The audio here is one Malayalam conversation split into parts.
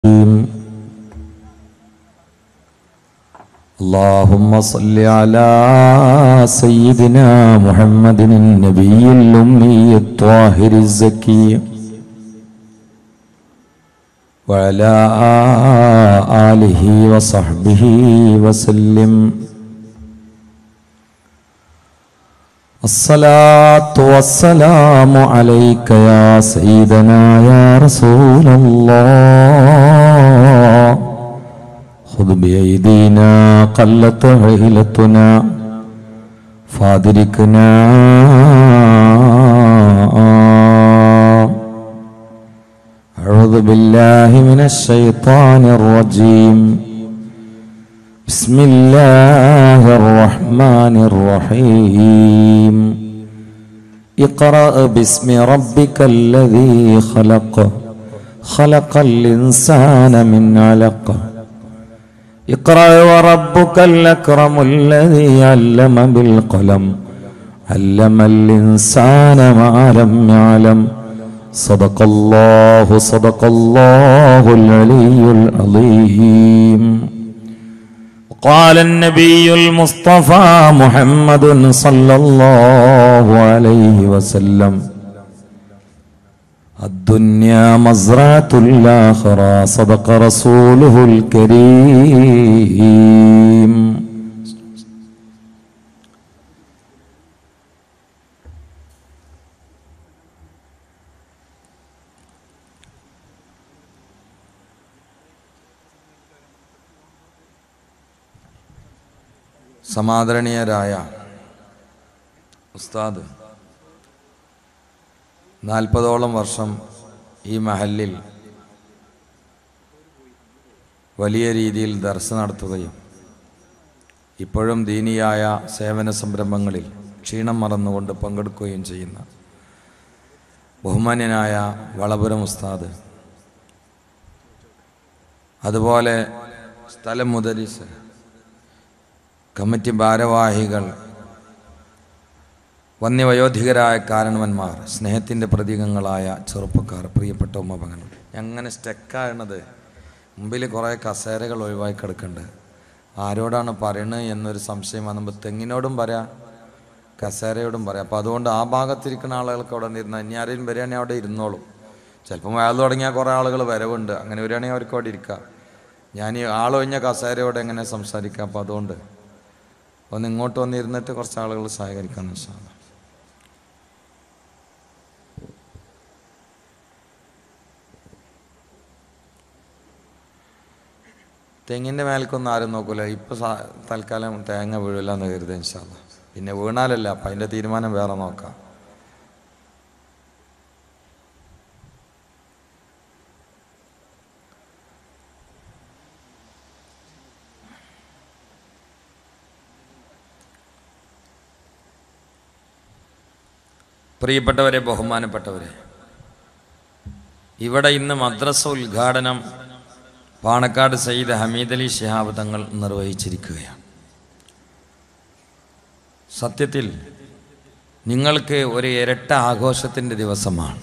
اللهم صل على سيدنا محمد النبي الأمي الطاهر الزكي وعلى آله وصحبه وسلم الصلاة والسلام عليك يا سيدنا يا رسول الله خذ بأيدينا قلت عيلتنا فادركنا أعوذ بالله من الشيطان الرجيم بسم الله الرحمن الرحيم اقرأ باسم ربك الذي خلق خلق الإنسان من علق اقرأ وربك الأكرم الذي علم بالقلم علم الإنسان ما لم يعلم صدق الله صدق الله العلي العظيم قال النبي المصطفى محمد صلى الله عليه وسلم الدنيا مزرعة الآخرة صدق رسوله الكريم സമാദരണീയരായ ഉസ്താദ് നാൽപ്പതോളം വർഷം ഈ മഹലിൽ വലിയ രീതിയിൽ ദർശ നടത്തുകയും ഇപ്പോഴും ദീനിയായ സേവന സംരംഭങ്ങളിൽ ക്ഷീണം മറന്നുകൊണ്ട് പങ്കെടുക്കുകയും ചെയ്യുന്ന ബഹുമാന്യനായ വളപുരം ഉസ്താദ് അതുപോലെ സ്ഥലം മുതലിസ് കമ്മിറ്റി ഭാരവാഹികൾ വന്യവയോധികരായ കാരണവന്മാർ സ്നേഹത്തിൻ്റെ പ്രതീകങ്ങളായ ചെറുപ്പക്കാർ പ്രിയപ്പെട്ട ഉമ്മപങ്ങൾ അങ്ങനെ സ്റ്റക്കാണത് മുമ്പിൽ കുറേ കസേരകൾ ഒഴിവായി കിടക്കുന്നുണ്ട് ആരോടാണ് പറയണത് എന്നൊരു സംശയം വന്നപ്പോൾ തെങ്ങിനോടും പറയാം കസേരയോടും പറയാം അപ്പോൾ അതുകൊണ്ട് ആ ഭാഗത്തിരിക്കുന്ന ആളുകൾക്ക് അവിടെ നിന്നിരുന്ന ഇനി ആരെയും വരികയാണെങ്കിൽ അവിടെ ഇരുന്നോളും ചിലപ്പം വയൽ തുടങ്ങിയാൽ കുറേ ആളുകൾ വരവുണ്ട് അങ്ങനെ വരികയാണെങ്കിൽ അവർക്ക് അവിടെ ഇരിക്കാം ഞാൻ ഈ ആളൊഴിഞ്ഞ കസേരയോട് എങ്ങനെ സംസാരിക്കാം അപ്പോൾ അതുകൊണ്ട് ഒന്ന് ഇങ്ങോട്ട് വന്നിരുന്നിട്ട് കുറച്ച് ആളുകൾ സഹകരിക്കാൻ സാധനം തെങ്ങിൻ്റെ മേൽക്കൊന്നും ആരും നോക്കൂല ഇപ്പം സാ- തൽക്കാലം തേങ്ങ വീഴില്ല എന്ന് കരുതി ഇൻഷാല്ല പിന്നെ വീണാലല്ല അപ്പം അതിൻ്റെ തീരുമാനം വേറെ നോക്കാം പ്രിയപ്പെട്ടവരെ ബഹുമാനപ്പെട്ടവരെ ഇവിടെ ഇന്ന് മദ്രസ ഉദ്ഘാടനം പാണക്കാട് സയ്യിദ് ഹമീദ് അലി ശിഹാബ് തങ്ങൾ നിർവഹിച്ചിരിക്കുകയാണ് സത്യത്തിൽ നിങ്ങൾക്ക് ഒരു ഇരട്ട ആഘോഷത്തിൻ്റെ ദിവസമാണ്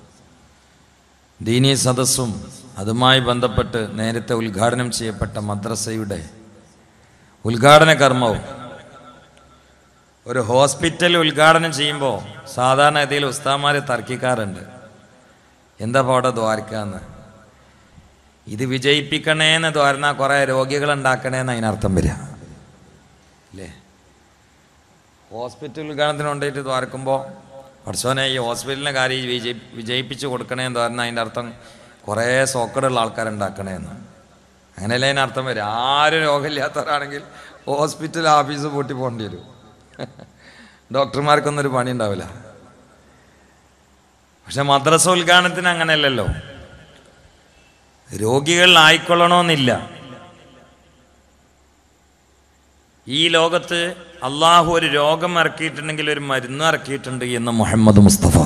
ദീനീ സദസ്സും അതുമായി ബന്ധപ്പെട്ട് നേരത്തെ ഉദ്ഘാടനം ചെയ്യപ്പെട്ട മദ്രസയുടെ ഉദ്ഘാടന കർമ്മവും ഒരു ഹോസ്പിറ്റൽ ഉദ്ഘാടനം ചെയ്യുമ്പോൾ സാധാരണ ഗതിയിൽ ഉസ്താമാർ തർക്കിക്കാറുണ്ട് എന്താ പാടെ ദ്വാരക്കാന്ന് ഇത് വിജയിപ്പിക്കണേന്ന് ദ്വാരന കുറേ രോഗികൾ ഉണ്ടാക്കണേന്ന് അതിനർത്ഥം വരിക അല്ലേ ഹോസ്പിറ്റൽ ഉദ്ഘാടനത്തിന് കൊണ്ടുപോയിട്ട് ദ്വാരക്കുമ്പോൾ പഠിച്ചോനെ ഈ ഹോസ്പിറ്റലിൻ്റെ കാര്യം ഈ വിജയി വിജയിപ്പിച്ച് കൊടുക്കണേന്ന് ദ്വാരന അതിൻ്റെ അർത്ഥം കുറേ സോക്കടുള്ള ആൾക്കാരുണ്ടാക്കണേന്ന് അങ്ങനെയല്ലേ അതിനർത്ഥം വരും ആരും രോഗമില്ലാത്തവരാണെങ്കിൽ ഹോസ്പിറ്റൽ ഓഫീസ് പൂട്ടി പോകേണ്ടി വരും ഡോക്ടർമാർക്കൊന്നും ഒരു പണി ഉണ്ടാവില്ല പക്ഷെ മദ്രസ ഉദ്ഘാടനത്തിന് അങ്ങനെയല്ലല്ലോ രോഗികൾ ആയിക്കൊള്ളണമെന്നില്ല ഈ ലോകത്ത് അള്ളാഹു ഒരു രോഗം ഇറക്കിയിട്ടുണ്ടെങ്കിൽ ഒരു മരുന്ന് ഇറക്കിയിട്ടുണ്ട് എന്ന് മുഹമ്മദ് മുസ്തഫ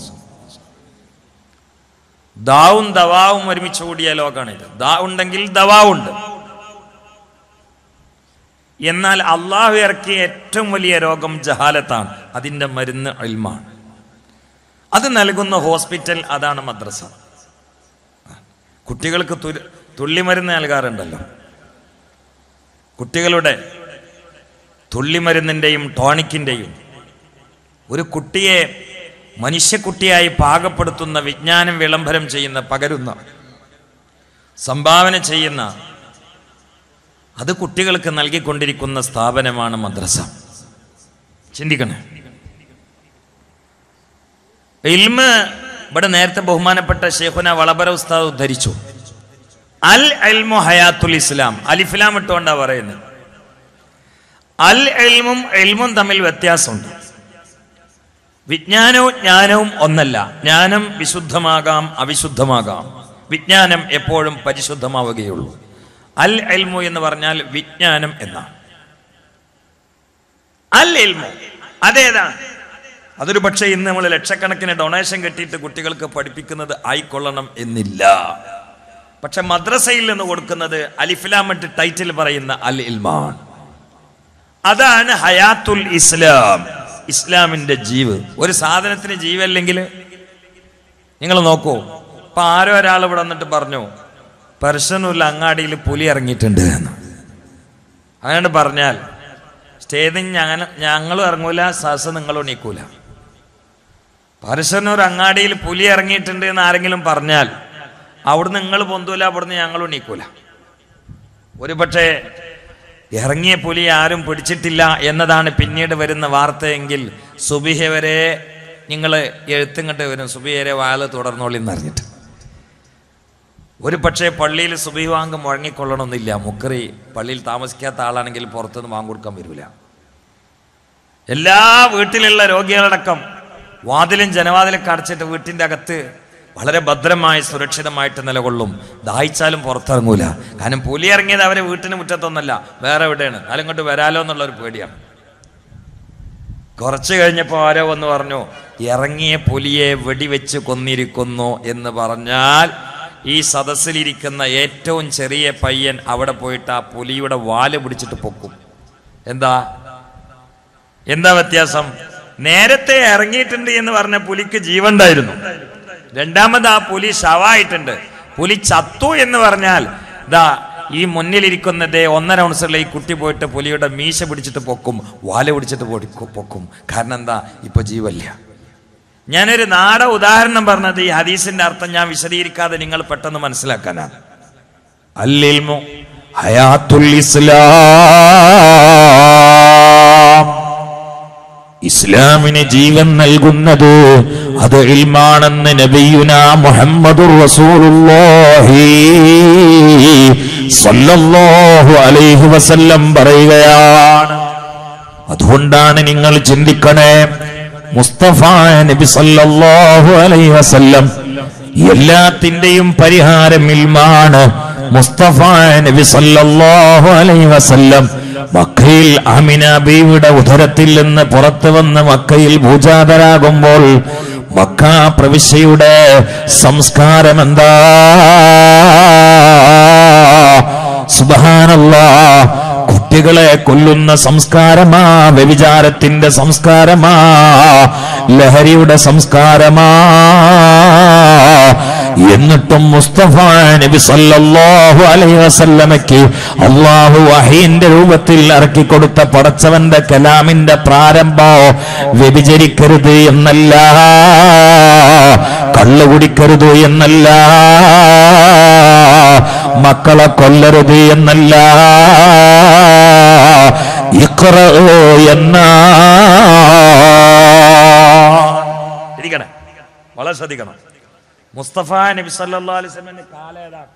ദാവും ദവാവും ഒരുമിച്ച് കൂടിയ ലോകമാണിത് ദാ ഉണ്ടെങ്കിൽ ദവാവുണ്ട് എന്നാൽ അള്ളാഹു ഇറക്കിയ ഏറ്റവും വലിയ രോഗം ജഹാലത്താണ് അതിൻ്റെ മരുന്ന് അൽമാണ് അത് നൽകുന്ന ഹോസ്പിറ്റൽ അതാണ് മദ്രസ കുട്ടികൾക്ക് തുര തുള്ളിമരുന്ന് നൽകാറുണ്ടല്ലോ കുട്ടികളുടെ തുള്ളിമരുന്നിൻ്റെയും ടോണിക്കിൻ്റെയും ഒരു കുട്ടിയെ മനുഷ്യക്കുട്ടിയായി പാകപ്പെടുത്തുന്ന വിജ്ഞാനം വിളംബരം ചെയ്യുന്ന പകരുന്ന സംഭാവന ചെയ്യുന്ന അത് കുട്ടികൾക്ക് നൽകിക്കൊണ്ടിരിക്കുന്ന സ്ഥാപനമാണ് മദ്രസ ചിന്തിക്കണേ ഇൽമ് ഇവിടെ നേരത്തെ ബഹുമാനപ്പെട്ട ഷെയ്ഖുന വളബര ഉസ്താദ് ഉദ്ധരിച്ചു അൽ എൽമു ഹയാത്തുൽ ഇസ്ലാം അലിഫ്ലാം ഇട്ടുകൊണ്ടാ പറയുന്നത് അൽ എൽമും എൽമും തമ്മിൽ വ്യത്യാസമുണ്ട് വിജ്ഞാനവും ജ്ഞാനവും ഒന്നല്ല ജ്ഞാനം വിശുദ്ധമാകാം അവിശുദ്ധമാകാം വിജ്ഞാനം എപ്പോഴും പരിശുദ്ധമാവുകയുള്ളൂ അൽ എൽമു എന്ന് പറഞ്ഞാൽ വിജ്ഞാനം എന്നാണ് അൽ എൽമു അതേതാണ് അതൊരു പക്ഷേ ഇന്ന് നമ്മൾ ലക്ഷക്കണക്കിന് ഡൊണേഷൻ കെട്ടിയിട്ട് കുട്ടികൾക്ക് പഠിപ്പിക്കുന്നത് ആയിക്കൊള്ളണം എന്നില്ല പക്ഷെ മദ്രസയിൽ നിന്ന് കൊടുക്കുന്നത് അലിഫ്ലാമിട്ട് ടൈറ്റിൽ പറയുന്ന അൽ ഇൽമാൻ അതാണ് ഹയാത്തുൽ ഇസ്ലാം ഇസ്ലാമിന്റെ ജീവ് ഒരു സാധനത്തിന് ജീവല്ലെങ്കിൽ നിങ്ങൾ നോക്കൂ ഇപ്പൊ ആരോ ഒരാൾ ഇവിടെ വന്നിട്ട് പറഞ്ഞു പെർഷനുള്ള അങ്ങാടിയിൽ പുലി ഇറങ്ങിയിട്ടുണ്ട് എന്ന് അങ്ങനെ പറഞ്ഞാൽ സ്റ്റേജിൽ ഞങ്ങൾ ഞങ്ങളും ഇറങ്ങൂല സഹസ നിങ്ങളും എണീക്കൂല പരശനൂർ അങ്ങാടിയിൽ പുലി ഇറങ്ങിയിട്ടുണ്ട് എന്ന് ആരെങ്കിലും പറഞ്ഞാൽ അവിടുന്ന് നിങ്ങൾ പൊന്തൂല അവിടുന്ന് ഞങ്ങളും എണീക്കൂല ഒരു പക്ഷേ ഇറങ്ങിയ പുലി ആരും പിടിച്ചിട്ടില്ല എന്നതാണ് പിന്നീട് വരുന്ന വാർത്തയെങ്കിൽ സുബിഹ വരെ നിങ്ങൾ എഴുത്തിങ്ങട്ട് വരും സുബിഹ വരെ വാല് തുടർന്നോളി എന്നറിഞ്ഞിട്ട് ഒരു പക്ഷേ പള്ളിയിൽ സുബി വാങ്ക് മുഴങ്ങിക്കൊള്ളണമെന്നില്ല മുക്കറി പള്ളിയിൽ താമസിക്കാത്ത ആളാണെങ്കിൽ പുറത്തുനിന്ന് വാങ്ങ് കൊടുക്കാൻ വരില്ല എല്ലാ വീട്ടിലുള്ള രോഗികളടക്കം വാതിലും ജനവാതിലൊക്കെ അടച്ചിട്ട് വീട്ടിൻ്റെ അകത്ത് വളരെ ഭദ്രമായി സുരക്ഷിതമായിട്ട് നിലകൊള്ളും ദാഹിച്ചാലും പുറത്തിറങ്ങൂല കാരണം പുലി ഇറങ്ങിയത് അവരെ വീട്ടിന് മുറ്റത്തൊന്നല്ല വേറെ എവിടെയാണ് എന്നാലും ഇങ്ങോട്ട് വരാലോ എന്നുള്ള ഒരു പേടിയാണ് കുറച്ച് കഴിഞ്ഞപ്പോൾ ആരോ വന്ന് പറഞ്ഞു ഇറങ്ങിയ പുലിയെ വെടിവെച്ച് കൊന്നിരിക്കുന്നു എന്ന് പറഞ്ഞാൽ ഈ സദസ്സിലിരിക്കുന്ന ഏറ്റവും ചെറിയ പയ്യൻ അവിടെ പോയിട്ട് ആ പുലിയുടെ വാല് പിടിച്ചിട്ട് പൊക്കും എന്താ എന്താ വ്യത്യാസം നേരത്തെ ഇറങ്ങിയിട്ടുണ്ട് എന്ന് പറഞ്ഞ പുലിക്ക് ജീവണ്ടായിരുന്നു രണ്ടാമത് ആ പുലി ശവായിട്ടുണ്ട് പുലി ചത്തു എന്ന് പറഞ്ഞാൽ ദാ ഈ മുന്നിലിരിക്കുന്നതേ ഒന്നര ഔൺസുള്ള ഈ കുട്ടി പോയിട്ട് പുലിയുടെ മീശ പിടിച്ചിട്ട് പൊക്കും വാല പിടിച്ചിട്ട് പൊടിക്കും പൊക്കും കാരണം എന്താ ഇപ്പൊ ജീവല്ല ഞാനൊരു നാട ഉദാഹരണം പറഞ്ഞത് ഈ ഹദീസിന്റെ അർത്ഥം ഞാൻ വിശദീകരിക്കാതെ നിങ്ങൾ പെട്ടെന്ന് മനസ്സിലാക്കാനാണ് അല്ലിൽമു ഹയാത്തുൽ ഇസ്ലാം ഇസ്ലാമിന് ജീവൻ നൽകുന്നത് അത് ഇൽമാണെന്ന് നബിയുന മുഹമ്മദുർ റസൂലുള്ളാഹി സല്ലല്ലാഹു അലൈഹി വസല്ലം പറയുകയാണ് അതുകൊണ്ടാണ് നിങ്ങൾ ചിന്തിക്കണേ മുസ്തഫ നബി സല്ലല്ലാഹു അലൈഹി വസല്ലം എല്ലാത്തിന്റെയും പരിഹാരം ഇൽമാണ് മുസ്തഫ നബി സല്ലല്ലാഹു അലൈഹി വസല്ലം മക്കയിൽ അമിന ബീവിയുടെ ഉദരത്തിൽ നിന്ന് പുറത്തു വന്ന് മക്കയിൽ ഭൂജാതരാകുമ്പോൾ മക്ക പ്രവിശ്യയുടെ സംസ്കാരം എന്താ സുബഹാനല്ലാ കുട്ടികളെ കൊല്ലുന്ന സംസ്കാരമാ വ്യഭിചാരത്തിന്റെ സംസ്കാരമാ ലഹരിയുടെ സംസ്കാരമാ എന്നിട്ടും മുസ്തഫ നബി സല്ലല്ലാഹു അലൈഹി വസല്ലമയ്ക്ക് അള്ളാഹു വഹീന്റെ രൂപത്തിൽ ഇറക്കി കൊടുത്ത പടച്ചവന്റെ കലാമിന്റെ പ്രാരംഭോ വ്യഭിചരിക്കരുത് എന്നല്ല കള്ളു കുടിക്കരുത് എന്നല്ല മക്കളെ കൊല്ലരുത് എന്നല്ല ഇഖ്റ എന്നാ ഇരിക്കണേ വളരെ ശ്രദ്ധിക്കണം മുസ്തഫ നബി സല്ലല്ലാഹു അലൈഹി വസല്ലമയുടെ കാലം ഏതാണ്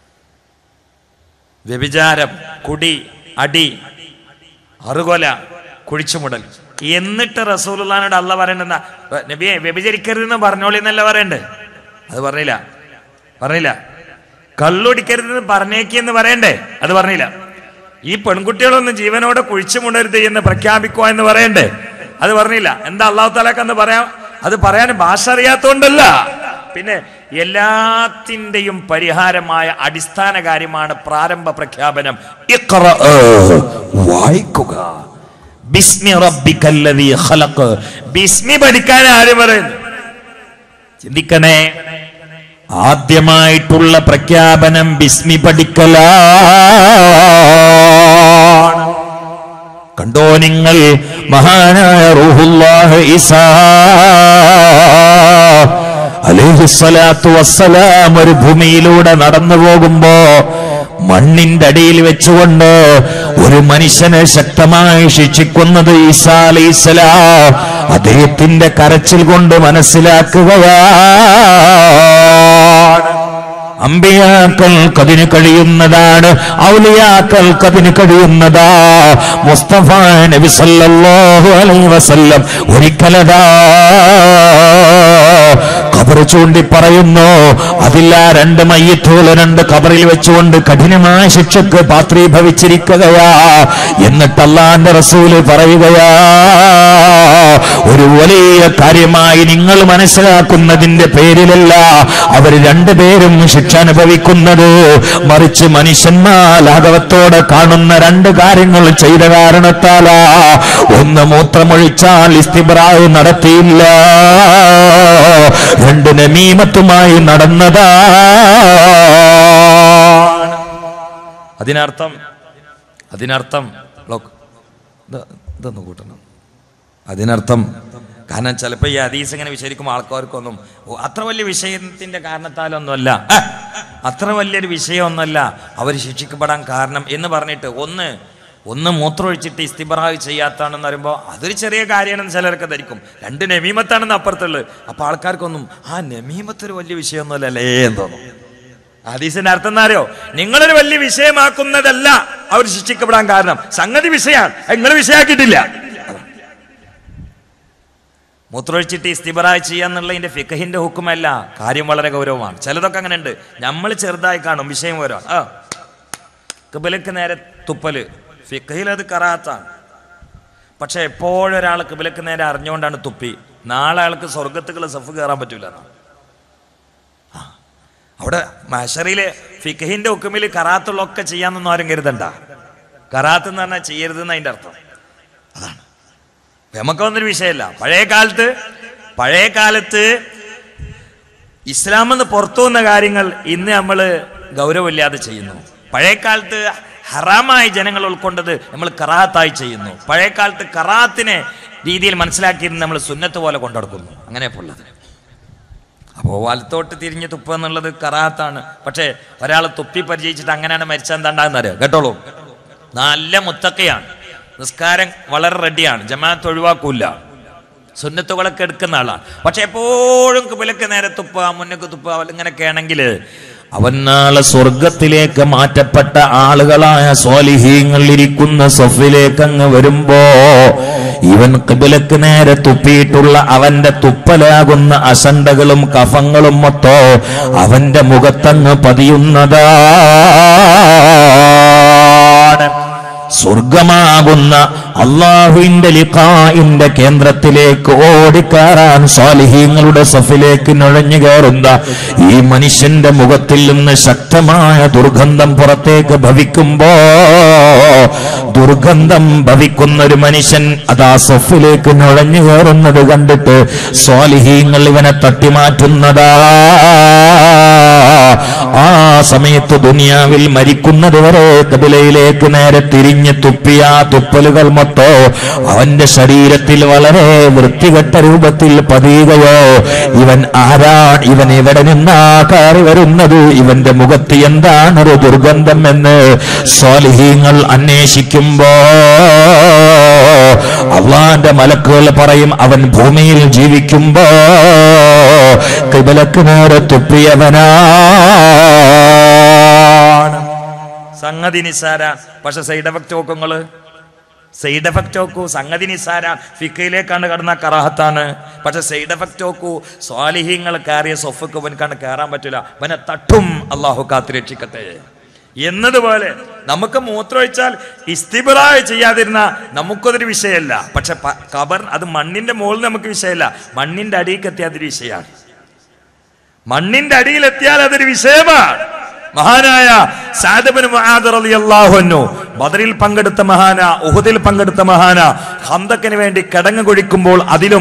വ്യഭിചാരം കുടി അടി അറുകൊല കുഴിച്ചുമുടൽ എന്നിട്ട് റസൂലുള്ളാനോട് അല്ല പറയണ്ടെന്ന നബിയെ വ്യഭിചരിക്കരുതെന്ന് പറഞ്ഞോളി എന്നല്ല പറയണ്ടേ അത് പറഞ്ഞില്ല പറഞ്ഞില്ല കള്ളുടിക്കരുതെന്ന് പറഞ്ഞേക്കെന്ന് പറയണ്ടേ അത് പറഞ്ഞില്ല ഈ പെൺകുട്ടികളൊന്നും ജീവനോടെ കുഴിച്ചുമുടരുത് എന്ന് പ്രഖ്യാപിക്കുക എന്ന് പറയണ്ടേ അത് പറഞ്ഞില്ല എന്താ അള്ളാഹു താലാക്ക് എന്ന് പറയാം അത് പറയാൻ ഭാഷ അറിയാത്തോണ്ടല്ല പിന്നെ എല്ലാത്തിൻ്റെയും പരിഹാരമായ അടിസ്ഥാന കാര്യമാണ് പ്രാരംഭ പ്രഖ്യാപനം ഇഖ്റ. വായിക്കുക ബിസ്മി റബ്ബിക്കല്ലദീ ഖലഖ് ബിസ്മി പഠിക്കാൻ ആര് പറയുന്നു ചിന്തിക്കണേ ആദ്യമായിട്ടുള്ള പ്രഖ്യാപനം ബിസ്മി പഠിക്കലാണ് കണ്ടോ നിങ്ങൾ മഹാനായ റൂഹുല്ലാഹ് ഈസാ അലൈഹിസ്സലാത്തു വസ്സലാം ഒരു ഭൂമിയിലൂടെ നടന്നു പോകുമ്പോ മണ്ണിന്റെ അടിയിൽ വെച്ചുകൊണ്ട് ഒരു മനുഷ്യനെ ശക്തമായി ശിക്ഷിക്കുന്നത് ഈസാ അലൈഹിസ്സലാം അദ്ദേഹത്തിന്റെ കരച്ചിൽ കൊണ്ട് മനസ്സിലാക്കുകയാണ് അമ്പിയാക്കൾക്ക് അതിന് കഴിയുന്നതാണ് ഔലിയാക്കൾക്ക് അതിന് കഴിയുന്നതാ മുസ്തഫ നബി സല്ലല്ലാഹു അലൈഹി വസല്ലം ഒരിക്കലതാ ഖബർ ചൂണ്ടി പറയുന്നു അതില്ല രണ്ട് മയ്യത്തുകൾ രണ്ട് ഖബറിൽ വെച്ചുകൊണ്ട് കഠിനമായ ശിക്ഷക്ക് പാത്രീഭവിച്ചിരിക്കുകയാ എന്നിട്ട് അള്ളാന്റെ റസൂല് പറയുകയാ ഒരു വലിയ കാര്യമായി നിങ്ങൾ മനസ്സിലാക്കുന്നതിന്റെ പേരിലല്ല അവർ രണ്ടുപേരും ശിക്ഷ അനുഭവിക്കുന്നത് മറിച്ച് മനുഷ്യന്മാർ ലാഘവത്തോടെ കാണുന്ന രണ്ട് കാര്യങ്ങൾ ചെയ്ത കാരണത്താലാ ഒന്ന് മൂത്രമൊഴിച്ചാൽ ഇസ്തിബ്രാവ് നടത്തിയില്ല രണ്ട് നമീമത്തുമായി നടന്നതാ അതിനർത്ഥം അതിനർത്ഥം ലോക്ക് ഇത് ഇതൊന്ന് കൂട്ടണം അതിനർത്ഥം കാരണം ചിലപ്പോൾ ഈ ഹദീസ് ഇങ്ങനെ വിശരിക്കുമ്പോൾ ആൾക്കാർക്കൊന്നും ഓ, അത്ര വലിയ വിഷയത്തിന്റെ കാരണത്താലൊന്നുമല്ല ആ, അത്ര വലിയൊരു വിഷയമൊന്നുമല്ല അവർ ശിക്ഷിക്കപ്പെടാൻ കാരണം എന്ന് പറഞ്ഞിട്ട് ഒന്ന് ഒന്ന് മൂത്രമൊഴിച്ചിട്ട് ഇസ്തിബറാവ് ചെയ്യാത്താണെന്ന് പറയുമ്പോൾ അതൊരു ചെറിയ കാര്യമാണെന്ന് ചിലർക്ക് ധരിക്കും രണ്ട് നമീമത്താണെന്ന് അപ്പുറത്തുള്ളത് അപ്പോൾ ആൾക്കാർക്കൊന്നും ആ നമീമത്തൊരു വലിയ വിഷയമൊന്നുമല്ലല്ലേ എന്ന് തോന്നും ഹദീസിന്റെ അർത്ഥം എന്താ അറിയോ നിങ്ങളൊരു വലിയ വിഷയമാക്കുന്നതല്ല അവർ ശിക്ഷിക്കപ്പെടാൻ കാരണം സംഗതി വിഷയമാണ് നിങ്ങൾ വിഷയാക്കിയിട്ടില്ല മൂത്രമൊഴിച്ചിട്ട് ഇസ്തിബറായി ചെയ്യാന്നുള്ളതിന്റെ ഫിഖഹിന്റെ ഹുക്കുമല്ല കാര്യം വളരെ ഗൗരവമാണ് ചിലതൊക്കെ അങ്ങനെ ഉണ്ട് നമ്മൾ ചെറുതായി കാണും വിഷയം വരാം ആ കിബിലക്ക് നേരെ തുപ്പല് ഫിഖഹിൽ അത് കറാത്താണ് പക്ഷെ എപ്പോഴും ഒരാൾ കിബിലക്ക് നേരെ അറിഞ്ഞുകൊണ്ടാണ് തുപ്പി നാളെ ആൾക്ക് സ്വർഗത്തുക്കുള്ള സഫ് കയറാൻ പറ്റൂല എന്നാണ് അവിടെ മഷറിയിലെ ഫിഖഹിന്റെ ഹുക്കുമിൽ കറാത്തുള്ളൊക്കെ ചെയ്യാന്നൊന്നും ആരും കരുതണ്ട കറാത്ത് എന്ന് പറഞ്ഞാൽ ചെയ്യരുതെന്ന് അതിന്റെ അർത്ഥം അതാണ് ഇപ്പൊ നമുക്ക് വന്നൊരു വിഷയമല്ല പഴയ കാലത്ത് പഴയ കാലത്ത് ഇസ്ലാമെന്ന് പുറത്തു വന്ന കാര്യങ്ങൾ ഇന്ന് നമ്മൾ ഗൗരവമില്ലാതെ ചെയ്യുന്നു പഴയ കാലത്ത് ഹറാമായി ജനങ്ങൾ ഉൾക്കൊണ്ടത് നമ്മൾ കറാത്തായി ചെയ്യുന്നു പഴയ കാലത്ത് കറാത്തിനെ രീതിയിൽ മനസ്സിലാക്കിയിരുന്ന് നമ്മൾ സുന്നത്ത് പോലെ കൊണ്ടെടുക്കുന്നു അങ്ങനെ ഉള്ളത് അപ്പോൾ വലത്തോട്ട് തിരിഞ്ഞ് തുപ്പ എന്നുള്ളത് കറാത്താണ് പക്ഷേ ഒരാൾ തുപ്പി പരിചയിച്ചിട്ട് അങ്ങനെയാണ് മരിച്ചാൽ എന്താണ്ടാകുന്ന അറിയാം കേട്ടോളൂ നല്ല മുത്തക്കയാണ് നിസ്കാരം വളരെ റെഡിയാണ് ജമാഅത്ത് ഒഴിവാക്കൂല സുന്നത്തുകളൊക്കെ എടുക്കുന്ന ആളാണ് പക്ഷെ എപ്പോഴും കുബിലക്ക് നേരെ തുപ്പ മുന്നക്ക് തുപ്പ ഇങ്ങനെയൊക്കെ ആണെങ്കിൽ അവൻ നാളെ സ്വർഗത്തിലേക്ക് മാറ്റപ്പെട്ട ആളുകളായ സ്വാലിഹീങ്ങൾ ഇരിക്കുന്ന സൊഫിലേക്ക് അങ്ങ് വരുമ്പോ ഇവൻ കിബിലക്ക് നേരെ തുപ്പിയിട്ടുള്ള അവന്റെ തുപ്പലാകുന്ന അസണ്ടകളും കഫങ്ങളും മൊത്തോ അവന്റെ മുഖത്തങ്ങ് പതിയുന്നതാണ് സ്വർഗമാകുന്ന അള്ളാഹുവിന്റെ ലിഖായിന്റെ കേന്ദ്രത്തിലേക്ക് ഓടിക്കയറാൻ സ്വാലിഹീങ്ങളുടെ സഫിലേക്ക് നുഴഞ്ഞു കയറുന്ന ഈ മനുഷ്യന്റെ മുഖത്തിൽ നിന്ന് ശക്തമായ ദുർഗന്ധം പുറത്തേക്ക് ഭവിക്കുമ്പോ ദുർഗന്ധം ഭവിക്കുന്ന ഒരു മനുഷ്യൻ അതാ സഫിലേക്ക് നുഴഞ്ഞു കയറുന്നത് കണ്ടിട്ട് സ്വാലിഹീങ്ങൾ ഇവനെ തട്ടിമാറ്റുന്നതാ ആ സമയത്ത് ദുനിയാവിൽ മരിക്കുന്നത് വരെ കപിലയിലേക്ക് നേരെ തിരിഞ്ഞ് തുപ്പിയ ആ തുപ്പലുകൾ മൊത്തോ അവന്റെ ശരീരത്തിൽ വളരെ വൃത്തികെട്ട രൂപത്തിൽ പതിയുകയോ ഇവൻ ആരാണ് ഇവൻ എവിടെ നിന്നാ കയറി വരുന്നത് ഇവന്റെ മുഖത്ത് എന്താണൊരു ദുർഗന്ധം എന്ന് സ്വാലിഹീങ്ങൾ അന്വേഷിക്കുമ്പോ അള്ളാന്റെ മലക്കുകൾ പറയും അവൻ ഭൂമിയിൽ ജീവിക്കുമ്പോ കിബലക്ക് നേരെ തുപ്പിയവനാണ് സംഗതി നിസാര പക്ഷെ സൈഡ് എഫക്റ്റ് നോക്കുങ്ങള് സൈഡ് എഫക്റ്റ് നോക്കൂ സംഗതി നിസാര ഫിക്കയിലേക്കാണ് കടന്ന കറാഹത്താണ് പക്ഷെ സൈഡ് എഫക്റ്റ് നോക്കൂ സ്വാലിഹ്യങ്ങൾ കയറിയ സൊഫക്ക് ഇവൻക്കാണ് കയറാൻ പറ്റില്ല അവനെ തട്ടും അള്ളാഹു കാത്തുരക്ഷിക്കട്ടെ എന്നതുപോലെ നമുക്ക് മൂത്രമൊഴിച്ചാൽ ഇസ്തിബറായി ചെയ്യാതിരുന്ന നമുക്കതൊരു വിഷയമല്ല പക്ഷെ പ- കബർ അത് മണ്ണിന്റെ മുകളിൽ നമുക്ക് വിഷയമല്ല മണ്ണിന്റെ അടിയിലേക്ക് എത്തിയ അതൊരു വിഷയമാണ് മണ്ണിന്റെ അടിയിലെത്തിയാൽ അതൊരു വിഷയമാണ് മഹാനായ സാദബിന് റളിയല്ലാഹു ബദറിൽ പങ്കെടുത്ത മഹാന ഉഹുദിൽ പങ്കെടുത്ത മഹാന ഹന്തക്കിന് വേണ്ടി കിടങ്ങ് കുഴിക്കുമ്പോൾ അതിലും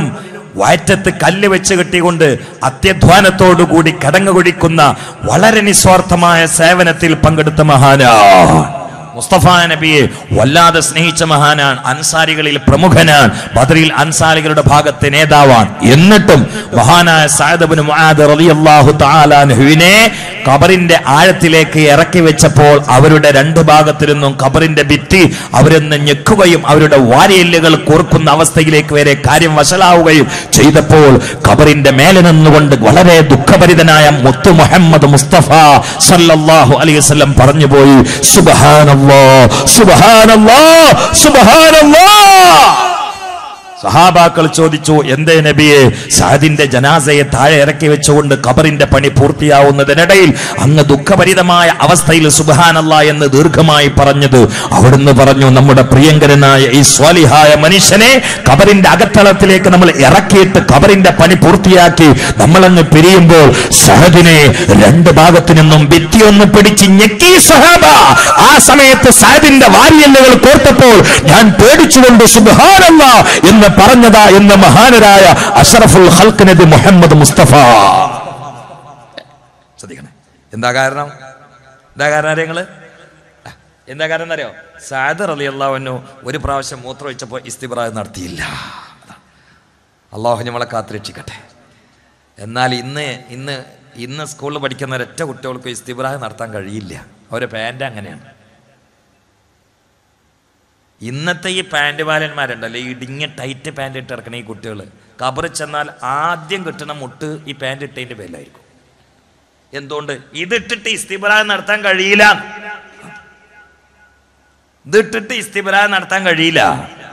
വയറ്റത്ത് കല്ല് വെച്ച് കെട്ടിക്കൊണ്ട് അത്യധ്വാനത്തോടുകൂടി കടങ്ങു കുടിക്കുന്ന വളരെ നിസ്വാർത്ഥമായ സേവനത്തിൽ പങ്കെടുത്ത മഹാനാ മുസ്തഫ നബിയെ വല്ലാതെ സ്നേഹിച്ച മഹാനാണ് അൻസാരികളിൽ പ്രമുഖനാണ് ബദറിൽ അൻസാരികളുടെ ഭാഗത്തെ നേതാവാണ് എന്നിട്ടും മഹാനായ സായദബിന് റളിയല്ലാഹു തആലാൻഹുവിനെ ഖബറിന്റെ ആഴത്തിലേക്ക് ഇറക്കി വെച്ചപ്പോൾ അവരുടെ രണ്ട് ഭാഗത്തു നിന്നും ഖബറിന്റെ ഭിത്തി അവരൊന്ന് ഞെക്കുകയും അവരുടെ വാരിയല്ലുകൾ കോർക്കുന്ന അവസ്ഥയിലേക്ക് വരെ കാര്യം വഷളാവുകയും ചെയ്തപ്പോൾ ഖബറിന്റെ മേലെ നിന്നുകൊണ്ട് വളരെ ദുഃഖഭരിതനായ മുത്തു മുഹമ്മദ് മുസ്തഫ സല്ലല്ലാഹു അലൈഹി വസല്ലം പറഞ്ഞു പോയി സുബ്ഹാനല്ലാഹ് സുബ്ഹാനല്ലാഹ് സുബ്ഹാനല്ലാഹ് സഹാബാക്കൾ ചോദിച്ചു എന്തേ നബിയെ സാദിന്റെ ജനാസയെ താഴെ ഇറക്കി വെച്ചുകൊണ്ട് ഖബറിന്റെ പണി പൂർത്തിയാവുന്നതിനിടയിൽ അങ്ങ് ദുഃഖഭരിതമായ അവസ്ഥയിൽ സുബഹാനല്ല എന്ന് ദീർഘമായി പറഞ്ഞത് അവിടുന്ന് പറഞ്ഞു നമ്മുടെ പ്രിയങ്കരനായ ഈ സ്വാലിഹായ മനുഷ്യനെ ഖബറിന്റെ അകത്തളത്തിലേക്ക് നമ്മൾ ഇറക്കിയിട്ട് ഖബറിന്റെ പണി പൂർത്തിയാക്കി നമ്മളങ്ങ് പിരിയുമ്പോൾ സഹദിനെ രണ്ട് ഭാഗത്തു നിന്നും ഭിത്തിയൊന്ന് പിടിച്ച് ഞെക്കി സഹാബ ആ സമയത്ത് സഹദിന്റെ വാരിയല്ലുകൾ കോർത്തപ്പോൾ ഞാൻ പേടിച്ചുകൊണ്ട് സുബഹാനല്ല എന്ന് പറഞ്ഞതാ എന്ന് മഹാനരായ അഷറഫുൽ ഹൽക്ക് നബി മുഹമ്മദ് മുസ്തഫ ശ്രദ്ധിക്കണേ എന്താ കാരണം എന്താ കാരണം അറിയങ്ങള് എന്താ കാരണം എന്നറിയോ സാദർ അലി അള്ളാഹുനു ഒരു പ്രാവശ്യം മൂത്രം ഒഴിച്ചപ്പോൾ ഇസ്തിബ്രാഹ് നടത്തിയില്ല അള്ളാഹു നമ്മളെ കാത്തുരക്ഷിക്കട്ടെ എന്നാൽ ഇന്ന് ഇന്ന് ഇന്ന് സ്കൂളിൽ പഠിക്കുന്ന ഒരൊറ്റ കുട്ടികൾക്ക് ഇസ്തിബ്രാഹ് നടത്താൻ കഴിയില്ല അവരെ പാൻറ് അങ്ങനെയാണ് ഇന്നത്തെ ഈ പാൻറ് ബാലന്മാരുണ്ടല്ലോ ഈ ഇടിഞ്ഞ ടൈറ്റ് പാൻറ് ഇട്ട് ഇറക്കണ ഈ കുട്ടികൾ കബറിൽ ചെന്നാൽ ആദ്യം കിട്ടണ മുട്ട് ഈ പാൻറ് ഇട്ടതിൻ്റെ പേരിലായിരിക്കും എന്തുകൊണ്ട് ഇതിട്ടിട്ട് ഇസ്തിബറാ നടത്താൻ കഴിയില്ല ഇതിട്ടിട്ട് ഇസ്തിബറാ നടത്താൻ കഴിയില്ല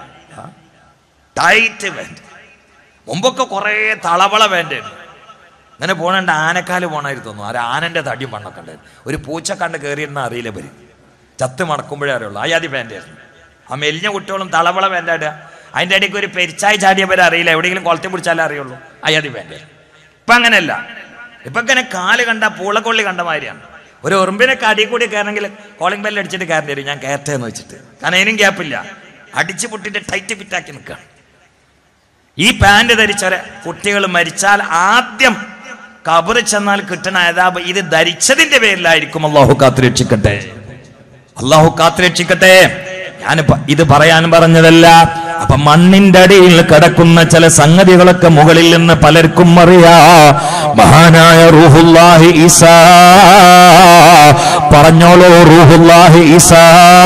ടൈറ്റ് പാൻറ് മുമ്പൊക്കെ കുറേ തളവള പാൻറ് അങ്ങനെ പോണണ്ട് ആനക്കാല് പോണായിരുന്നു തോന്നുന്നു ആ ആനന്റെ തടിയും മണ്ണൊക്കെ ഉണ്ടായിരുന്നു ഒരു പൂച്ച കണ്ട് കയറിയിരുന്ന അറിയില്ല വരും ചത്ത് മടക്കുമ്പോഴേ അറിയുള്ളൂ അയാതി പാൻറ്റായിരുന്നു ആ മെലിഞ്ഞ കുട്ടികളും തളവള പാൻറ്റാടുക അതിൻ്റെ ഇടയ്ക്ക് ഒരു പെരിച്ചായി ചാടിയവരെ അറിയില്ല എവിടെയെങ്കിലും കുളത്തി പിടിച്ചാലേ അറിയുള്ളൂ അയാതി പാൻറ്റ് ഇപ്പം അങ്ങനെയല്ല ഇപ്പം ഇങ്ങനെ കാല് കണ്ട പൂളക്കൊള്ളി കണ്ട മാതിരിയാണ് ഒരു ഉറുമ്പിനെ കടി കൂടി കയറണമെങ്കിൽ കോളിംഗ് ബെല്ല് അടിച്ചിട്ട് കയറേണ്ടി വരും ഞാൻ കയറ്റേന്ന് വെച്ചിട്ട് കാരണം അതിനും ഗ്യാപ്പില്ല അടിച്ച് പൊട്ടിട്ട് ടൈറ്റ് ഫിറ്റാക്കി നിൽക്കുകയാണ് ഈ പാൻറ് ധരിച്ചവരെ കുട്ടികൾ മരിച്ചാൽ ആദ്യം കബറ് ചെന്നാൽ കിട്ടുന്ന അതാബ് ഇത് ധരിച്ചതിന്റെ പേരിലായിരിക്കും അള്ളാഹു കാത്തുരക്ഷിക്കട്ടെ അള്ളാഹു കാത്തുരക്ഷിക്കട്ടെ ഞാൻ ഇത് പറയാൻ പറഞ്ഞതല്ല അപ്പൊ മണ്ണിന്റെ അടിയിൽ കിടക്കുന്ന ചില സംഗതികളൊക്കെ മുകളിൽ നിന്ന് പലർക്കും അറിയാ മഹാനായ റൂഹുല്ലാഹി ഈസാ പറഞ്ഞോളൂ റൂഹുല്ലാഹി ഈസാ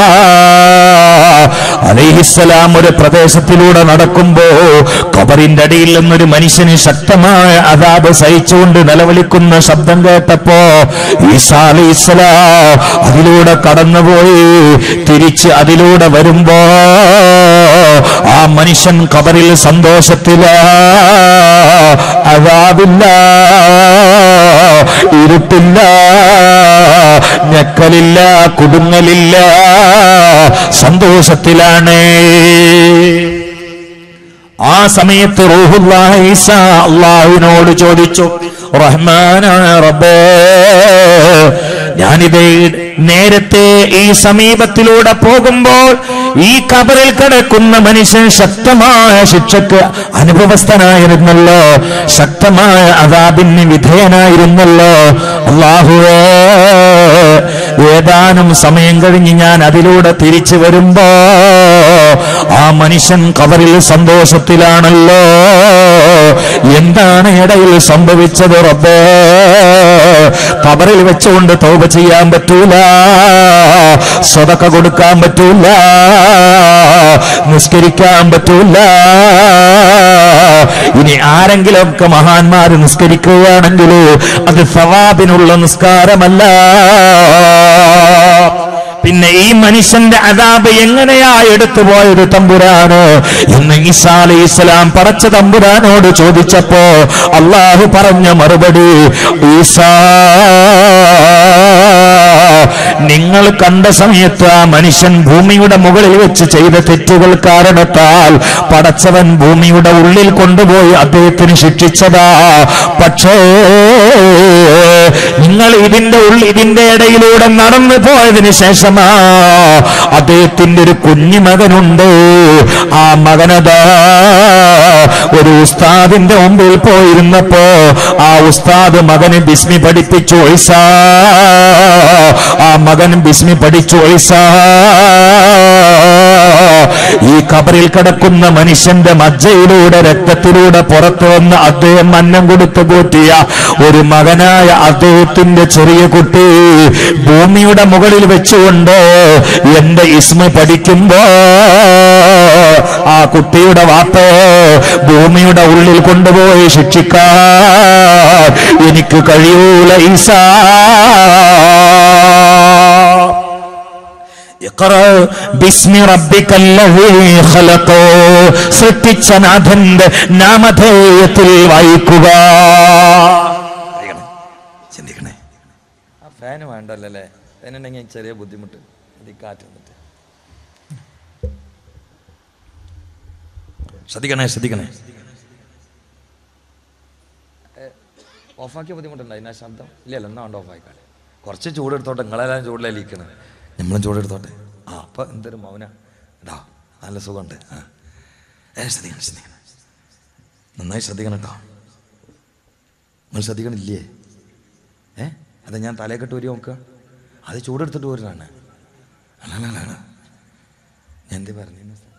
അലൈഹിസ്സലാം ഒരു പ്രദേശത്തിലൂടെ നടക്കുമ്പോ കബറിന്റെ അടിയിൽ നിന്നൊരു മനുഷ്യന് ശക്തമായ അതാപ് സഹിച്ചുകൊണ്ട് നിലവിളിക്കുന്ന ശബ്ദം കേട്ടപ്പോ ഈസാ അലൈഹിസ്സലാം അതിലൂടെ കടന്നുപോയി തിരിച്ച് അതിലൂടെ വരുമ്പോ ആ മനുഷ്യൻ കബറിൽ സന്തോഷത്തില അതാവില്ല ഇരുട്ടില്ല ഞെക്കലില്ല കുടുങ്ങലില്ല സന്തോഷത്തിലാണ് ആ സമയത്ത് റൂഹുല്ലാഹി ഈസാ അള്ളാഹുവിനോട് ചോദിച്ചു റഹ്മാനായ റബ്ബേ ഞാനിത് നേരത്തെ ഈ സമീപത്തിലൂടെ പോകുമ്പോൾ ഈ കബറിൽ കിടക്കുന്ന മനുഷ്യൻ ശക്തമായ ശിക്ഷക്ക് അനുഭവസ്ഥനായിരുന്നല്ലോ ശക്തമായ അതാബിന് വിധേയനായിരുന്നല്ലോ അള്ളാഹുവേ ഏതാനും സമയം കഴിഞ്ഞ് ഞാൻ അതിലൂടെ തിരിച്ചു വരുമ്പോ ആ മനുഷ്യൻ കബറിൽ സന്തോഷത്തിലാണല്ലോ എന്താണ് ഇടയിൽ സംഭവിച്ചത് റബ്ബേ കബറിൽ വെച്ചുകൊണ്ട് തോപ ചെയ്യാൻ പറ്റൂല സ്വതക്ക കൊടുക്കാൻ പറ്റൂല നിസ്കരിക്കാൻ പറ്റൂല ഇനി ആരെങ്കിലുമൊക്കെ മഹാന്മാർ നിസ്കരിക്കുകയാണെങ്കിൽ അത് സവാബിനുള്ള നിസ്കാരമല്ല പിന്നെ ഈ മനുഷ്യന്റെ അതാബ് എങ്ങനെയാ എടുത്തു പോയത് തമ്പുരാന് എന്ന് ഈസാ അലൈഹി ഇസ്ലാം പറച്ച തമ്പുരാനോട് ചോദിച്ചപ്പോ അള്ളാഹു പറഞ്ഞ മറുപടി ഈസാ നിങ്ങൾ കണ്ട സമയത്ത് ആ മനുഷ്യൻ ഭൂമിയുടെ മുകളിൽ വെച്ച് ചെയ്ത തെറ്റുകൾ കാരണത്താൽ പടച്ചവൻ ഭൂമിയുടെ ഉള്ളിൽ കൊണ്ടുപോയി അദ്ദേഹത്തിന് ശിക്ഷിച്ചതാ പക്ഷേ നിങ്ങൾ ഇതിന്റെ ഉള്ളിൽ ഇതിന്റെ ഇടയിലൂടെ നടന്നു പോയതിന് ശേഷമാ അദ്ദേഹത്തിന്റെ ഒരു കുഞ്ഞുമകനുണ്ട് ആ മകനതാ ഒരു ഉസ്താദിന്റെ മുമ്പിൽ പോയിരുന്നപ്പോ ആ ഉസ്താദ് മകന് ബിസ്മി പഠിപ്പിച്ചു ഐസാ ആ മകൻ ബിസ്മി പഠിച്ചു ഐസാ ഈ കബറിൽ കിടക്കുന്ന മനുഷ്യന്റെ മജ്ജയിലൂടെ രക്തത്തിലൂടെ പുറത്തു വന്ന് അദ്ദേഹം അന്നം കൊടുത്തു കൂട്ടിയ ഒരു മകനായ അദ്ദേഹത്തിന്റെ ചെറിയ കുട്ടി ഭൂമിയുടെ മുകളിൽ വെച്ചുകൊണ്ട് എന്റെ ഇസ്മ പഠിക്കുമ്പോ ആ കുട്ടിയുടെ വാപ്പ ഭൂമിയുടെ ഉള്ളിൽ കൊണ്ടുപോയി ശിക്ഷിക്കാൻ എനിക്ക് കഴിയൂല ഈസാ ഇഖ്റ ബിസ്മി റബ്ബിക്കല്ലദീ ഖലഖ സൃഷ്ടിച്ച നാഥന്റെ നാമധേയത്തിൽ വായിക്കുക ചിന്തിക്കണേ ആ ഫാന് വേണ്ടല്ലോ അല്ലേ ഫാനുണ്ടെങ്കിൽ ചെറിയ ബുദ്ധിമുട്ട് അത് ഈ കാറ്റ് വന്നിട്ട് ശ്രദ്ധിക്കണേ ശ്രദ്ധിക്കണേ ഓഫാക്കിയ ബുദ്ധിമുട്ടുണ്ടോ അതിനാ ശബ്ദം ഇല്ലല്ലോ എന്നാ ഉണ്ട് ഓഫായിക്കാളെ കുറച്ച് ചൂടെടുത്തോട്ടെ നിങ്ങളെല്ലാം ചൂടിലല്ലിരിക്കണേ നമ്മളും ചൂടെടുത്തോട്ടെ ആ അപ്പം എന്തൊരു മൗന ഇടാ നല്ല സുഖമുണ്ട് ആ ഏ ശ്രദ്ധിക്കണം ശ്രദ്ധിക്കണം നന്നായി ശ്രദ്ധിക്കണം കേട്ടോ നിങ്ങൾ ശ്രദ്ധിക്കണില്ലേ ഏ അത് ഞാൻ തലയെക്കെട്ട് ഊരി നോക്കുക അത് ചൂടെടുത്തിട്ട് ഊരാണ് അല്ല ഞാൻ എന്ത് പറഞ്ഞു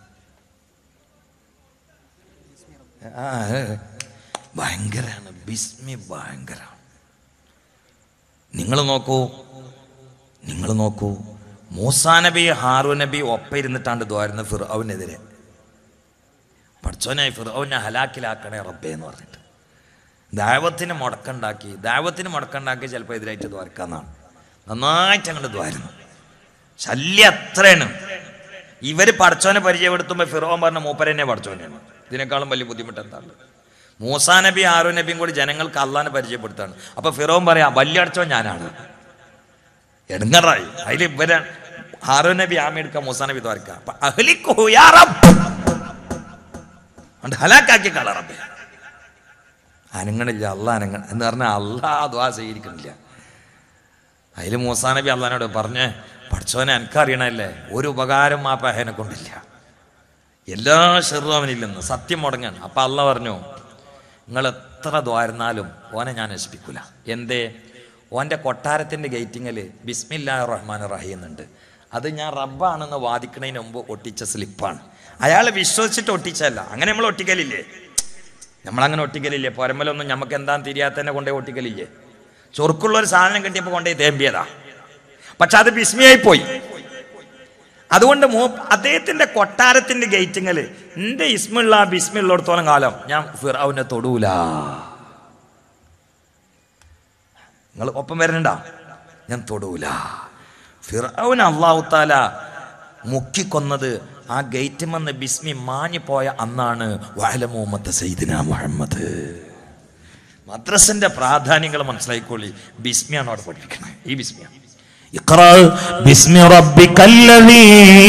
ആ ഭയങ്കരാണ് ബിസ്മി ഭയങ്കര നിങ്ങൾ നോക്കൂ നിങ്ങൾ നോക്കൂ മൂസാ നബി ഹാറു നബി ഒപ്പം ഇരുന്നിട്ടാണ്ട് ദ്വാരുന്ന ഫിറോവിനെതിരെ പഠിച്ചോനെ ഫിറോവിനെ ഹലാക്കിലാക്കണേ റബ്ബേ എന്ന് പറഞ്ഞിട്ട് ദൈവത്തിന് മുടക്കുണ്ടാക്കി ദൈവത്തിന് മുടക്കുണ്ടാക്കി ചിലപ്പോൾ എതിരായിട്ട് ദ്വാരക്കാന്നാണ് നന്നായിട്ട് അങ്ങോട്ട് ദ്വാരുന്നു ശല്യം അത്രയാണ് ഇവര് പഠിച്ചോനെ പരിചയപ്പെടുത്തുമ്പോൾ ഫിറോൻ പറഞ്ഞ മൂപ്പരെന്നെ പഠിച്ചോനെയാണ് ഇതിനേക്കാളും വലിയ ബുദ്ധിമുട്ട് എന്താണ് മൂസാ നബി ആറു നബിയും കൂടി ജനങ്ങൾക്ക് അള്ളാനെ പരിചയപ്പെടുത്താണ് അപ്പൊ ഫിറോൻ പറയാ വലിയ അടച്ചോ ഞാനാണ് എടുങ്ങറായി അതിൽ ഇവരെ ഹാറു നബി ആമെടുക്ക മൂസാ നബി ദ്വാരക്ക അപ്പൊ അഹ്ലിക്കു യാ റബ്ബ്. അതുകൊണ്ട് ഹലാക്കാക്കി കളറബേ അനങ്ങണില്ല അല്ല അനങ്ങ എന്ന് പറഞ്ഞാൽ അള്ളാ ദ്വാ സ്വീകരിക്കണില്ല അതിൽ മൂസാ നബി അള്ളഹാനോട് പറഞ്ഞ് പഠിച്ചവനെ എനിക്കറിയണല്ലേ ഒരു ഉപകാരം ആ പഹനെ കൊണ്ടില്ല എല്ലാ ഷെറും അവനില്ലെന്ന് സത്യം മുടങ്ങാൻ അപ്പൊ അള്ള പറഞ്ഞു നിങ്ങൾ എത്ര ദ്വാരുന്നാലും ഓനെ ഞാൻ നശിപ്പിക്കൂല എന്തേ ഓൻ്റെ കൊട്ടാരത്തിൻ്റെ ഗേറ്റിങ്ങിൽ ബിസ്മില്ലാ റഹ്മാൻ റഹീം എന്നുണ്ട് അത് ഞാൻ റബ്ബാണെന്ന് വാദിക്കണതിന് മുമ്പ് ഒട്ടിച്ച സ്ലിപ്പാണ് അയാൾ വിശ്വസിച്ചിട്ട് ഒട്ടിച്ചല്ല അങ്ങനെ നമ്മൾ ഒട്ടിക്കലില്ലേ നമ്മളങ്ങനെ ഒട്ടിക്കലില്ലേ പൊരമലൊന്നും നമുക്ക് എന്താന്ന് തിരിയാത്തന്നെ കൊണ്ടേ ഒട്ടിക്കലില്ലേ ചൊറുക്കുള്ള ഒരു സാധനം കിട്ടിയപ്പോൾ കൊണ്ടേ തേമ്പിയതാ പക്ഷെ അത് ബിസ്മിയായി പോയി അതുകൊണ്ട് മൂ അദ്ദേഹത്തിന്റെ കൊട്ടാരത്തിന്റെ ഗേറ്റിങ്ങല് എന്റെ ഇസ്മുള്ള ബിസ്മുള്ളിടത്തോളം കാലം ഞാൻ ഫിറൌനെ തൊടൂല നിങ്ങൾ ഒപ്പം വരണണ്ട ഞാൻ തൊടൂല ഫിറൌൻ അള്ളാഹുത്താല മുക്കിക്കൊന്നത് ആ ഗേറ്റുമെന്ന് ബിസ്മി മാഞ്ഞു പോയ അന്നാണ് വഹല മുഹമ്മദ് സൈദിന മുഹമ്മദ് മദ്രസിന്റെ പ്രാധാന്യങ്ങൾ മനസ്സിലായിക്കോളി ബിസ്മിയാണ് അവിടെ പഠിപ്പിക്കുന്നത് ഈ ബിസ്മിയാണ് اقرأ باسم ربك الذي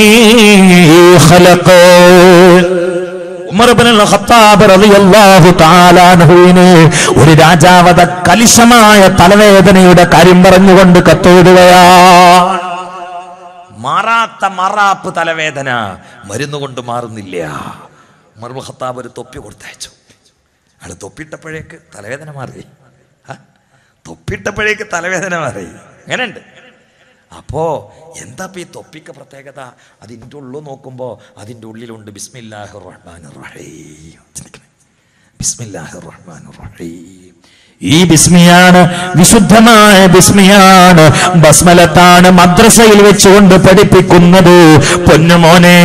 خلق ഉമർ ഇബ്നുൽ ഖത്താബ് റളിയല്ലാഹു തആല അൻഹുവിന് ഒരു രാജാവത കലിശമായ തലവേദനയുടെ കാര്യം പറഞ്ഞുകൊണ്ട് കത്തെഴുതുകയാണ് മാറാത്ത മറാപ്പ് തലവേദന മരുന്ന് കൊണ്ട് മാറുന്നില്ല ഉമർ ഇബ്നുൽ ഖത്താബ് ഒരു തൊപ്പി കൊടുത്തയച്ചു അയാൾ തൊപ്പിയിട്ടപ്പോഴേക്ക് തലവേദന മാറി ആ? തൊപ്പിയിട്ടപ്പോഴേക്ക് തലവേദന മാറി അങ്ങനെയുണ്ട് അപ്പോ എന്താ ഇപ്പൊ ഈ തൊപ്പിക്ക് പ്രത്യേകത അതിൻ്റെ ഉള്ളു നോക്കുമ്പോ അതിൻ്റെ ഉള്ളിലുണ്ട് ബിസ്മില്ലാഹി റഹ്മാൻ റഹീം ചിന്തിക്കണേ ബിസ്മില്ലാഹി റഹ്മാൻ റഹീം ഈ ബിസ്മിയാണ് വിശുദ്ധമായ ബിസ്മിയാണ് ബസ്മലത്താണ് മദ്രസയിൽ വെച്ചുകൊണ്ട് പഠിപ്പിക്കുന്നത് പൊന്നുമോനെ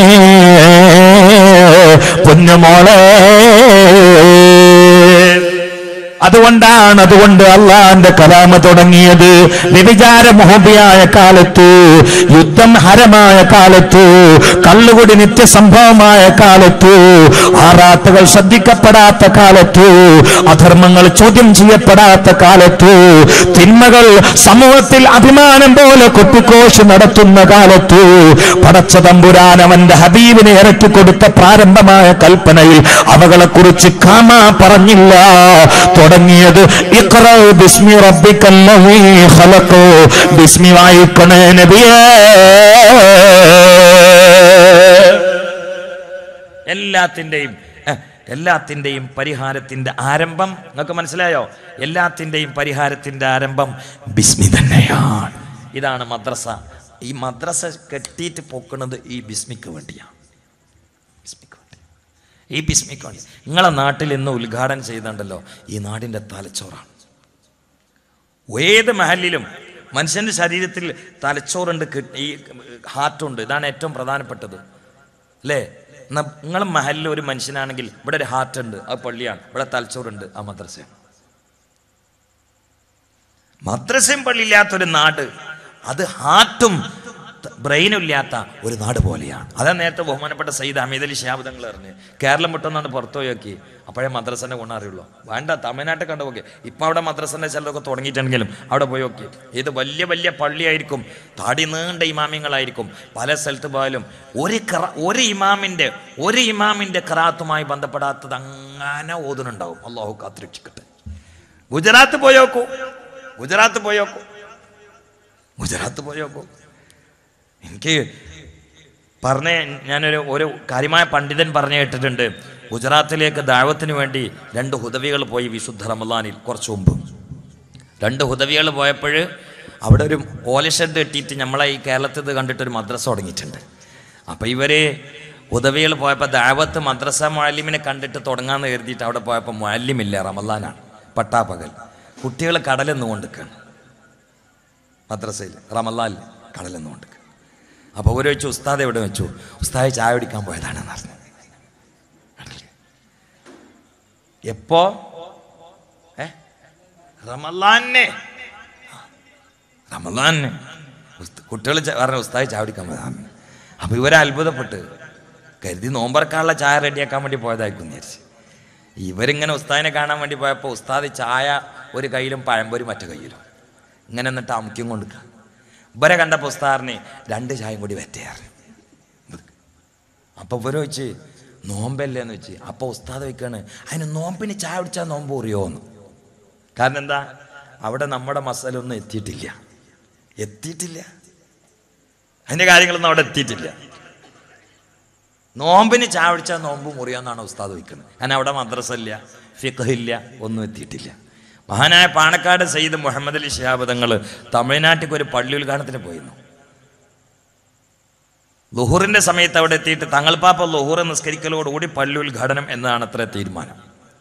പൊന്നുമോളെ അതുകൊണ്ടാണ് അതുകൊണ്ട് അള്ളാന്റെ കലാമ തുടങ്ങിയത് വ്യഭിചാര മോഹിയായ കാലത്ത് യുദ്ധം ഹരമായ കാലത്ത് കള്ളുകുടി നിത്യസംഭവമായ കാലത്ത് ആറാത്തുകൾ ശ്രദ്ധിക്കപ്പെടാത്ത കാലത്ത് അധർമ്മങ്ങൾ ചോദ്യം ചെയ്യപ്പെടാത്ത കാലത്ത് തിന്മകൾ സമൂഹത്തിൽ അഭിമാനം പോലെ കൊട്ടിക്കോശ് നടത്തുന്ന കാലത്ത് പടച്ച തമ്പുരാൻ അവന്റെ ഹബീബിനെ ഇറക്കി കൊടുത്ത പ്രാരംഭമായ കൽപ്പനയിൽ അവകളെ കുറിച്ച് കാമ പറഞ്ഞില്ല തുടങ്ങി തുടങ്ങിയത് ഇഖ്റ ബിസ്മി റബ്ബിക്കല്ലദീ ഖലഖ് ബിസ്മി വായിക്കണേ നബിയേ എല്ലാത്തിൻ്റെയും ഏഹ്, എല്ലാത്തിൻ്റെയും പരിഹാരത്തിൻ്റെ ആരംഭം നിങ്ങൾക്ക് മനസ്സിലായോ എല്ലാത്തിൻ്റെയും പരിഹാരത്തിൻ്റെ ആരംഭം ബിസ്മി തന്നെയാണ് ഇതാണ് മദ്രസ ഈ മദ്രസ കെട്ടിയിട്ട് പൊക്കുന്നത് ഈ ബിസ്മിക്ക് വേണ്ടിയാണ് ബിസ്മിക്ക് വേണ്ടി ഈ ബിസ്മിക്ക് വേണ്ടി നിങ്ങളെ നാട്ടിൽ ഇന്ന് ഉദ്ഘാടനം ചെയ്തുണ്ടല്ലോ ഈ നാടിൻ്റെ തലച്ചോറാണ് ഏത് മഹലിലും മനുഷ്യൻ്റെ ശരീരത്തിൽ തലച്ചോറുണ്ട് കിഡ്- ഈ ഹാർട്ടുണ്ട് ഇതാണ് ഏറ്റവും പ്രധാനപ്പെട്ടത് അല്ലേ എന്നാൽ നിങ്ങൾ മഹലിൽ ഒരു മനുഷ്യനാണെങ്കിൽ ഇവിടെ ഒരു ഹാർട്ട് ഉണ്ട് അത് പള്ളിയാണ് ഇവിടെ തലച്ചോറുണ്ട് ആ മദ്രസയാണ് മദ്രസയും പള്ളിയില്ലാത്തൊരു നാട് അത് ഹാർട്ടും ബ്രെയിനും ഇല്ലാത്ത ഒരു നാട് പോലെയാണ് അതാ നേരത്തെ ബഹുമാനപ്പെട്ട സയ്യിദ് ഹമീദ് അലി ഷിഹാബുദങ്ങൾ പറഞ്ഞു കേരളം വിട്ടൊന്നാണ് പുറത്തു പോയി നോക്കി അപ്പോഴേ മദ്രസന്റെ ഗുണം അറിയുള്ളൂ വേണ്ട തമിഴ്നാട്ടിൽ കണ്ടു നോക്കി ഇപ്പം അവിടെ മദ്രസന്റെ ചിലരൊക്കെ തുടങ്ങിയിട്ടുണ്ടെങ്കിലും അവിടെ പോയി നോക്കി ഇത് വലിയ വലിയ പള്ളിയായിരിക്കും താടി നീണ്ട ഇമാമിങ്ങളായിരിക്കും പല സ്ഥലത്ത് പോയാലും ഒരു കറ ഒരു ഇമാമിന്റെ ഒരു ഇമാമിന്റെ കറാത്തുമായി ബന്ധപ്പെടാത്തത് അങ്ങനെ ഓതുന്നുണ്ടാവും അള്ളാഹു കാത്തിരക്ഷിക്കട്ടെ ഗുജറാത്ത് പോയോക്കൂ ഗുജറാത്ത് പോയോക്കൂ ഗുജറാത്ത് പോയോക്കൂ എനിക്ക് പറഞ്ഞ ഞാനൊരു ഒരു കാര്യമായ പണ്ഡിതൻ പറഞ്ഞു കേട്ടിട്ടുണ്ട് ഗുജറാത്തിലേക്ക് ദാവത്തിന് വേണ്ടി രണ്ട് ഹുദവികൾ പോയി വിശുദ്ധ റമദാനിൽ കുറച്ച് മുമ്പ് രണ്ട് ഹുദവികൾ പോയപ്പോൾ അവിടെ ഒരു ഓലഷെഡ് കെട്ടിയിട്ട് നമ്മളെ ഈ കേരളത്തിൽ ഇത് കണ്ടിട്ട് ഒരു മദ്രസ തുടങ്ങിയിട്ടുണ്ട് അപ്പോൾ ഇവർ ഉദവികൾ പോയപ്പോൾ ദാവത്ത് മദ്രസ മുഅല്ലിമിനെ കണ്ടിട്ട് തുടങ്ങാമെന്ന് കരുതിയിട്ട് അവിടെ പോയപ്പോൾ മുഅല്ലിമില്ല റമദാനാണ് പട്ടാപ്പകൽ കുട്ടികൾ കടലെന്ന് കൊണ്ടിരിക്കുകയാണ് മദ്രസയിൽ റമദാനിൽ കടലെന്ന് കൊണ്ടിരിക്കുക അപ്പോൾ ഒരു വെച്ചു ഉസ്താദ് എവിടെ വെച്ചു ഉസ്താദ് ചായ കുടിക്കാൻ പോയതാണെന്ന് പറഞ്ഞു എപ്പോ ഏ റമദാനെ റമദാനെ കുട്ടികൾ പറഞ്ഞ ഉസ്താദ് ചായ കുടിക്കാൻ പോയതാണ് അപ്പോൾ ഇവരെ അത്ഭുതപ്പെട്ട് കരുതി നോമ്പറക്കാനുള്ള ചായ റെഡിയാക്കാൻ വേണ്ടി പോയതായിരിക്കും എന്ന് വിചാരിച്ച് ഇവരിങ്ങനെ ഉസ്താദിനെ കാണാൻ വേണ്ടി പോയപ്പോൾ ഉസ്താദ് ചായ ഒരു കയ്യിലും പഴംപൊരി മറ്റു കയ്യിലും ഇങ്ങനെ എന്നിട്ട് അമുക്കും കൊടുക്കുക ഇവരെ കണ്ടപ്പോൾ ഉസ്താദിനെ രണ്ട് ചായയും കൂടി വെറ്റയാറ് അപ്പോൾ ഇവര് വെച്ച് നോമ്പല്ലേ എന്ന് വെച്ച് അപ്പോൾ ഉസ്താദ് വെക്കാണ് അതിന് നോമ്പിന് ചായ കുടിച്ചാൽ നോമ്പ് അറിയോന്ന് കാരണം എന്താ അവിടെ നമ്മുടെ മസാലൊന്നും എത്തിയിട്ടില്ല എത്തിയിട്ടില്ല അതിൻ്റെ കാര്യങ്ങളൊന്നും അവിടെ എത്തിയിട്ടില്ല നോമ്പിന് ചായ കുടിച്ചാൽ നോമ്പ് മുറിയാന്നാണ് ഉസ്താദ് വയ്ക്കുന്നത് കാരണം അവിടെ മദ്രസ ഇല്ല ഫിഖ് ഇല്ല ഒന്നും എത്തിയിട്ടില്ല മഹാനായ പാണക്കാട് സയ്യിദ് മുഹമ്മദ് അലി ശിഹാബദങ്ങൾ തമിഴ്നാട്ടിൽ ഒരു പള്ളി ഉദ്ഘാടനത്തിന് പോയിരുന്നു ലുഹൂറിന്റെ സമയത്ത് അവിടെ എത്തിയിട്ട് തങ്ങൾപ്പാപ്പ ലുഹൂർ നിസ്കരിക്കലോടുകൂടി പള്ളി ഉദ്ഘാടനം എന്നതാണ് അത്ര തീരുമാനം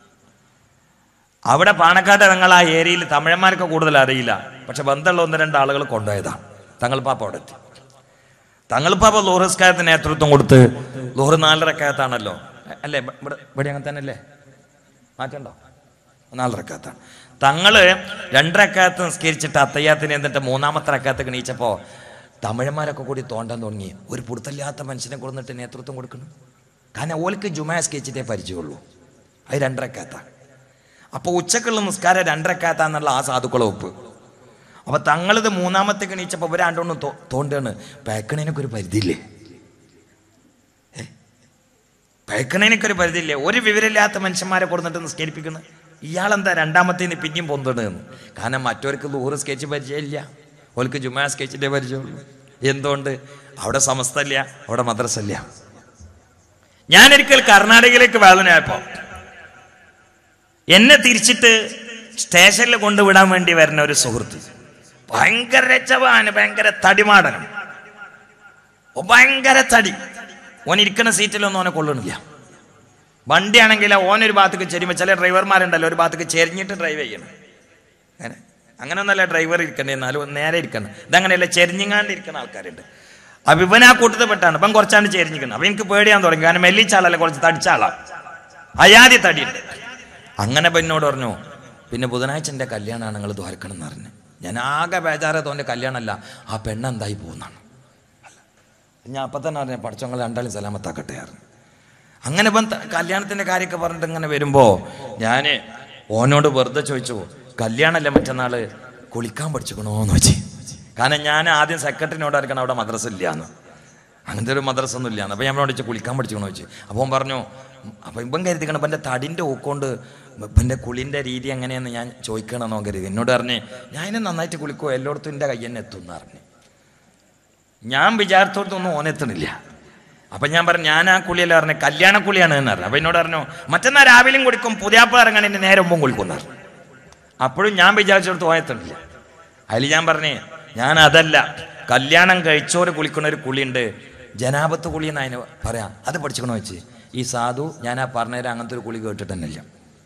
അവിടെ പാണക്കാട് ഞങ്ങൾ ആ ഏരിയയിൽ തമിഴന്മാർക്ക് കൂടുതൽ അറിയില്ല പക്ഷെ ബന്ധമുള്ള ഒന്ന് രണ്ട് ആളുകൾ കൊണ്ടുപോയതാണ് തങ്ങൾപ്പാപ്പ അവിടെ എത്തി തങ്ങൾപ്പാപ്പ ലോഹറിസ്കാരത്തിന് നേതൃത്വം കൊടുത്ത് ലോഹർ നാലരക്കകത്താണല്ലോ അല്ലേ ഇവിടെ ഇവിടെ അങ്ങനെ തന്നെ അല്ലേ മാറ്റണ്ടോ നാലരക്കകത്താണ് തങ്ങള് രണ്ടരക്കകത്ത് നിസ്കരിച്ചിട്ട് അത്തയ്യാത്തിന് എന്നിട്ട് മൂന്നാമത്തെ റക്കകത്ത് കണീച്ചപ്പോൾ തമിഴന്മാരൊക്കെ കൂടി തോണ്ടാൻ തുടങ്ങി ഒരു പുറത്തല്ലാത്ത മനുഷ്യനെ കൊടുത്തിട്ട് നേതൃത്വം കൊടുക്കണം കാരണം ഓൾക്ക് ജുമാ സ്കെച്ചിട്ടേ പരിചയമുള്ളൂ അത് രണ്ടരക്കകത്താണ് അപ്പോൾ ഉച്ചക്കുള്ള നിസ്കാരം രണ്ടരക്കകത്താന്നുള്ള ആ സാധുക്കളെ ഒപ്പ് അപ്പൊ തങ്ങളിത് മൂന്നാമത്തെ കണീച്ചപ്പോ ഇവരാണ്ടോണ്ടും തോണ്ടാണ് പേക്കണേനൊക്കെ ഒരു പരിധിയില്ലേ ഏ? പേക്കണേനൊക്കെ ഒരു പരിധിയില്ലേ ഒരു വിവരമില്ലാത്ത മനുഷ്യന്മാരെ കൊടുത്തിട്ട് നിസ്കരിപ്പിക്കുന്നത് ഇയാളെന്താ രണ്ടാമത്തേന് പിന്നെയും പൊന്തണെന്ന് കാരണം മറ്റവർക്ക് നൂറ് സ്കെച്ച് പരിചയമില്ല ഓൾക്ക് ജുമാ സ്കെച്ചിന്റെ പരിചയമുള്ളൂ എന്തുകൊണ്ട് അവിടെ സമസ്തല്ല അവിടെ മദ്രസല്ല ഞാനൊരിക്കൽ കർണാടകയിലേക്ക് വേളനായപ്പോ എന്നെ തിരിച്ചിട്ട് സ്റ്റേഷനിൽ കൊണ്ടുവിടാൻ വേണ്ടി വരുന്ന ഒരു സുഹൃത്ത് ഭയങ്കര രച്ചവാന് ഭയങ്കര തടിമാടനം ഓ, ഭയങ്കര തടി ഓൻ ഇരിക്കുന്ന സീറ്റിലൊന്നും ഓനെ കൊള്ളണില്ല വണ്ടിയാണെങ്കിൽ ഓനൊരു ഭാഗത്തേക്ക് ചെരിയുമ്പോൾ ചില ഡ്രൈവർമാരുണ്ടല്ലോ ഒരു ഭാഗത്തേക്ക് ചെരിഞ്ഞിട്ട് ഡ്രൈവ് ചെയ്യണം അങ്ങനെ അങ്ങനെയൊന്നല്ല ഡ്രൈവർ ഇരിക്കണ്ടേ എന്നാലും നേരെ ഇരിക്കണം ഇതങ്ങനെയല്ല ചെരിഞ്ഞിങ്ങാണ്ട് ഇരിക്കുന്ന ആൾക്കാരുണ്ട് അപ്പൊ ഇവൻ ആ കൂട്ടത്തിൽ പെട്ടാണ് ഇപ്പം കുറച്ചാണ്ട് ചെരിഞ്ഞിരിക്കണം അപ്പൊ എനിക്ക് പേടിയാൻ തുടങ്ങി കാരണം മെല്ലിച്ച ആളല്ല കുറച്ച് തടിച്ച ആളാ അയാതി തടിയുണ്ട് അങ്ങനെ ഇപ്പൊ എന്നോട് പറഞ്ഞു പിന്നെ ബുധനാഴ്ച എൻ്റെ കല്യാണമാണ് നിങ്ങൾ ദ്വാരക്കണം എന്ന് പറഞ്ഞു ഞാൻ ആകെ ബേജാറെ തോൻ്റെ കല്യാണമല്ല ആ പെണ്ണ് എന്തായി പോകുന്നതാണ് ഞാൻ അപ്പം തന്നെ പറഞ്ഞു പഠിച്ചവങ്ങൾ രണ്ടാളും സലാമത്താക്കട്ടെ പറഞ്ഞു അങ്ങനെ ഇപ്പം ത- കല്യാണത്തിൻ്റെ കാര്യമൊക്കെ പറഞ്ഞിട്ട് ഇങ്ങനെ വരുമ്പോൾ ഞാൻ ഓനോട് വെറുതെ ചോദിച്ചു കല്യാണമല്ലേ മറ്റന്നാൾ കുളിക്കാൻ പഠിച്ചിക്കണോന്ന് വെച്ച് കാരണം ഞാൻ ആദ്യം സെക്രട്ടറിനോട് ആയിരിക്കണം അവിടെ മദ്രസ ഇല്ലയെന്ന് അങ്ങനത്തെ ഒരു മദ്രസ ഒന്നും ഇല്ല അപ്പോൾ ഞാൻ പഠിച്ച് കുളിക്കാൻ പഠിച്ചിക്കണോ ചോദിച്ചു അപ്പോൾ അവൻ പറഞ്ഞു അപ്പോൾ ഇപ്പം കരുതിക്കണം ഇപ്പം എൻ്റെ തടിൻ്റെ ഊക്കൊണ്ട് ഇപ്പം കുളിൻ്റെ രീതി എങ്ങനെയാണെന്ന് ഞാൻ ചോദിക്കണമെന്നോ കരുതി എന്നോട് പറഞ്ഞ് ഞാൻ ഇതിനെ നന്നായിട്ട് കുളിക്കുമോ എല്ലായിടത്തും എൻ്റെ കൈ തന്നെ എത്തും എന്ന് പറഞ്ഞു ഞാൻ വിചാരത്തോടത്തൊന്നും ഓനെത്തണില്ല അപ്പം ഞാൻ പറഞ്ഞു ഞാൻ ആ കുളിയല്ല പറഞ്ഞു കല്യാണ കുളിയാണ് എന്ന് പറഞ്ഞു അപ്പം എന്നോട് പറഞ്ഞു മറ്റന്നാൾ രാവിലെയും കുളിക്കും പുതിയാപ്പിള ഇറങ്ങാൻ നേരെ മുമ്പും കുളിക്കും എന്ന് പറഞ്ഞു അപ്പോഴും ഞാൻ വിചാരിച്ചിടത്ത് ഓനെത്തണില്ല അതിൽ ഞാൻ പറഞ്ഞേ ഞാൻ അതല്ല കല്യാണം കഴിച്ചോര് കുളിക്കണ ഒരു കുളിയുണ്ട് ജനാപത്ത് കുളി എന്ന് അതിന് പറയാം അത് പഠിച്ചിക്കണോ വെച്ച് ഈ സാധു ഞാൻ ആ പറഞ്ഞേരം അങ്ങനത്തെ ഒരു കുളി കേട്ടിട്ട് തന്നെയില്ല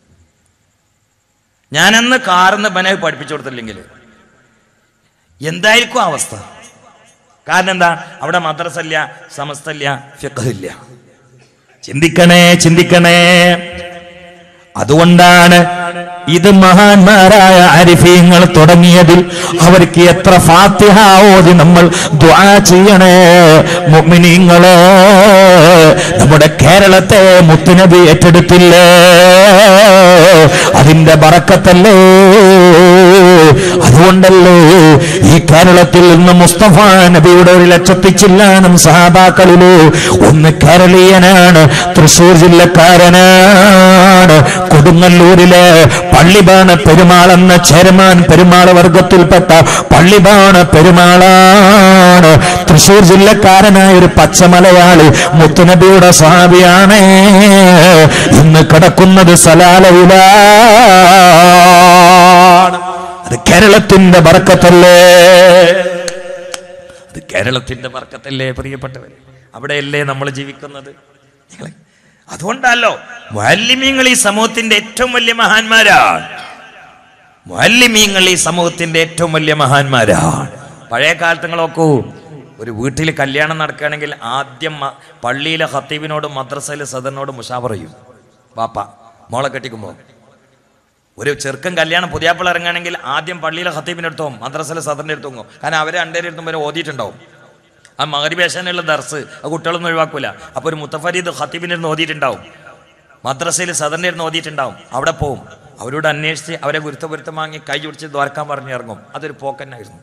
ഞാനന്ന് കാർന്ന് ബനെ പഠിപ്പിച്ചു കൊടുത്തില്ലെങ്കിൽ എന്തായിരിക്കും ആ അവസ്ഥ കാരണം എന്താ അവിടെ മദ്രസ ഇല്ല സമസ്ത ഇല്ല ഫിഖ് ഇല്ല ചിന്തിക്കണേ ചിന്തിക്കണേ അതുകൊണ്ടാണ് ഇത് മഹാന്മാരായ അരിഫീങ്ങൾ തുടങ്ങിയതിൽ അവർക്ക് എത്ര ഫാത്തിഹ ഓതി നമ്മൾ ദുആ ചെയ്യണേ മുഅ്മിനീങ്ങളെ നമ്മുടെ കേരളത്തെ മുത്തുനബി ഏറ്റെടുത്തില്ലേ അതിന്റെ ബറക്കത്തല്ലേ അതുകൊണ്ടല്ലേ ഈ കേരളത്തിൽ നിന്ന് മുസ്തഫ നബിയുടെ ഒരു ലക്ഷത്തി ചില്ലാനും സഹാബാക്കളിലോ ഒന്ന് കേരളീയനാണ് തൃശൂർ ജില്ലക്കാരനാണ് കൊടുങ്ങല്ലൂരിലെ പള്ളിബാണ പെരുമാൾ എന്ന ചെയർമാൻ പെരുമാൾ വർഗത്തിൽപ്പെട്ട പള്ളിബാണ പെരുമാളാണ് തൃശൂർ ജില്ലക്കാരനായ ഒരു പച്ചമലയാളി മുത്തുനബിയുടെ സ്വാമിയാണ് ഇന്ന് കിടക്കുന്നത് സലാലയിലാണ് അത് കേരളത്തിന്റെ ബർക്കത്തല്ലേ അത് കേരളത്തിന്റെ വർക്കത്തല്ലേ പ്രിയപ്പെട്ടവരെ അവിടെയല്ലേ നമ്മൾ ജീവിക്കുന്നത് നിങ്ങളെ അതുകൊണ്ടല്ലോ മുഅല്ലിമീങ്ങൾ ഈ സമൂഹത്തിന്റെ ഏറ്റവും വലിയ മഹാന്മാരാണ് മുഅല്ലിമീങ്ങൾ ഈ സമൂഹത്തിന്റെ ഏറ്റവും വലിയ മഹാന്മാരാണ് പഴയ കാലത്ത് നിങ്ങൾ നോക്കൂ ഒരു വീട്ടിൽ കല്യാണം നടക്കുകയാണെങ്കിൽ ആദ്യം മ- പള്ളിയിലെ ഹത്തീബിനോടും മദ്രസയിലെ സദറിനോടും മുഷാവർ ചെയ്യും വാപ്പ മോളെ കെട്ടിക്കുമ്പോൾ ഒരു ചെറുക്കൻ കല്യാണം പുതിയാപ്പിള ഇറങ്ങുകയാണെങ്കിൽ ആദ്യം പള്ളിയിലെ ഹത്തീബിൻ്റെ അടുത്തോ മദ്രസയിലെ സദറിൻ്റെ അടുത്തോ കാരണം അവരെ രണ്ടേരെ അടുത്തും വരെ ഓതിയിട്ടുണ്ടാവും ആ മകരിബേശനുള്ള ദർസ് ആ കുട്ടികളൊന്നും ഒഴിവാക്കൂല അപ്പോൾ ഒരു മുത്തഫരീദ് ഹത്തീബിൻ്റെ അടുത്ത് ഓതിയിട്ടുണ്ടാവും മദ്രസയിൽ സദറിൻ്റെ അടുത്ത് ഓതിയിട്ടുണ്ടാവും അവിടെ പോവും അവരോട് അന്വേഷിച്ച് അവരെ ഗുരുത്ത പൊരുത്തം വാങ്ങി കൈ പിടിച്ച് ദ്വാരക്കാൻ പറഞ്ഞിറങ്ങും അതൊരു പോക്കന്നായിരുന്നു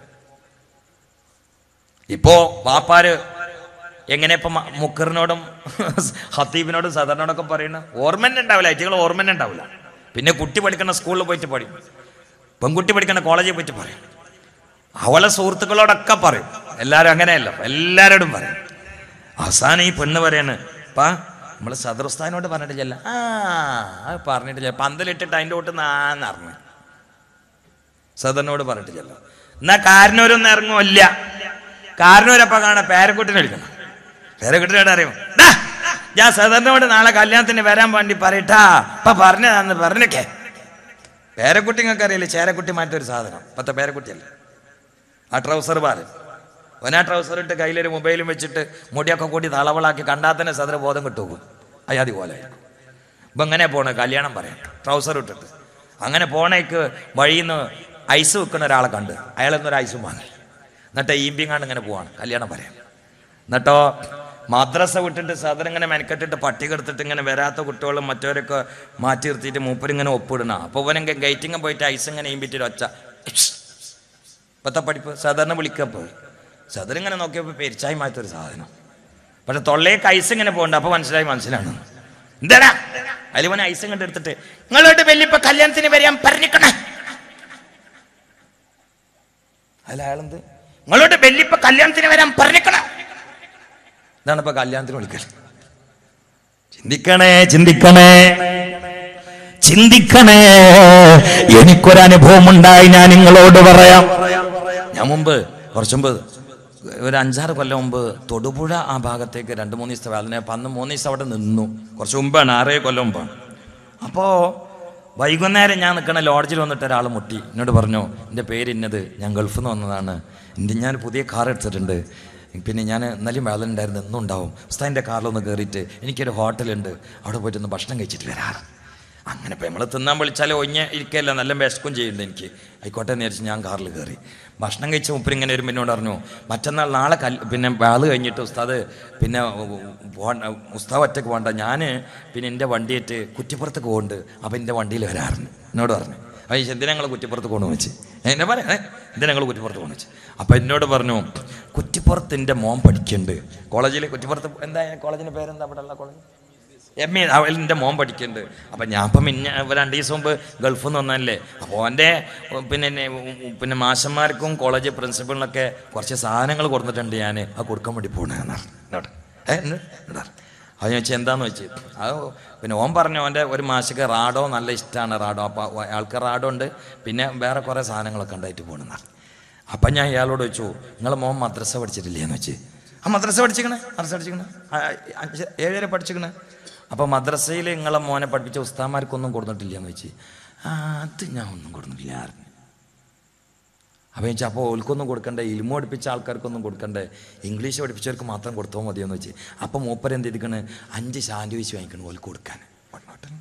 ഇപ്പോ വാപ്പാര് എങ്ങനെ ഇപ്പൊ മ- മുക്കറിനോടും ഹത്തീബിനോടും സദറിനോടൊക്കെ പറയുന്ന ഓർമ്മന്നെ ഉണ്ടാവില്ല ഐറ്റികൾ ഓർമ്മന്നെ ഉണ്ടാവില്ല പിന്നെ കുട്ടി പഠിക്കുന്ന സ്കൂളിൽ പോയിട്ട് പറയും പെൺകുട്ടി പഠിക്കുന്ന കോളേജിൽ പോയിട്ട് പറയും അവളെ സുഹൃത്തുക്കളോടൊക്കെ പറയും എല്ലാവരും അങ്ങനെയല്ല എല്ലാവരോടും പറയും അവസാനം ഈ പെണ്ണ് പറയാണ് പാ നമ്മൾ സദർസ്ഥാനോട് പറഞ്ഞിട്ടില്ല ആ അത് പറഞ്ഞിട്ടില്ല പന്തലിട്ടിട്ട് അതിൻ്റെ തൊട്ട് നാന്നറിഞ്ഞു സദറിനോട് പറഞ്ഞിട്ടില്ല എന്നാ കാരണവരൊന്നും ഇറങ്ങുമല്ല കാരണവരപ്പ കാണാൻ പേരക്കുട്ടിനെ വിളിക്കണം പേരക്കുട്ടിനോട് അറിയും "ഡാ, ഞാൻ സദറിനോട് നാളെ കല്യാണത്തിന് വരാൻ വേണ്ടി പറയട്ടാ ഇപ്പൊ പറഞ്ഞതാന്ന് പറഞ്ഞൊക്കെ പേരക്കുട്ടി നിങ്ങൾക്ക് അറിയില്ലേ ചേരക്കുട്ടി മാറ്റൊരു സാധനം പത്ത പേരക്കുട്ടിയല്ല ആ ട്രൗസർ ബാല് ഓൻ ആ ട്രൗസർ ഇട്ട് കയ്യിലൊരു മൊബൈലും വെച്ചിട്ട് മുടിയൊക്കെ കൂടി തളവളാക്കി കണ്ടാൽ തന്നെ സദർ ബോധം കിട്ടും അയാതി പോലെ ഇപ്പം എങ്ങനെ പോണേ കല്യാണം പറയാം ട്രൗസർ ഇട്ടിട്ട് അങ്ങനെ പോണേക്ക് വഴിയിൽ നിന്ന് ഐസ് വെക്കുന്ന ഒരാളെ കണ്ട് അയാളെന്നൊരു ഐസും വാങ്ങി എന്നിട്ട് ഈമ്പിങ്ങാണ്ട് ഇങ്ങനെ പോവാണ് കല്യാണം പറയാം എന്നിട്ടോ മദ്രസ വിട്ടിട്ട് സദർ ഇങ്ങനെ മെനക്കെട്ടിട്ട് പട്ടിക എടുത്തിട്ട് ഇങ്ങനെ വരാത്ത കുട്ടികളും മറ്റവരൊക്കെ മാറ്റി നിർത്തിയിട്ട് മൂപ്പരിങ്ങനെ ഒപ്പിടണം അപ്പോൾ ഇവനെങ്കിൽ ഗേറ്റിങ്ങ് പോയിട്ട് ഐസ് ഇങ്ങനെ ഈമ്പിട്ട് ഒച്ച ഇപ്പത്തെ പഠിപ്പ് സാധാരണ വിളിക്കാൻ പോയി സദർ ഇങ്ങനെ നോക്കിയപ്പോൾ പെരിച്ചായി മാറ്റൊരു സാധനം പക്ഷെ തൊള്ളേക്ക് ഐസ് ഇങ്ങനെ പോകണ്ട അപ്പോൾ മനസ്സിലായി മനസ്സിലാണ് എന്താടാ അതിൽ മോനെ ഐസ് ഇങ്ങോട്ട് എടുത്തിട്ട് നിങ്ങളോട് വലിയപ്പോ കല്യാണത്തിന് വരാൻ പറഞ്ഞിക്കണേ അല്ല അയാളെന്ത് നിങ്ങളോട് വലിയപ്പോ കല്യാണത്തിന് വരാൻ പറഞ്ഞിക്കണേ ഇതാണ് ഇപ്പൊ കല്യാണത്തിന് വിളിക്കൽ ചിന്തിക്കണേ ചിന്തിക്കണേ ചിന്തിക്കണേ എനിക്കൊരനുഭവം ഉണ്ടായി ഞാൻ നിങ്ങളോട് പറയാം ഞാൻ മുമ്പ് കുറച്ച് മുമ്പ് ഒരു അഞ്ചാറ് കൊല്ലം മുമ്പ് തൊടുപുഴ ആ ഭാഗത്തേക്ക് രണ്ട് മൂന്ന് ദിവസത്തെ വേദന അപ്പം അന്ന് മൂന്ന് ദിവസം അവിടെ നിന്നു കുറച്ച് മുമ്പാണ് ആറേ കൊല്ലം മുമ്പാണ് അപ്പോൾ വൈകുന്നേരം ഞാൻ നിൽക്കണ ലോഡ്ജിൽ വന്നിട്ട് ഒരാൾ മുട്ടി എന്നോട് പറഞ്ഞു എൻ്റെ പേര് ഇന്നത് ഞാൻ ഗൾഫിൽ നിന്ന് വന്നതാണ് എൻ്റെ ഞാൻ പുതിയ കാർ എടുത്തിട്ടുണ്ട് പിന്നെ ഞാൻ ഇന്നലെയും വേദന ഉണ്ടായിരുന്നു എന്നും ഉണ്ടാവും ഉസ്താദിൻ്റെ കാറിലൊന്ന് കയറിയിട്ട് എനിക്കൊരു ഹോട്ടലുണ്ട് അവിടെ പോയിട്ട് ഒന്ന് ഭക്ഷണം കഴിച്ചിട്ട് വരാറ് അങ്ങനെ ഇപ്പം നമ്മൾ തിന്നാൻ വിളിച്ചാൽ ഒഞ്ഞ ഇരിക്കല്ല നല്ല വിശക്കും ചെയ്യുന്നുണ്ട് എനിക്ക് ആയിക്കോട്ടെ എന്ന് വിചാരിച്ച് ഞാൻ കാറിൽ കയറി ഭക്ഷണം കഴിച്ച മുപ്പര് ഇങ്ങനെ വരുമ്പോൾ എന്നോട് പറഞ്ഞു മറ്റന്നാൾ നാളെ കല് പിന്നെ വേള് കഴിഞ്ഞിട്ട് ഉസ്താദ് പിന്നെ പോണ്ട ഉസ്താദ് ഒറ്റക്ക് പോകണ്ട ഞാൻ പിന്നെ എൻ്റെ വണ്ടിയായിട്ട് കുറ്റിപ്പുറത്ത് പോകുന്നുണ്ട് അപ്പം എൻ്റെ വണ്ടിയിൽ വരാറുണ്ട് എന്നോട് പറഞ്ഞു അപ്പോൾ ഈ എന്തിനാ ഞങ്ങൾ കുറ്റിപ്പുറത്ത് കൊണ്ടു വെച്ച് എന്നെ പറയണേ എന്തിനാ ഞങ്ങൾ കുറ്റിപ്പുറത്ത് പോകണം അപ്പം എന്നോട് പറഞ്ഞു കുറ്റിപ്പുറത്ത് മോൻ പഠിക്കുന്നുണ്ട് കോളേജിൽ കുറ്റിപ്പുറത്ത് എന്താ കോളേജിൻ്റെ പേരെന്താ അവിടെ ഉള്ള കോളേജ് എം എ എൻ്റെ മോൻ പഠിക്കുന്നുണ്ട് അപ്പം ഞാൻ ഇപ്പം പിന്നെ ഒരു രണ്ട് ദിവസം മുമ്പ് ഗൾഫിൽ നിന്ന് വന്നല്ലേ അപ്പോൾ എൻ്റെ പിന്നെ എന്നെ, ഉം, പിന്നെ മാഷന്മാർക്കും കോളേജ് പ്രിൻസിപ്പളിനൊക്കെ കുറച്ച് സാധനങ്ങൾ കൊടുത്തിട്ടുണ്ട് ഞാൻ അത് കൊടുക്കാൻ വേണ്ടി പോകണമെന്ന് എന്നോട് ഏ എന്നോട് എന്നോട്. അത് ഞാൻ വെച്ചാൽ എന്താന്ന് വെച്ച് അത് പിന്നെ ഓൻ പറഞ്ഞു ഓൻ്റെ ഒരു മാഷക്ക് റാഡോ നല്ല ഇഷ്ടമാണ് റാഡോ അപ്പോൾ ആൾക്ക് റാഡോ ഉണ്ട് പിന്നെ വേറെ കുറേ സാധനങ്ങളൊക്കെ ഉണ്ടായിട്ട് പോകണമെന്നാണ് അപ്പം ഞാൻ ഇയാളോട് ചോദിച്ചു നിങ്ങൾ മോൻ മദ്രസ പഠിച്ചിട്ടില്ലേ എന്ന് വെച്ച് ആ മദ്രസ പഠിച്ചിക്കണേ മദ്രസ പഠിച്ചിക്കണേ ആ, അഞ്ച് ഏഴര പഠിച്ചിക്കണേ അപ്പോൾ മദ്രസയിൽ നിങ്ങളെ മോനെ പഠിപ്പിച്ച ഉസ്താമാർക്കൊന്നും കൊടുത്തിട്ടില്ല എന്ന് വെച്ച് ആ അത് ഞാൻ ഒന്നും കൊടുത്തിട്ടില്ല ആറിന് അപ്പോൾ വെച്ചാൽ അപ്പോൾ ഓൽക്കൊന്നും കൊടുക്കണ്ടേ ഇൽമു പഠിപ്പിച്ച ആൾക്കാർക്കൊന്നും കൊടുക്കണ്ടേ ഇംഗ്ലീഷ് പഠിപ്പിച്ചവർക്ക് മാത്രം കൊടുത്താൽ മതിയെന്ന് വെച്ച് അപ്പോൾ മൂപ്പർ എന്ത് ചെയ്തിക്കണ് അഞ്ച് സാൻഡ്വിച്ച് വാങ്ങിക്കണം ഓൽക്ക് കൊടുക്കാൻ വട്ടോട്ടൻ.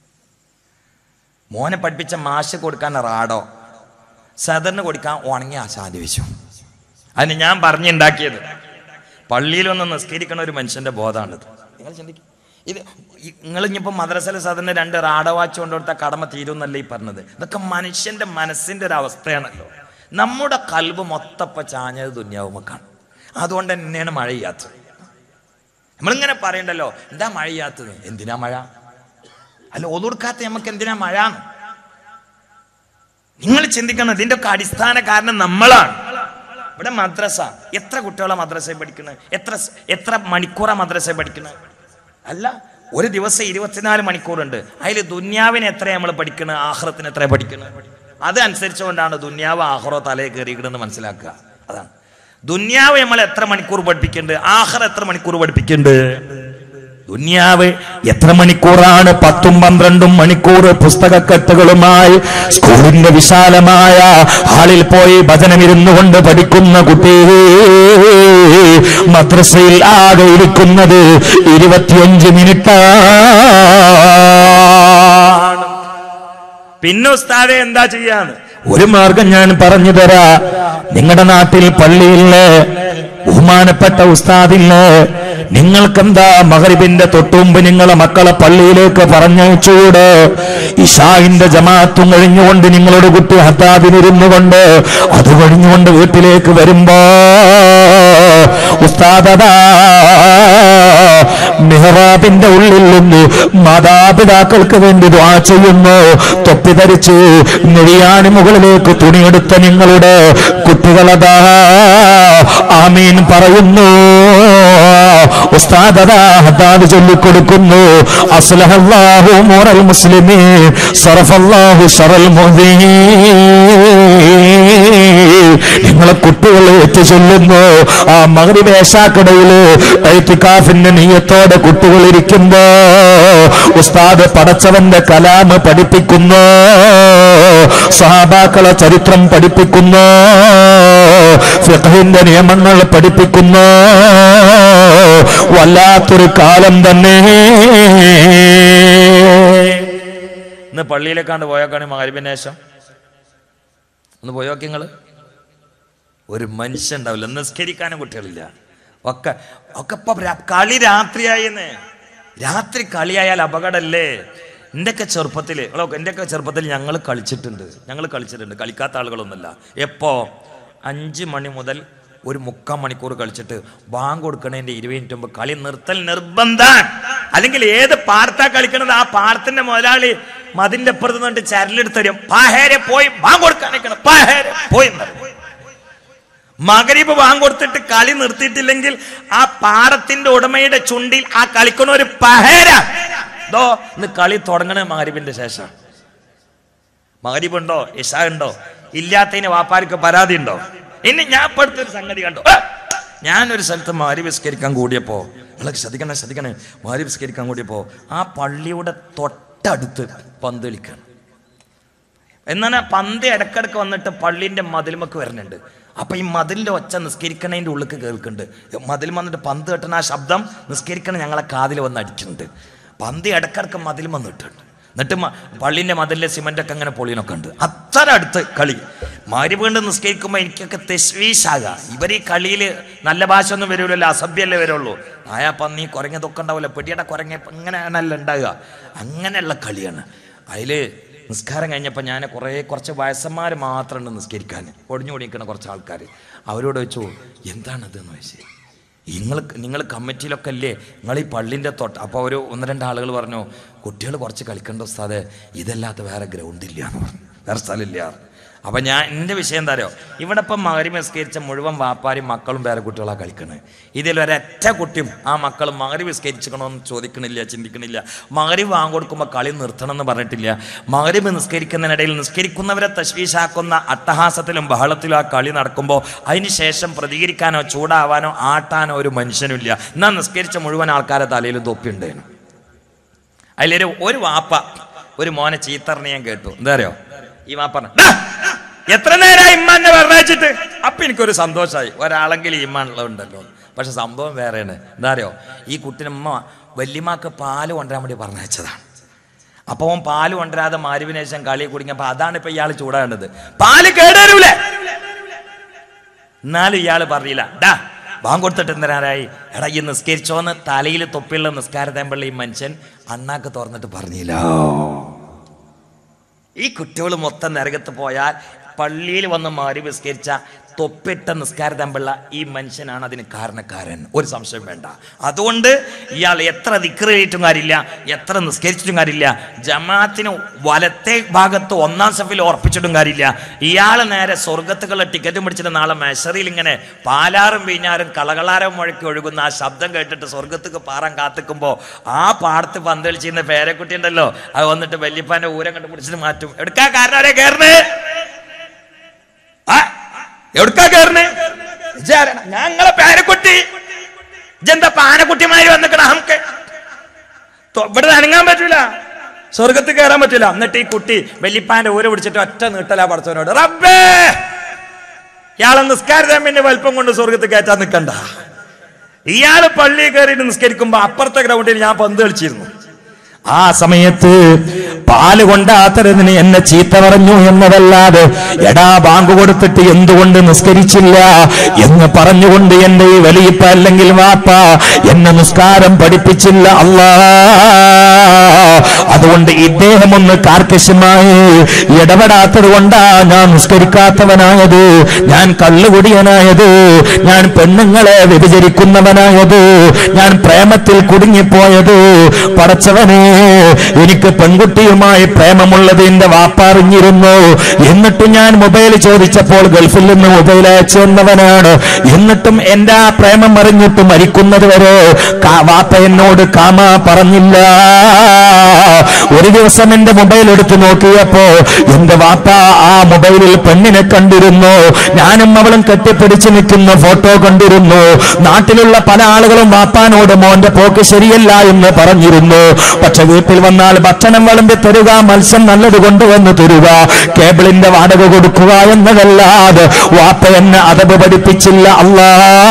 മോനെ പഠിപ്പിച്ച മാഷ് കൊടുക്കാൻ റാഡോ സദറിന് കൊടുക്കാൻ ഉണങ്ങിയ ആ സാൻഡ്വിച്ചും അതിന് ഞാൻ പറഞ്ഞുണ്ടാക്കിയത് പള്ളിയിലൊന്ന് നിസ്കരിക്കണ ഒരു മനുഷ്യന്റെ ബോധമാണിത് നിങ്ങൾ ചിന്തിക്കും ഇത് നിങ്ങൾ ഇനിയിപ്പോൾ മദ്രസല സദറിന് രണ്ട് റാഡോ വാച്ച് കൊണ്ടുകൊടുത്ത കടമ തീരുമെന്നല്ല ഈ പറഞ്ഞത് ഇതൊക്കെ മനുഷ്യന്റെ മനസ്സിന്റെ ഒരു അവസ്ഥയാണല്ലോ നമ്മുടെ കൽബ് മൊത്തപ്പ ചാഞ്ഞത് ദുന്യാവുമക്കാണ് അതുകൊണ്ട് തന്നെയാണ് മഴ ചെയ്യാത്തത് നമ്മളിങ്ങനെ പറയണ്ടല്ലോ എന്താ മഴ ചെയ്യാത്തത് എന്തിനാ മഴ അല്ല ഒതുർക്കാത്ത നമുക്ക് എന്തിനാ മഴ നിങ്ങൾ ചിന്തിക്കണം ഇതിന്റെ ഒക്കെ അടിസ്ഥാന കാരണം നമ്മളാണ് ഇവിടെ മദ്രസ എത്ര കുട്ടികളെ മദ്രസയിൽ പഠിക്കുന്നത് എത്ര എത്ര മണിക്കൂറാ മദ്രസയിൽ പഠിക്കുന്നത് അല്ല ഒരു ദിവസം ഇരുപത്തിനാല് മണിക്കൂറുണ്ട് അതിൽ ദുന്യാവിനെ എത്ര നമ്മൾ പഠിക്കുന്നത് ആഹ്റത്തിന് എത്ര പഠിക്കുന്നത് അത് അനുസരിച്ചുകൊണ്ടാണ് ദുന്യാവ് ആഹ്റോ തലയെ കയറിയിക്കണമെന്ന് മനസ്സിലാക്കുക അതാണ് ദുന്യാവ് നമ്മൾ എത്ര മണിക്കൂർ പഠിപ്പിക്കുന്നുണ്ട് ആഹ്റ എത്ര മണിക്കൂർ പഠിപ്പിക്കുന്നുണ്ട് ദുന്യാവ് എത്ര മണിക്കൂറാണ് പത്തും പന്ത്രണ്ടും മണിക്കൂർ പുസ്തകക്കെട്ടുകളുമായി സ്കൂളിന്റെ വിശാലമായ ഹാളിൽ പോയി ഭജനമിരുന്നു കൊണ്ട് പഠിക്കുന്ന കുട്ടി മദ്രസയിൽ ആകെ ഇരിക്കുന്നത് ഇരുപത്തിയഞ്ച് മിനിറ്റാണ് പിന്നെ ഉസ്താദെ എന്താ ചെയ്യാന്ന് ഒരു മാർഗം ഞാൻ പറഞ്ഞു തരാ നിങ്ങളുടെ നാട്ടിൽ പള്ളിയില് ബഹുമാനപ്പെട്ട ഉസ്താദില് നിങ്ങൾക്കെന്താ മഹരിബിന്റെ തൊട്ടുമുമ്പ് നിങ്ങളെ മക്കളെ പള്ളിയിലേക്ക് പറഞ്ഞയച്ചൂട് ഇഷാഹിന്റെ ജമാഅത്തും കഴിഞ്ഞുകൊണ്ട് നിങ്ങളുടെ കുട്ടി ഹത്താദിനിരുന്നു കൊണ്ട് അത് കഴിഞ്ഞുകൊണ്ട് വീട്ടിലേക്ക് വരുമ്പോ ഉസ്താദതാ മെഹ്റാബിന്റെ ഉള്ളിൽ നിന്ന് മാതാപിതാക്കൾക്ക് വേണ്ടി ദ്വാ ചെയ്യുന്നു തൊപ്പി ധരിച്ച് നെഴിയാണി മുകളിലേക്ക് തുണിയെടുത്ത നിങ്ങളുടെ കുട്ടികളതാ ആമീൻ പറയുന്നു ഉസ്താദതാ ഹദാദ് ചൊല്ലിക്കൊടുക്കുന്നു അസ്ലഹല്ലാഹു മുറൽ മുസ്ലിമീ സറഫല്ലാഹു ശറൽ മുദീൻ നിങ്ങളെ കുട്ടികൾ എത്തി ചൊല്ലുന്നു ആ മകരിവേശാക്കിടയില് ഐത്തിക്കാഫിന്റെ നീയത്തോടെ കുട്ടികൾ ഇരിക്കുമ്പോ ഉസ്താദ് പടച്ചവന്റെ കലാമ് പഠിപ്പിക്കുന്നു സഹാബാക്കളെ ചരിത്രം പഠിപ്പിക്കുന്നു ഫിഖഹിന്റെ നിയമങ്ങൾ പഠിപ്പിക്കുന്നു വല്ലാത്തൊരു കാലം തന്നെ ഇന്ന് പള്ളിയിലേക്കാണ്ട് പോയേക്കാണ് മകരിബിന് ശേഷം ഒന്ന് പോയോക്കി നിങ്ങൾ ഒരു മനുഷ്യൻ ഉണ്ടാവില്ല നിസ്കരിക്കാനും കുട്ടികളില്ല ഒക്കെ ഒക്കെ ഇപ്പൊ രാ- കളി രാത്രിയായെന്ന് രാത്രി കളിയായാൽ അപകടമല്ലേ എൻ്റെയൊക്കെ ചെറുപ്പത്തിൽ എൻ്റെയൊക്കെ ചെറുപ്പത്തിൽ ഞങ്ങൾ കളിച്ചിട്ടുണ്ട് ഞങ്ങൾ കളിച്ചിട്ടുണ്ട് കളിക്കാത്ത ആളുകളൊന്നുമല്ല എപ്പോ അഞ്ച് മണി മുതൽ ഒരു മുക്കാൽ മണിക്കൂർ കളിച്ചിട്ട് ബാങ്ക് കൊടുക്കണതിന്റെ ഇരുപത് മിനിറ്റ് മുമ്പ് കളി നിർത്തൽ നിർബന്ധം അല്ലെങ്കിൽ ഏത് പാർത്താ കളിക്കണത് ആ പാർത്തിന്റെ മുതലാളി മതിന്റെ അപ്പുറത്ത് നിന്നിട്ട് ചരലെടുത്ത് തരും പാഹേരെ പോയി ബാങ്ക് കൊടുക്കാൻ നിൽക്കണം പാഹേരെ പോയി എന്ന് പറയും. മകരീബ് ബാങ്ക് കൊടുത്തിട്ട് കളി നിർത്തിയിട്ടില്ലെങ്കിൽ ആ പാടത്തിന്റെ ഉടമയുടെ ചുണ്ടിൽ ആ കളിക്കണ ഒരു പഹേര ദോ ഇന്ന് കളി തുടങ്ങണ മകരീബിന്റെ ശേഷം മകരീബ് ഉണ്ടോ ഇഷ ഉണ്ടോ ഇല്ലാത്തതിന് വാപ്പാർക്ക് പരാതി ഉണ്ടോ ഇനി ഞാൻ ഇപ്പൊ അടുത്തൊരു സംഗതി കണ്ടു ആ! ഞാനൊരു സ്ഥലത്ത് മാരി വിസ്കരിക്കാൻ കൂടിയപ്പോ നിങ്ങൾ ശ്രദ്ധിക്കണേ ശ്രദ്ധിക്കണേ മാരി വിസ്കരിക്കാൻ കൂടിയപ്പോ ആ പള്ളിയുടെ തൊട്ടടുത്ത് പന്ത് കളിക്കണം എന്നാൽ ആ പന്ത് ഇടക്കിടക്ക് വന്നിട്ട് പള്ളിന്റെ മതിലുമൊക്കെ വരുന്നുണ്ട് അപ്പൊ ഈ മതിലിന്റെ ഒച്ച നിസ്കരിക്കണതിന്റെ ഉള്ളിക്ക് കേൾക്കുന്നുണ്ട് മതിൽ വന്നിട്ട് പന്ത് കെട്ടണ ആ ശബ്ദം നിസ്കരിക്കണ ഞങ്ങളെ കാതിൽ വന്ന് അടിക്കുന്നുണ്ട് പന്ത് ഇടക്കിടക്ക് മതിൽ വന്നിട്ടുണ്ട് എന്നിട്ട് മ- പള്ളിന്റെ മതിലിലെ സിമന്റ് ഒക്കെ അങ്ങനെ പൊളിയനൊക്കെ ഉണ്ട് അത്ര അടുത്ത് കളി മാരി വീണ്ട് നിസ്കരിക്കുമ്പോൾ എനിക്കൊക്കെ തെശ്വീശാകാം ഇവർ ഈ കളിയിൽ നല്ല ഭാഷ ഒന്നും വരുമല്ലോ അസഭ്യല്ലേ വരുള്ളൂ ആയാ പന്നി കുരങ്ങതൊക്കെ ഉണ്ടാവില്ല പെട്ടിയുടെ കുരങ്ങ ഇങ്ങനെ ആണല്ലോ ഉണ്ടാകുക അങ്ങനെയുള്ള കളിയാണ് അതില് നിസ്കാരം കഴിഞ്ഞപ്പോൾ ഞാൻ കുറേ കുറച്ച് വയസ്സന്മാർ മാത്രമുണ്ട് നിസ്കരിക്കാൻ ഒടിഞ്ഞു ഒടിക്കണ കുറച്ച് ആൾക്കാർ അവരോട് വെച്ചു എന്താണത് എന്ന് ചോദിച്ചു നിങ്ങൾ നിങ്ങൾ കമ്മിറ്റിയിലൊക്കെ അല്ലേ നിങ്ങൾ ഈ പള്ളിൻ്റെ തൊട്ട് അപ്പോൾ ഒരു ഒന്ന് രണ്ട് ആളുകൾ പറഞ്ഞു കുട്ടികൾ കുറച്ച് കളിക്കേണ്ട ഉസ്താദെ ഇതല്ലാത്ത വേറെ ഗ്രൗണ്ട് ഇല്ല എന്ന് പറഞ്ഞു വേറെ സ്ഥലമില്ല അപ്പം ഞാൻ എൻ്റെ വിഷയം എന്താ അറിയോ ഇവിടെ ഇപ്പം മകരി വിസ്കരിച്ച മുഴുവൻ വാപ്പാരും മക്കളും പേരെ കുട്ടികളാണ് കളിക്കണത് ഇതിൽ ഒരൊറ്റ കുട്ടിയും ആ മക്കൾ മകരി വിസ്കരിച്ചിക്കണമെന്ന് ചോദിക്കണില്ല ചിന്തിക്കണില്ല മകരി വാങ്ങിക്കൊടുക്കുമ്പോൾ കളി നിർത്തണം എന്ന് പറഞ്ഞിട്ടില്ല മകരി നിസ്കരിക്കുന്നതിനിടയിൽ നിസ്കരിക്കുന്നവരെ തശ്വീശാക്കുന്ന അട്ടഹാസത്തിലും ബഹളത്തിലും ആ കളി നടക്കുമ്പോൾ അതിന് ശേഷം പ്രതികരിക്കാനോ ചൂടാവാനോ ആട്ടാനോ ഒരു മനുഷ്യനുമില്ല എന്നാൽ നിസ്കരിച്ച മുഴുവൻ ആൾക്കാരെ തലയിൽ തൊപ്പിയുണ്ടേനു അതിലൊരു ഒരു വാപ്പ ഒരു മോനെ ചീത്തറിന് ഞാൻ കേട്ടു എന്താ അറിയോ ഈ വാപ്പ പറഞ്ഞു, "ഡാ, എത്ര നേരമായി ഇമ്മാനെ പറഞ്ഞയച്ചിട്ട് അപ്പൊ എനിക്കൊരു സന്തോഷമായി ഒരാളെങ്കിലും ഇമ്മാനുള്ളതുണ്ടല്ലോ പക്ഷെ സംഭവം വേറെയാണ് എന്താ അറിയോ ഈ കുട്ടിനമ്മ വല്യമാക്ക് പാല് കൊണ്ടുവരാൻ വേണ്ടി പറഞ്ഞയച്ചതാണ് അപ്പോൾ അവൻ പാല് കൊണ്ടുവരാതെ മാരുവിന് ശേഷം കളി കുടിങ്ങപ്പോ അതാണ് ഇപ്പൊ ഇയാൾ ചൂടാകേണ്ടത് പാല് കേടരൂലേ എന്നാലും ഇയാൾ പറഞ്ഞില്ല ഡാ ബാങ്ക് കൊടുത്തിട്ട് എന്തിനാരായി എടാ ഈ നിസ്കരിച്ചോന്ന് തലയിൽ തൊപ്പിയുള്ള നിസ്കാര തേമ്പുള്ള ഈ മനുഷ്യൻ അണ്ണാക്ക് തുറന്നിട്ട് പറഞ്ഞില്ല ഈ കുട്ടികൾ മൊത്തം നരകത്ത് പോയാൽ പള്ളിയിൽ വന്ന് മാറി വിസ്കരിച്ച തൊപ്പിട്ട നിസ്കാര തമ്പുള്ള ഈ മനുഷ്യനാണ് അതിന് കാരണക്കാരൻ ഒരു സംശയം വേണ്ട അതുകൊണ്ട് ഇയാൾ എത്ര ദിക്കറിയിട്ടും കാര്യമില്ല എത്ര നിസ്കരിച്ചിട്ടും കാര്യമില്ല ജമാഅത്തിന് വലത്തെ ഭാഗത്ത് ഒന്നാം സഫിൽ ഉറപ്പിച്ചിട്ടും കാര്യമില്ല ഇയാൾ നേരെ സ്വർഗത്തുകളുടെ ടിക്കറ്റും പിടിച്ചിട്ട് നാളെ മെഷറിയിൽ ഇങ്ങനെ പാലാറും വീഞ്ഞാറും കളകളാരം മുഴക്കി ഒഴുകുന്ന ആ ശബ്ദം കേട്ടിട്ട് സ്വർഗത്തേക്ക് പാറാൻ കാത്തിക്കുമ്പോൾ ആ പാടത്ത് പന്തളിച്ചിരുന്ന പേരക്കുട്ടി ഉണ്ടല്ലോ അത് വന്നിട്ട് വല്യപ്പാന്റെ ഊരം കണ്ട് പിടിച്ചിട്ട് മാറ്റും എടുക്കാ കാരണം ആരെ കയറുന്നേ ആ എവിടുക്കാ കയറുന്നേ ഞങ്ങളെ പേരക്കുട്ടി ഇജെന്താ പാനക്കുട്ടിമാര് വന്നിക്കണ നമുക്ക് തൊ- ഇവിടെ അനങ്ങാൻ പറ്റൂല സ്വർഗത്തിൽ കയറാൻ പറ്റൂല എന്നിട്ട് ഈ കുട്ടി വല്യപ്പാന്റെ ഊര് പിടിച്ചിട്ട് ഒറ്റ നീട്ടലാ പഠിച്ചവനോട് റബ്ബേ ഇയാളെ നിസ്കാരതമ്മിന്റെ വലിപ്പം കൊണ്ട് സ്വർഗത്തിൽ കയറ്റാൻ നിൽക്കണ്ട ഇയാള് പള്ളിയിൽ കയറിയിട്ട് നിസ്കരിക്കുമ്പോ അപ്പുറത്തെ ഗ്രൗണ്ടിൽ ഞാൻ പന്ത് കളിച്ചിരുന്നു ആ സമയത്ത് പാല് കൊണ്ടാത്തരതിന് എന്നെ ചീത്ത പറഞ്ഞു എന്നതല്ലാതെ എടാ ബാങ്ക് കൊടുത്തിട്ട് എന്തുകൊണ്ട് നിസ്കരിച്ചില്ല എന്ന് പറഞ്ഞുകൊണ്ട് എന്റെ ഈ വലിയപ്പ അല്ലെങ്കിൽ വാപ്പ എന്നെ നിസ്കാരം പഠിപ്പിച്ചില്ല അല്ലാ അതുകൊണ്ട് ഇദ്ദേഹം ഒന്ന് കാർക്കശ്യമായി ഇടപെടാത്തത് കൊണ്ടാ ഞാൻ നിസ്കരിക്കാത്തവനായത് ഞാൻ കള്ളുകുടിയനായത് ഞാൻ പെണ്ണുങ്ങളെ വ്യഭിചരിക്കുന്നവനായത് ഞാൻ പ്രേമത്തിൽ കുടുങ്ങിപ്പോയത് പടച്ചവനെ എനിക്ക് പെൺകുട്ടിയുമായി പ്രേമമുള്ളത് എന്റെ വാപ്പറിഞ്ഞിരുന്നു എന്നിട്ടും ഞാൻ മൊബൈൽ ചോദിച്ചപ്പോൾ ഗൾഫിൽ നിന്ന് മൊബൈൽ അയച്ചു വന്നവനാണ് എന്നിട്ടും എന്റെ ആ പ്രേമം അറിഞ്ഞിട്ട് മരിക്കുന്നത് വരെ കാ- വാപ്പ എന്നോട് കാമ പറഞ്ഞില്ല ഒരു ദിവസം എന്റെ മൊബൈൽ എടുത്ത് നോക്കിയപ്പോ എന്റെ വാപ്പ ആ മൊബൈലിൽ പെണ്ണിനെ കണ്ടിരുന്നു ഞാനും അവളും കെട്ടിപ്പിടിച്ച് നിൽക്കുന്ന ഫോട്ടോ കണ്ടിരുന്നു നാട്ടിലുള്ള പല ആളുകളും വാപ്പാനോട് മോന്റെ പോക്ക് ശരിയല്ല എന്ന് പറഞ്ഞിരുന്നു പക്ഷെ വീട്ടിൽ വന്നാൽ ഭക്ഷണം വിളമ്പി തരുക മത്സ്യം നല്ലത് കൊണ്ടുവന്ന് തരുക കേബിളിന്റെ വാടക കൊടുക്കുക എന്നതല്ലാതെ വാപ്പ എന്നെ അതവ് പഠിപ്പിച്ചില്ല അല്ലാ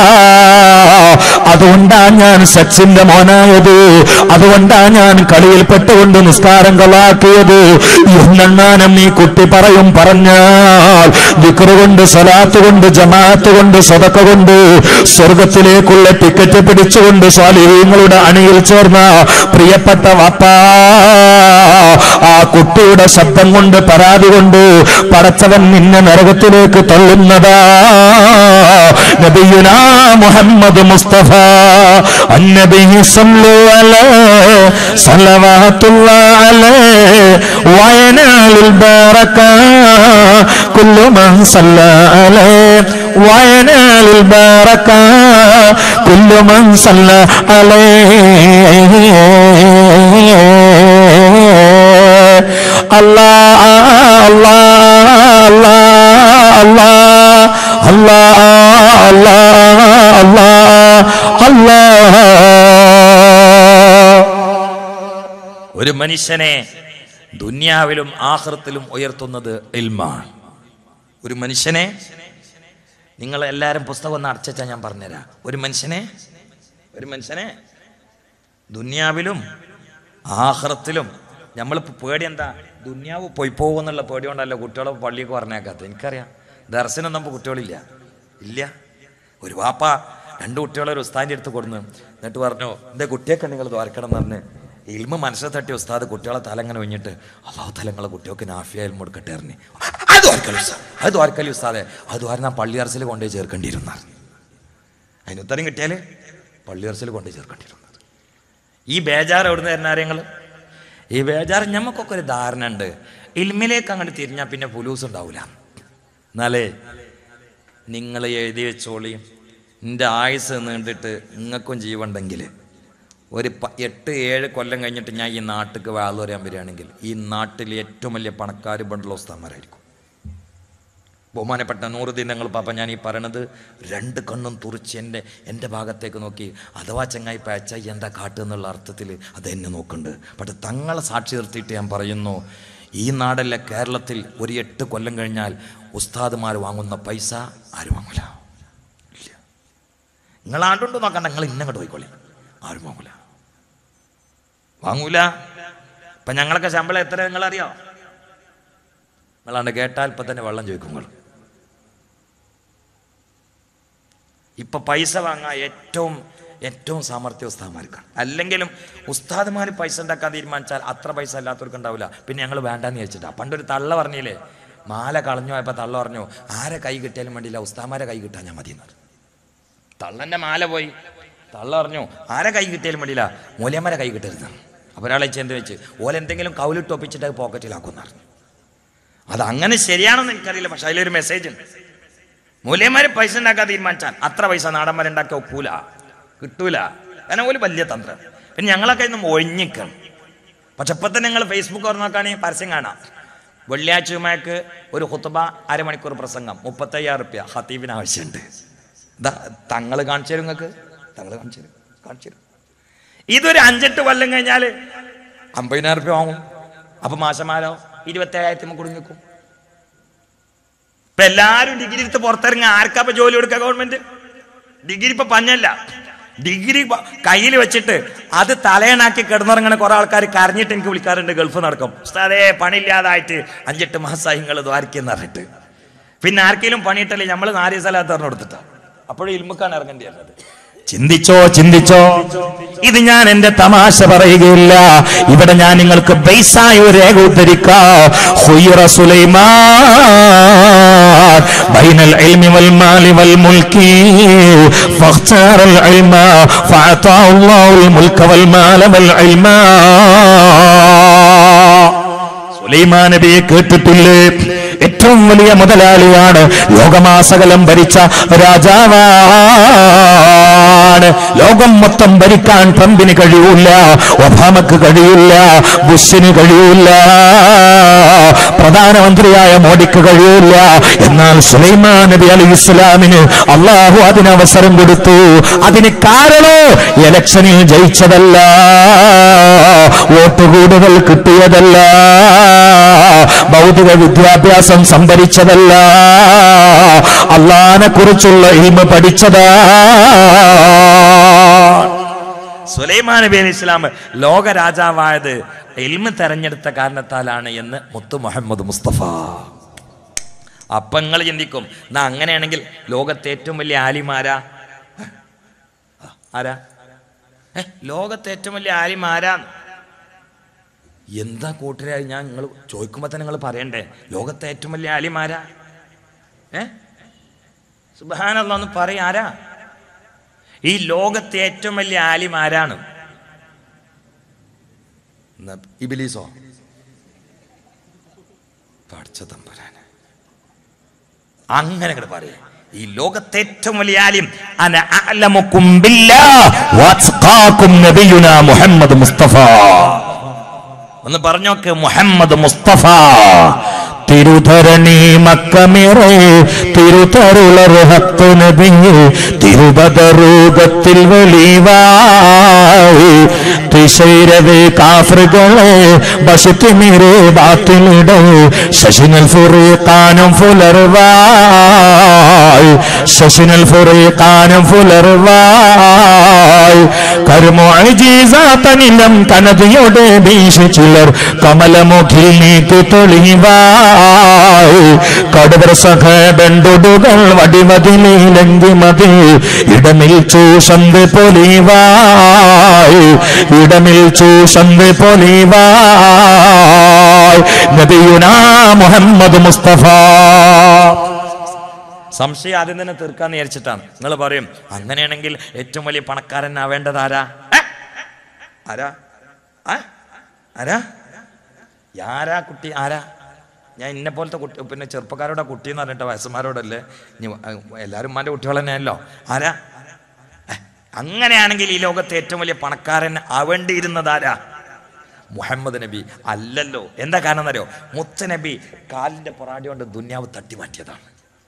അതുകൊണ്ടാ ഞാൻ സച്ചിന്റെ മോനായത് അതുകൊണ്ടാ ഞാൻ കളിയിൽ പെട്ടുകൊണ്ട് നിസ്കാരം കളാക്കിയത് എന്നെങ്ങാനും നീ കുട്ടി പറയും പറഞ്ഞാൽ ദിക്റ് കൊണ്ട് സ്വലാത്ത് കൊണ്ട് ജമാഅത്ത് കൊണ്ട് സ്വതക്ക കൊണ്ട് സ്വർഗത്തിലേക്കുള്ള ടിക്കറ്റ് പിടിച്ചുകൊണ്ട് സ്വാലിഹീങ്ങളുടെ അണിയിൽ ചേർന്ന പ്രിയപ്പെട്ട വാപ്പാ ആ കുട്ടിയുടെ ശബ്ദം കൊണ്ട് പരാതി കൊണ്ട് പടച്ചവൻ നിന്നെ നരകത്തിലേക്ക് തള്ളുന്നതാ നബിയുനാ മുഹമ്മദ് മുസ്തഫ النبي صلوا عليه صلوات الله عليه وينال البركة كل من صلى عليه وينال البركة كل من صلى عليه الله الله الله الله الله الله الله ഒരു മനുഷ്യനെ ദുന്യാവിലും ആഹൃത്തിലും ഉയർത്തുന്നത് ഇൽമാണ് ഒരു മനുഷ്യനെ നിങ്ങൾ എല്ലാവരും പുസ്തകം ഒന്ന് അടച്ചാൽ ഞാൻ പറഞ്ഞുതരാം ഒരു മനുഷ്യനെ ഒരു മനുഷ്യനെ ദുന്യാവിലും ആഹ്റത്തിലും നമ്മളിപ്പോൾ പേടി എന്താ ദുന്യാവ് പോയി പോകുമെന്നുള്ള പേടി കൊണ്ടല്ല കുട്ടികളെ പള്ളിയൊക്കെ പറഞ്ഞേക്കാത്തത് എനിക്കറിയാം ദർശനം നമുക്ക് കുട്ടികളില്ല ഇല്ല ഒരു വാപ്പ രണ്ട് കുട്ടികളെ ഒരു ഉസ്താൻ്റെ അടുത്ത് കൊടുന്നു എന്നിട്ട് പറഞ്ഞു എൻ്റെ കുട്ടിയൊക്കെ നിങ്ങൾ ദ്വാരക്കണം എന്ന് പറഞ്ഞ് ഇൽമ മനസ്സിൽ തട്ടി ഉസ്താദ് കുട്ടികളെ തല ഇങ്ങനെ ഒഴിഞ്ഞിട്ട് അള്ളാഹു തലങ്ങളെ കുട്ടികൾക്ക് നാഫിയ ഇൽമ കൊടുക്കട്ടെ അറിഞ്ഞ് അത് ഓർക്കലി ഉസ്താദ് അത് ഓർക്കലി ഉസ്താദെ അത് ഓർന്ന് ആ പള്ളിയറസിൽ കൊണ്ടുപോയി ചേർക്കേണ്ടിയിരുന്ന അതിന് ഉത്തരം കിട്ടിയാൽ പള്ളിയറസിൽ കൊണ്ടുപോയി ചേർക്കേണ്ടിയിരുന്നത് ഈ ബേജാർ എവിടുന്ന് തരുന്ന കാര്യങ്ങൾ ഈ ബേജാർ ഞമ്മക്കൊക്കെ ഒരു ധാരണ ഉണ്ട് ഇൽമിലേക്ക് അങ്ങോട്ട് തിരിഞ്ഞാൽ പിന്നെ പുലൂസ് ഉണ്ടാവില്ല എന്നാലേ നിങ്ങൾ എഴുതി വെച്ചോളി എൻ്റെ ആയുസ് നീണ്ടിട്ട് നിങ്ങൾക്കും ജീവുണ്ടെങ്കിൽ ഒരു പ- എട്ട് ഏഴ് കൊല്ലം കഴിഞ്ഞിട്ട് ഞാൻ ഈ നാട്ടിലേക്ക് വാൾ പറയാൻ വരികയാണെങ്കിൽ ഈ നാട്ടിൽ ഏറ്റവും വലിയ പണക്കാർ ബണ്ടുള്ള ഉസ്താന്മാരായിരിക്കും ബഹുമാനപ്പെട്ട നൂറ് ദിനങ്ങൾ പാപ്പ ഞാൻ ഈ പറയണത് രണ്ട് കണ്ണും തുറിച്ച് എൻ്റെ എൻ്റെ ഭാഗത്തേക്ക് നോക്കി അഥവാ ചങ്ങായി പയച്ച എന്താ കാട്ടുക എന്നുള്ള അർത്ഥത്തിൽ അത് എന്നെ നോക്കുന്നുണ്ട് പക്ഷെ തങ്ങളെ സാക്ഷി നിർത്തിയിട്ട് ഞാൻ പറയുന്നു ഈ നാടല്ല കേരളത്തിൽ ഒരു എട്ട് കൊല്ലം കഴിഞ്ഞാൽ ഉസ്താദുമാർ വാങ്ങുന്ന പൈസ ആരും വാങ്ങൂല ഇല്ല നിങ്ങൾ ആണ്ടുണ്ട് നോക്കണ്ട നിങ്ങൾ ഇന്നങ്ങോട്ട് പോയിക്കോളി ആരും വാങ്ങൂല വാങ്ങൂല ഇപ്പം ഞങ്ങളൊക്കെ ശമ്പളം എത്ര നിങ്ങളറിയോ നിങ്ങളാണ്ട് കേട്ടാൽ ഇപ്പം തന്നെ വെള്ളം ചോദിക്കും നിങ്ങൾ ഇപ്പൊ പൈസ വാങ്ങാൻ ഏറ്റവും ഏറ്റവും സാമർത്ഥ്യ ഉസ്താദ്മാർക്കാണ് അല്ലെങ്കിലും ഉസ്താദ്മാർ പൈസ ഉണ്ടാക്കാൻ തീരുമാനിച്ചാൽ അത്ര പൈസ അല്ലാത്തവർക്ക് ഉണ്ടാവില്ല പിന്നെ ഞങ്ങൾ വേണ്ടാന്ന് ചോദിച്ചിട്ടാ പണ്ടൊരു തള്ള പറഞ്ഞില്ലേ മാല കളഞ്ഞു പോയപ്പോൾ തള്ള പറഞ്ഞു ആരെ കൈ കിട്ടിയാലും വേണ്ടിയില്ല ഉസ്താമാരെ കൈ കിട്ടാൻ ഞാൻ മതി എന്ന് പറഞ്ഞു. തള്ളന്റെ മാല പോയി തള്ള പറഞ്ഞു ആരെ കൈ കിട്ടിയാലും വേണ്ടിയില്ല മൂല്യന്മാരെ കൈ കിട്ടരുത് അപ്പോൾ ഒരാളെ ചെന്ന് വെച്ച് ഓലെന്തെങ്കിലും കൗലിട്ട് ഒപ്പിച്ചിട്ട് അത് പോക്കറ്റിലാക്കുമെന്ന് പറഞ്ഞു അത് അങ്ങനെ ശരിയാണെന്ന് എനിക്കറിയില്ല പക്ഷെ അതിലൊരു മെസ്സേജ് ഉണ്ട് മൂല്യന്മാര് പൈസ ഉണ്ടാക്കാൻ തീരുമാനിച്ചാൽ അത്ര പൈസ നാടന്മാരുണ്ടാക്കി ഒക്കൂല കിട്ടൂല കാരണം ഒരു വലിയ തന്ത്രം പിന്നെ ഞങ്ങളൊക്കെ ഇന്ന് ഒഴിഞ്ഞിക്കണം പക്ഷെ ഇപ്പം തന്നെ നിങ്ങൾ ഫേസ്ബുക്ക് തുറന്ന് നോക്കുകയാണെങ്കിൽ പരസ്യം കാണാം വെള്ളിയാഴ്ച ചുമക്ക് ഒരു ഹുത്തുബ അരമണിക്കൂർ പ്രസംഗം മുപ്പത്തയ്യായിരം റുപ്യ ഹത്തീബിന് ആവശ്യമുണ്ട് ഇതാ തങ്ങൾ കാണിച്ചു തരും നിങ്ങൾക്ക് തങ്ങൾ കാണിച്ചു തരും കാണിച്ചു തരും ഇതൊരു അഞ്ചെട്ട് കൊല്ലം കഴിഞ്ഞാൽ അമ്പതിനായിരം റുപ്യ വാങ്ങും അപ്പൊ മാസമാരോ ഇരുപത്തേഴായിരത്തി കുടുങ്ങി നിൽക്കും ഇപ്പൊ എല്ലാരും ഡിഗ്രി എടുത്ത് പുറത്തിറങ്ങി ആർക്കാ ഇപ്പൊ ജോലി കൊടുക്കുക ഗവൺമെന്റ് ഡിഗ്രി ഇപ്പൊ പഞ്ഞല്ല ഡിഗ്രി കയ്യിൽ വെച്ചിട്ട് അത് തലയണാക്കി കിടന്നുറങ്ങണ കുറെ ആൾക്കാർ കരഞ്ഞിട്ട് എനിക്ക് വിളിക്കാറുണ്ട് ഗൾഫ് നടക്കും ഉസ്താദേ പണിയില്ലാതായിട്ട് അഞ്ചെട്ട് മാസമായി നിങ്ങൾ ദ്വാരക്കെന്ന് പറഞ്ഞിട്ട് പിന്നെ ആർക്കെങ്കിലും പണിയിട്ടല്ലേ നമ്മൾ നാരി സ്ഥലത്ത് പറഞ്ഞു കൊടുത്തിട്ടാ അപ്പോഴും ഇൽമുക്കാണ് ഇറങ്ങേണ്ടി വരുന്നത് ചിന്തിച്ചോ ചിന്തിച്ചോ ഇത് ഞാൻ എന്റെ തമാശ പറയുകയില്ല ഇവിടെ ഞാൻ നിങ്ങൾക്ക് ബൈസായ ഒരു രേഖ ഉദ്ധരിക്കാം ഹുയ്റ സുലൈമാൻ ബൈനൽ ഇൽമി വൽ മാലി വൽ മുൽക്കി فاختار العلم فأعطاه الله الملك والمال والعلم സുലൈമാൻ നബിയെ കേട്ടിട്ടില്ലേ ഏറ്റവും വലിയ മുതലാളിയാണ് ലോകമാസകലം ഭരിച്ച രാജാവാണ് ലോകം മൊത്തം ഭരിക്കാൻ ട്രംപിന് കഴിയൂല ഒബാമക്ക് കഴിയില്ല ബുഷിന് കഴിയൂല പ്രധാനമന്ത്രിയായ മോഡിക്ക് കഴിയൂല എന്നാൽ സുലൈമാൻ നബി അലി ഇസ്ലാമിന് അള്ളാഹു അതിന് അവസരം കൊടുത്തു അതിന് കാരണം ഇലക്ഷനിൽ ജയിച്ചതല്ല വോട്ട് കൂടുതൽ കിട്ടിയതല്ല ഭൗതിക വിദ്യാഭ്യാസം സംഭരിച്ചതല്ല അള്ളാനെ കുറിച്ചുള്ള ഇൽമ പഠിച്ചതാ സുലൈമാൻ നബി അലൈഹി ഇസ്ലാം ലോക രാജാവായത് ഇൽമ തെരഞ്ഞെടുത്ത കാരണത്താലാണ് എന്ന് മുത്തു മുഹമ്മദ് മുസ്തഫ അപ്പൊ നിങ്ങൾ ചിന്തിക്കും എന്നാ അങ്ങനെയാണെങ്കിൽ ലോകത്തെ ഏറ്റവും വലിയ ആലിമാരാ ആരാ ഏ ലോകത്തെ ഏറ്റവും വലിയ ആലിമാരാ എന്താ കൂട്ടരായി ഞാൻ നിങ്ങൾ ചോദിക്കുമ്പോൾ തന്നെ നിങ്ങൾ പറയണ്ടേ ലോകത്തെ ഏറ്റവും വലിയ ആലിമാരാ ഏ സുബാനല്ല ഒന്ന് പറയും ആരാ ഈ ലോകത്തെ ഏറ്റവും വലിയ ആലിം ആരാണ് എന്നാ ഇബിലീസോ പഠിച്ച തമ്പുരാന് അങ്ങനെ അങ്ങട് പറയേ ഈ ലോകത്തെ ഏറ്റവും വലിയ ആലിം അന അഅലമുക്കും ബില്ലാഹ് വഅത്ഖാകും നബിയുനാ മുഹമ്മദ് മുസ്തഫ ഒന്ന് പറഞ്ഞോക്ക് മുഹമ്മദ് മുസ്തഫ തിരുധരണി മക്കമിറേ തിരുതരുളർഹത്ത് നബിയെ തിരുപതരൂപത്തിൽ വെളിവായി തിശൈരവേ കാഫറുകളെ ബഷുത്തിമിരെ ബാത്തിലിടെ ശശിനൽ ഫുറീഖാനും ഫുലർവായി ശശിനൽ ഫുറീഖാനും ഫുലർവായി ഒരു മൊഴിജീസാത്തനിലം കനതയോടെ വീശിച്ചില്ലർ കമലമുഖിൽ നീക്കു തെളിവായി കടുവർ സഹബെണ്ടുടുകൾ വടിമതിലങ്കി മതി ഇടമിൽ ചൂഷന്ത് പൊലിവായി ഇടമിൽ ചൂഷന്ത് പൊലിവായി നബിയുനാ മുഹമ്മദ് മുസ്തഫ സംശയം ആദ്യം തന്നെ തീർക്കാന്ന് വിചാരിച്ചിട്ടാണ് നിങ്ങൾ പറയും അങ്ങനെയാണെങ്കിൽ ഏറ്റവും വലിയ പണക്കാരനാവേണ്ടത് ആരാ ഏ? ആരാ ആ? ആരാ ആരാ കുട്ടി ആരാ ഞാൻ ഇന്നെ പോലത്തെ കുട്ടി പിന്നെ ചെറുപ്പക്കാരോടെ കുട്ടി എന്ന് പറഞ്ഞിട്ട് വയസ്സന്മാരോടല്ലേ ഇനി എല്ലാവരും ഉമ്മാൻ്റെ കുട്ടികൾ തന്നെയല്ലോ ആരാ ഏ, അങ്ങനെയാണെങ്കിൽ ഈ ലോകത്തെ ഏറ്റവും വലിയ പണക്കാരൻ ആവേണ്ടിയിരുന്നത് ആരാ മുഹമ്മദ് നബി അല്ലല്ലോ എന്താ കാരണം എന്നറിയോ മുത്ത നബി കാലിന്റെ പൊറാടി കൊണ്ട് ദുന്യാവ് തട്ടി മാറ്റിയതാണ്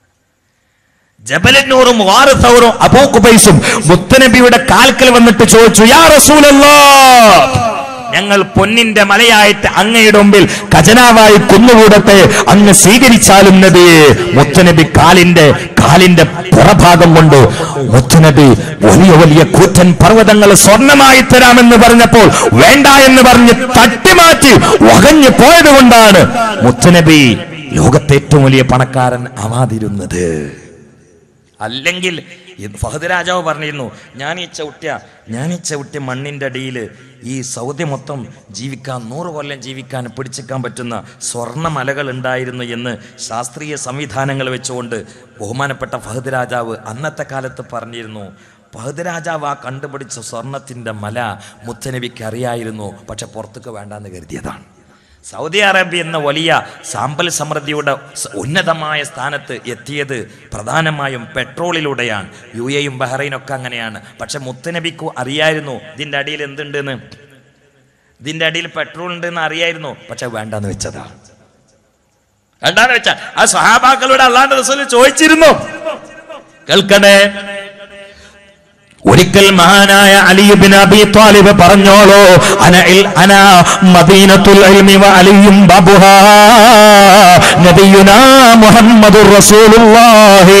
ജബലന്നൂറും വാറുസൗറും അബൂഖുബൈസും മുത്തനബിയുടെ കാൽക്കൽ വന്നിട്ട് ചോദിച്ചു യാ റസൂലല്ലാ ഞങ്ങൾ പൊന്നിന്റെ മലയായിട്ട് അങ്ങയുടെ മുമ്പിൽ ഖജനാവായി കുന്നുകൂടത്തെ അങ്ങ് സ്വീകരിച്ചാലും നബിയെ മുത്തനബി കാലിന്റെ കാലിന്റെ പുറഭാഗം കൊണ്ട് മുത്തനബി വലിയ വലിയ കൂറ്റൻ പർവ്വതങ്ങൾ സ്വർണമായി തരാമെന്ന് പറഞ്ഞപ്പോൾ വേണ്ട എന്ന് പറഞ്ഞ് തട്ടിമാറ്റി വകഞ്ഞു പോയത് കൊണ്ടാണ് മുത്തനബി ലോകത്തെ ഏറ്റവും വലിയ പണക്കാരൻ ആവാതിരുന്നത് അല്ലെങ്കിൽ ഇത് ഫഹദ് രാജാവ് പറഞ്ഞിരുന്നു ഞാൻ ഈ ചവിട്ടിയ ഞാൻ ഈ ചവിട്ടിയ മണ്ണിൻ്റെ അടിയിൽ ഈ സൗദി മൊത്തം ജീവിക്കാൻ നൂറ് കൊല്ലം ജീവിക്കാൻ പിടിച്ചെക്കാൻ പറ്റുന്ന സ്വർണ്ണമലകൾ ഉണ്ടായിരുന്നു എന്ന് ശാസ്ത്രീയ സംവിധാനങ്ങൾ വെച്ചുകൊണ്ട് ബഹുമാനപ്പെട്ട ഫഹദ് രാജാവ് അന്നത്തെ കാലത്ത് പറഞ്ഞിരുന്നു ഫഹദ് രാജാവ് ആ കണ്ടുപിടിച്ച സ്വർണത്തിൻ്റെ മല മുത്തനബിക്ക് അറിയായിരുന്നു പക്ഷെ പുറത്തേക്ക് വേണ്ടാന്ന് കരുതിയതാണ് സൗദി അറേബ്യ എന്ന വലിയ സാമ്പൽ സമൃദ്ധിയുടെ സ- ഉന്നതമായ സ്ഥാനത്ത് എത്തിയത് പ്രധാനമായും പെട്രോളിലൂടെയാണ് യു എയും ബഹ്റൈനൊക്കെ അങ്ങനെയാണ് പക്ഷെ മുത്തനബിക്കു അറിയായിരുന്നു ഇതിൻ്റെ അടിയിൽ എന്തുണ്ടെന്ന് ഇതിൻ്റെ അടിയിൽ പെട്രോൾ ഉണ്ടെന്ന് അറിയായിരുന്നു പക്ഷെ വേണ്ടാന്ന് വെച്ചതാ വേണ്ടാന്ന് വെച്ച ആ സഹാബാക്കളോട് അള്ളാന്റെ റസൂൽ ചോദിച്ചിരുന്നു കേൾക്കണേ ഒരിക്കൽ മഹാനായ അലിബിൻ അബി താലിബ് പറഞ്ഞോളൂ അന ഇൽ- അന മദീനത്തുൽ ഇൽമി വ അലിയും ബബുഹാ നബിയുനാ മുഹമ്മദുർ റസൂലുള്ളാഹി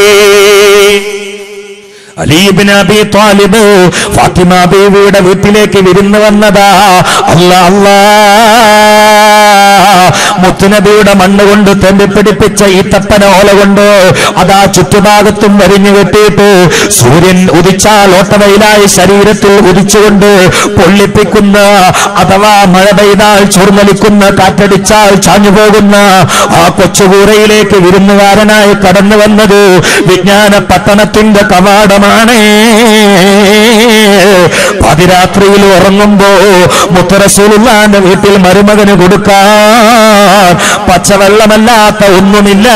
അലീബിൻ അബി താലിബ് ഫാത്തിമ ബീവിയുടെ വീട്ടിലേക്ക് വിരുന്ന് വന്നതാ അല്ല അല്ലാ മുത്തുനബിയുടെ മണ്ണ് കൊണ്ട് തെമ്പിപ്പിടിപ്പിച്ച ഈ തപ്പന ഓല കൊണ്ട് അതാ ചുറ്റുഭാഗത്തും വരിഞ്ഞു കെട്ടിയിട്ട് സൂര്യൻ ഉദിച്ചാൽ ഓട്ടവയിലായി ശരീരത്തിൽ ഉദിച്ചുകൊണ്ട് പൊള്ളിപ്പിക്കുന്ന അഥവാ മഴ പെയ്താൽ ചുർന്നലിക്കുന്ന കാറ്റടിച്ചാൽ ചാഞ്ഞു പോകുന്ന ആ കൊച്ചുകൂരയിലേക്ക് വിരുന്നുകാരനായി കടന്നു വന്നത് വിജ്ഞാന പട്ടണത്തിന്റെ കവാടമാണ് പതിരാത്രിയിൽ ഉറങ്ങുമ്പോ മുത്തറസൂലുള്ളാന്റെ വീട്ടിൽ മരുമകന് കൊടുക്കാൻ പച്ചവെള്ളമല്ലാത്ത ഒന്നുമില്ല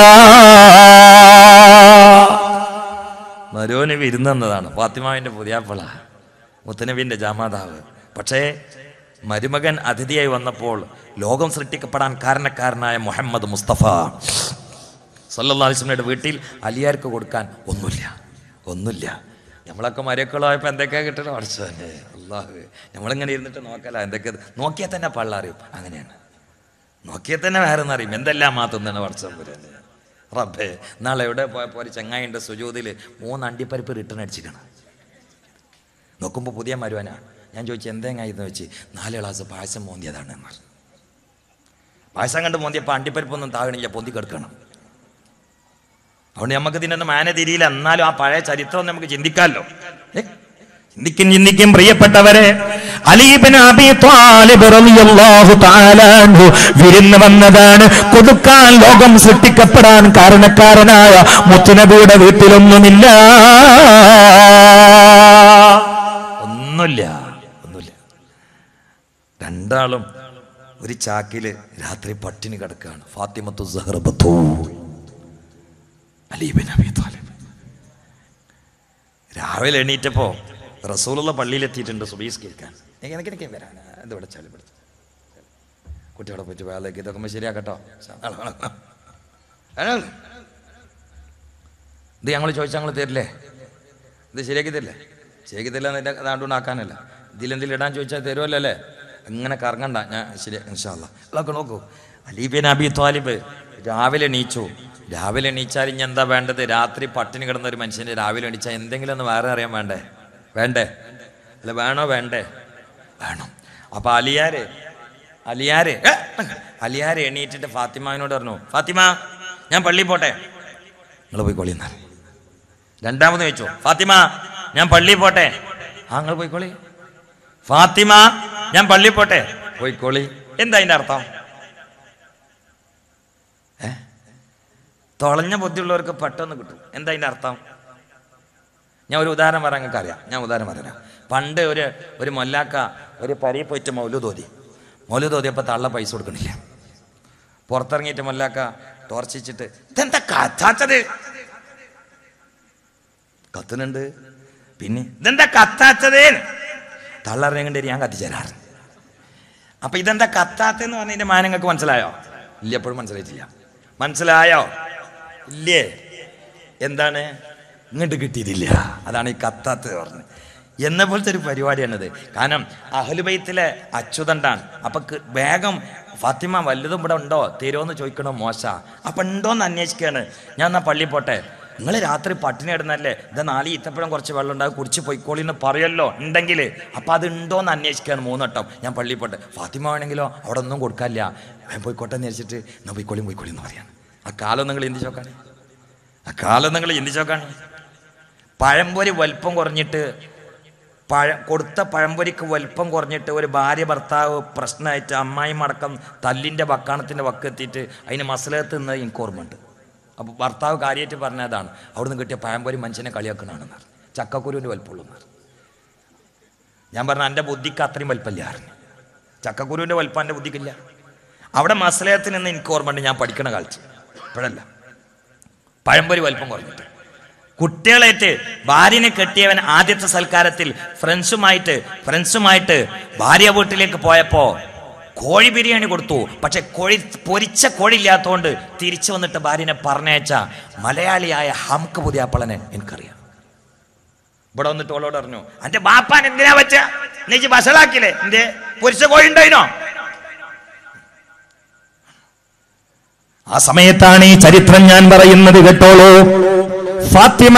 മരോന് വിരുന്നെന്നതാണ് ഫാത്തിമാവിൻ്റെ പുതിയാപ്പിള മുത്തനബിൻ്റെ ജാമാതാവ് പക്ഷേ മരുമകൻ അതിഥിയായി വന്നപ്പോൾ ലോകം സൃഷ്ടിക്കപ്പെടാൻ കാരണക്കാരനായ മുഹമ്മദ് മുസ്തഫ സല്ലല്ലാഹു അലൈഹി വസല്ലമയുടെ വീട്ടിൽ അലിയാർക്ക് കൊടുക്കാൻ ഒന്നുമില്ല ഒന്നുമില്ല നമ്മളൊക്കെ മരക്കളായപ്പോൾ എന്തൊക്കെയാ കിട്ടണം പഠിച്ചതന്നെ അള്ളാഹു നമ്മളിങ്ങനെ ഇരുന്നിട്ട് നോക്കല എന്തൊക്കെ നോക്കിയാൽ തന്നെ പള്ളറിയും അങ്ങനെയാണ് നോക്കിയാൽ തന്നെ വേറെ അറിയും എന്തെല്ലാം മാത്തുന്നതാണ് പഠിച്ചത് പുരാന് റബ്ബേ നാളെ എവിടെ പോയപ്പോൾ ഒരു ചങ്ങായിൻ്റെ സുജൂതിൽ മൂന്ന് അണ്ടിപ്പരിപ്പ് റിട്ടേൺ അടിച്ചിരിക്കണം നോക്കുമ്പോൾ പുതിയ മരുവനാ ഞാൻ ചോദിച്ചു എന്തെങ്ങായിരുന്നു വെച്ച് നാല് ഗ്ലാസ് പായസം മോന്തിയതാണ് എന്ന് പറഞ്ഞു പായസം കണ്ട് മോന്തിയപ്പോൾ അണ്ടിപ്പരിപ്പൊന്നും താഴണില്ല പൊന്തി കിടക്കണം അതുകൊണ്ട് നമുക്ക് ഇതിനൊന്നും മാന തിരിയില്ല എന്നാലും ആ പഴയ ചരിത്രം നമുക്ക് ചിന്തിക്കാമല്ലോ ഏ? ചിന്തിക്കും ചിന്തിക്കും പ്രിയപ്പെട്ടവരെ അലീബിൻ അബി ത്വാലിബ് റളിയല്ലാഹു തആല അൻഹു വിരുന്ന് വന്നതാണ് കൊടുക്കാൻ ലോകം സൃഷ്ടിക്കപ്പെടാൻ കാരണക്കാരനായ മുത്തുനബിയുടെ വീട്ടിലൊന്നുമില്ല ഒന്നുമില്ല ഒന്നുമില്ല രണ്ടാളും ഒരു ചാക്കില് രാത്രി പട്ടിണി കിടക്കുകയാണ് ഫാത്തിമത്തു സഹ്റബത്തു അലീബിൻ അബി താലിബ് രാവിലെ എണീറ്റപ്പോ റസൂലുള്ള പള്ളിയിലെത്തിയിട്ടുണ്ട് സുബീസ് കേൾക്കാൻ എനിക്ക് എനിക്ക് വരാൻ എന്ത് വിളിച്ചാലും ഇവിടെ കുട്ടികളെ പറ്റി വേലയ്ക്ക് ഇതൊക്കെ ഒന്ന് ശരിയാക്കട്ടോ ഇത് ഞങ്ങൾ ചോദിച്ചാൽ ഞങ്ങൾ തരില്ലേ ഇത് ശരിയാക്കി തരില്ലേ ശരിയാക്കി തരില്ല എന്നെ അതാണ്ടുണ്ടാക്കാനല്ല ഇതിലെന്തെങ്കിലും ഇടാൻ ചോദിച്ചാൽ തരുമല്ലോ അല്ലേ അങ്ങനെ കറങ്ങണ്ട ഞാൻ ശരി ഇൻഷാല്ല ഇതൊക്കെ നോക്കൂ അലീബിൻ അബി താലിബ് രാവിലെ എണീച്ചു രാവിലെ എണീച്ചാൽ ഇനി എന്താ വേണ്ടത് രാത്രി പട്ടിണി കിടന്ന ഒരു മനുഷ്യന് രാവിലെ എണീച്ചാൽ എന്തെങ്കിലും ഒന്ന് വേറെ അറിയാൻ വേണ്ടേ വേണ്ടേ അല്ല വേണോ വേണ്ടേ വേണം അപ്പൊ അലിയാര് അലിയാര് ഏ, അലിയാര് എണീറ്റിട്ട് ഫാത്തിമാവിനോട് പറഞ്ഞു ഫാത്തിമ ഞാൻ പള്ളി പോട്ടെ നിങ്ങൾ പോയിക്കോളി എന്നാൽ രണ്ടാമത് ചോദിച്ചു ഫാത്തിമ ഞാൻ പള്ളി പോട്ടെ ആ നിങ്ങൾ പോയിക്കോളി ഫാത്തിമ ഞാൻ പള്ളി പോട്ടെ പോയിക്കോളി എന്താ അതിന്റെ അർത്ഥം ഏ തുളഞ്ഞ ബുദ്ധിയുള്ളവർക്ക് പെട്ടെന്ന് കിട്ടും എന്താ അതിന്റെ അർത്ഥം ഞാൻ ഒരു ഉദാഹരണം പറയാൻ നിങ്ങൾക്ക് അറിയാം ഞാൻ ഉദാഹരണം പറയാം പണ്ട് ഒരു ഒരു മൊല്ലാക്ക ഒരു പരി പോയിട്ട് മൗലു തോതി മൗലു തോതിയപ്പോൾ തള്ള പൈസ കൊടുക്കണില്ല പുറത്തിറങ്ങിയിട്ട് മൊല്ലാക്ക ടോർച്ചിച്ചിട്ട് ഇതെന്താ കത്താച്ചത് കത്തുന്നുണ്ട് പിന്നെ ഇതെന്താ കത്താച്ചത് തള്ളറിഞ്ഞുകൊണ്ട് ഞാൻ കത്തിച്ചേരാറ് അപ്പൊ ഇതെന്താ കത്താത്തെന്ന് പറഞ്ഞതിന്റെ മാനങ്ങൾക്ക് മനസ്സിലായോ ഇല്ല എപ്പോഴും മനസ്സിലായിട്ടില്ല മനസ്സിലായോ ഇല്ലേ എന്താണ് ഇങ്ങോട്ട് കിട്ടിയിട്ടില്ല അതാണ് ഈ കത്താത്തത് പറഞ്ഞത് എന്ന പോലത്തെ ഒരു പരിപാടിയാണിത് കാരണം അഹലുബൈത്തിലെ അച്യുതണ്ടാണ് അപ്പൊ ക- വേഗം ഫാത്തിമ വല്ലതും ഇവിടെ ഉണ്ടോ തരുമോന്ന് ചോദിക്കണോ മോശ അപ്പൊ ഉണ്ടോന്ന് അന്വേഷിക്കുകയാണ് ഞാൻ എന്നാ പള്ളി പോട്ടെ നിങ്ങൾ രാത്രി പട്ടിണി ഇടുന്നല്ലേ ഇത് നാല് ഈത്തപ്പഴം കുറച്ച് വെള്ളം ഉണ്ടാകും കുടിച്ച് പൊയ്ക്കോളി എന്ന് പറയല്ലോ ഉണ്ടെങ്കിൽ അപ്പം അത് ഉണ്ടോന്ന് അന്വേഷിക്കുകയാണ് മൂന്നട്ടം ഞാൻ പള്ളി പോട്ടെ ഫാത്തിമ വേണമെങ്കിലോ അവിടെ ഒന്നും കൊടുക്കാനില്ല ഞാൻ പോയിക്കോട്ടെ എന്ന് വിചാരിച്ചിട്ട് ഞാൻ പൊയ്ക്കോളിയും പൊയ്ക്കോളി എന്ന് പറയാണ് ആ കാലം നിങ്ങൾ ചിന്തിച്ചോക്കാണ് ആ കാലം നിങ്ങൾ ചിന്തിച്ചോക്കാണ് പഴംപൊരി വലിപ്പം കുറഞ്ഞിട്ട് പഴ കൊടുത്ത പഴംപൊരിക്ക് വലിപ്പം കുറഞ്ഞിട്ട് ഒരു ഭാര്യ ഭർത്താവ് പ്രശ്നമായിട്ട് അമ്മായി മടക്കം തല്ലിൻ്റെ വക്കാണത്തിൻ്റെ വക്കെത്തിയിട്ട് അതിന് മസലത്ത് നിന്ന് എനിക്ക് ഓർമ്മയുണ്ട് അപ്പോൾ ഭർത്താവ് കാര്യമായിട്ട് പറഞ്ഞതാണ് അവിടുന്ന് കിട്ടിയ പഴംപൊരി മനുഷ്യനെ കളിയാക്കണമെന്ന് പറഞ്ഞു ചക്കക്കുരുവിൻ്റെ വലിപ്പമുള്ളൂ എന്ന് പറഞ്ഞു ഞാൻ പറഞ്ഞ എൻ്റെ ബുദ്ധിക്ക് അത്രയും വലിപ്പമില്ല പറഞ്ഞു ചക്കക്കുരുവിൻ്റെ വലിപ്പം എൻ്റെ ബുദ്ധിക്കില്ല അവിടെ മസലയത്തിൽ നിന്ന് എനിക്ക് ഓർമ്മയുണ്ട് ഞാൻ പഠിക്കണ കാലത്ത് ഇപ്പോഴല്ല പഴംപൊരി വലിപ്പം കുറഞ്ഞിട്ട് കുട്ടികളേറ്റ് ഭാര്യനെ കെട്ടിയവൻ ആദ്യത്തെ സൽക്കാരത്തിൽ ഫ്രണ്ട്സുമായിട്ട് ഫ്രണ്ട്സുമായിട്ട് ഭാര്യ വീട്ടിലേക്ക് പോയപ്പോ കോഴി ബിരിയാണി കൊടുത്തു പക്ഷെ കോഴി പൊരിച്ച കോഴി ഇല്ലാത്തതുകൊണ്ട് തിരിച്ചു വന്നിട്ട് ഭാര്യനെ പറഞ്ഞയച്ച മലയാളിയായ ഹംക്ക് പുതിയാപ്പളനെ എനിക്കറിയാം ഇവിടെ വന്നിട്ട് ഓളോട് പറഞ്ഞു എന്റെ ബാപ്പാൻ എന്തിനാ വെച്ച നീ ബസളാക്കില്ലേ എന്റെ പൊരിച്ച കോഴി ഉണ്ടായിനോ ആ സമയത്താണ് ഈ ചരിത്രം ഞാൻ പറയുന്നത് കേട്ടോളൂ ഫാത്തിമ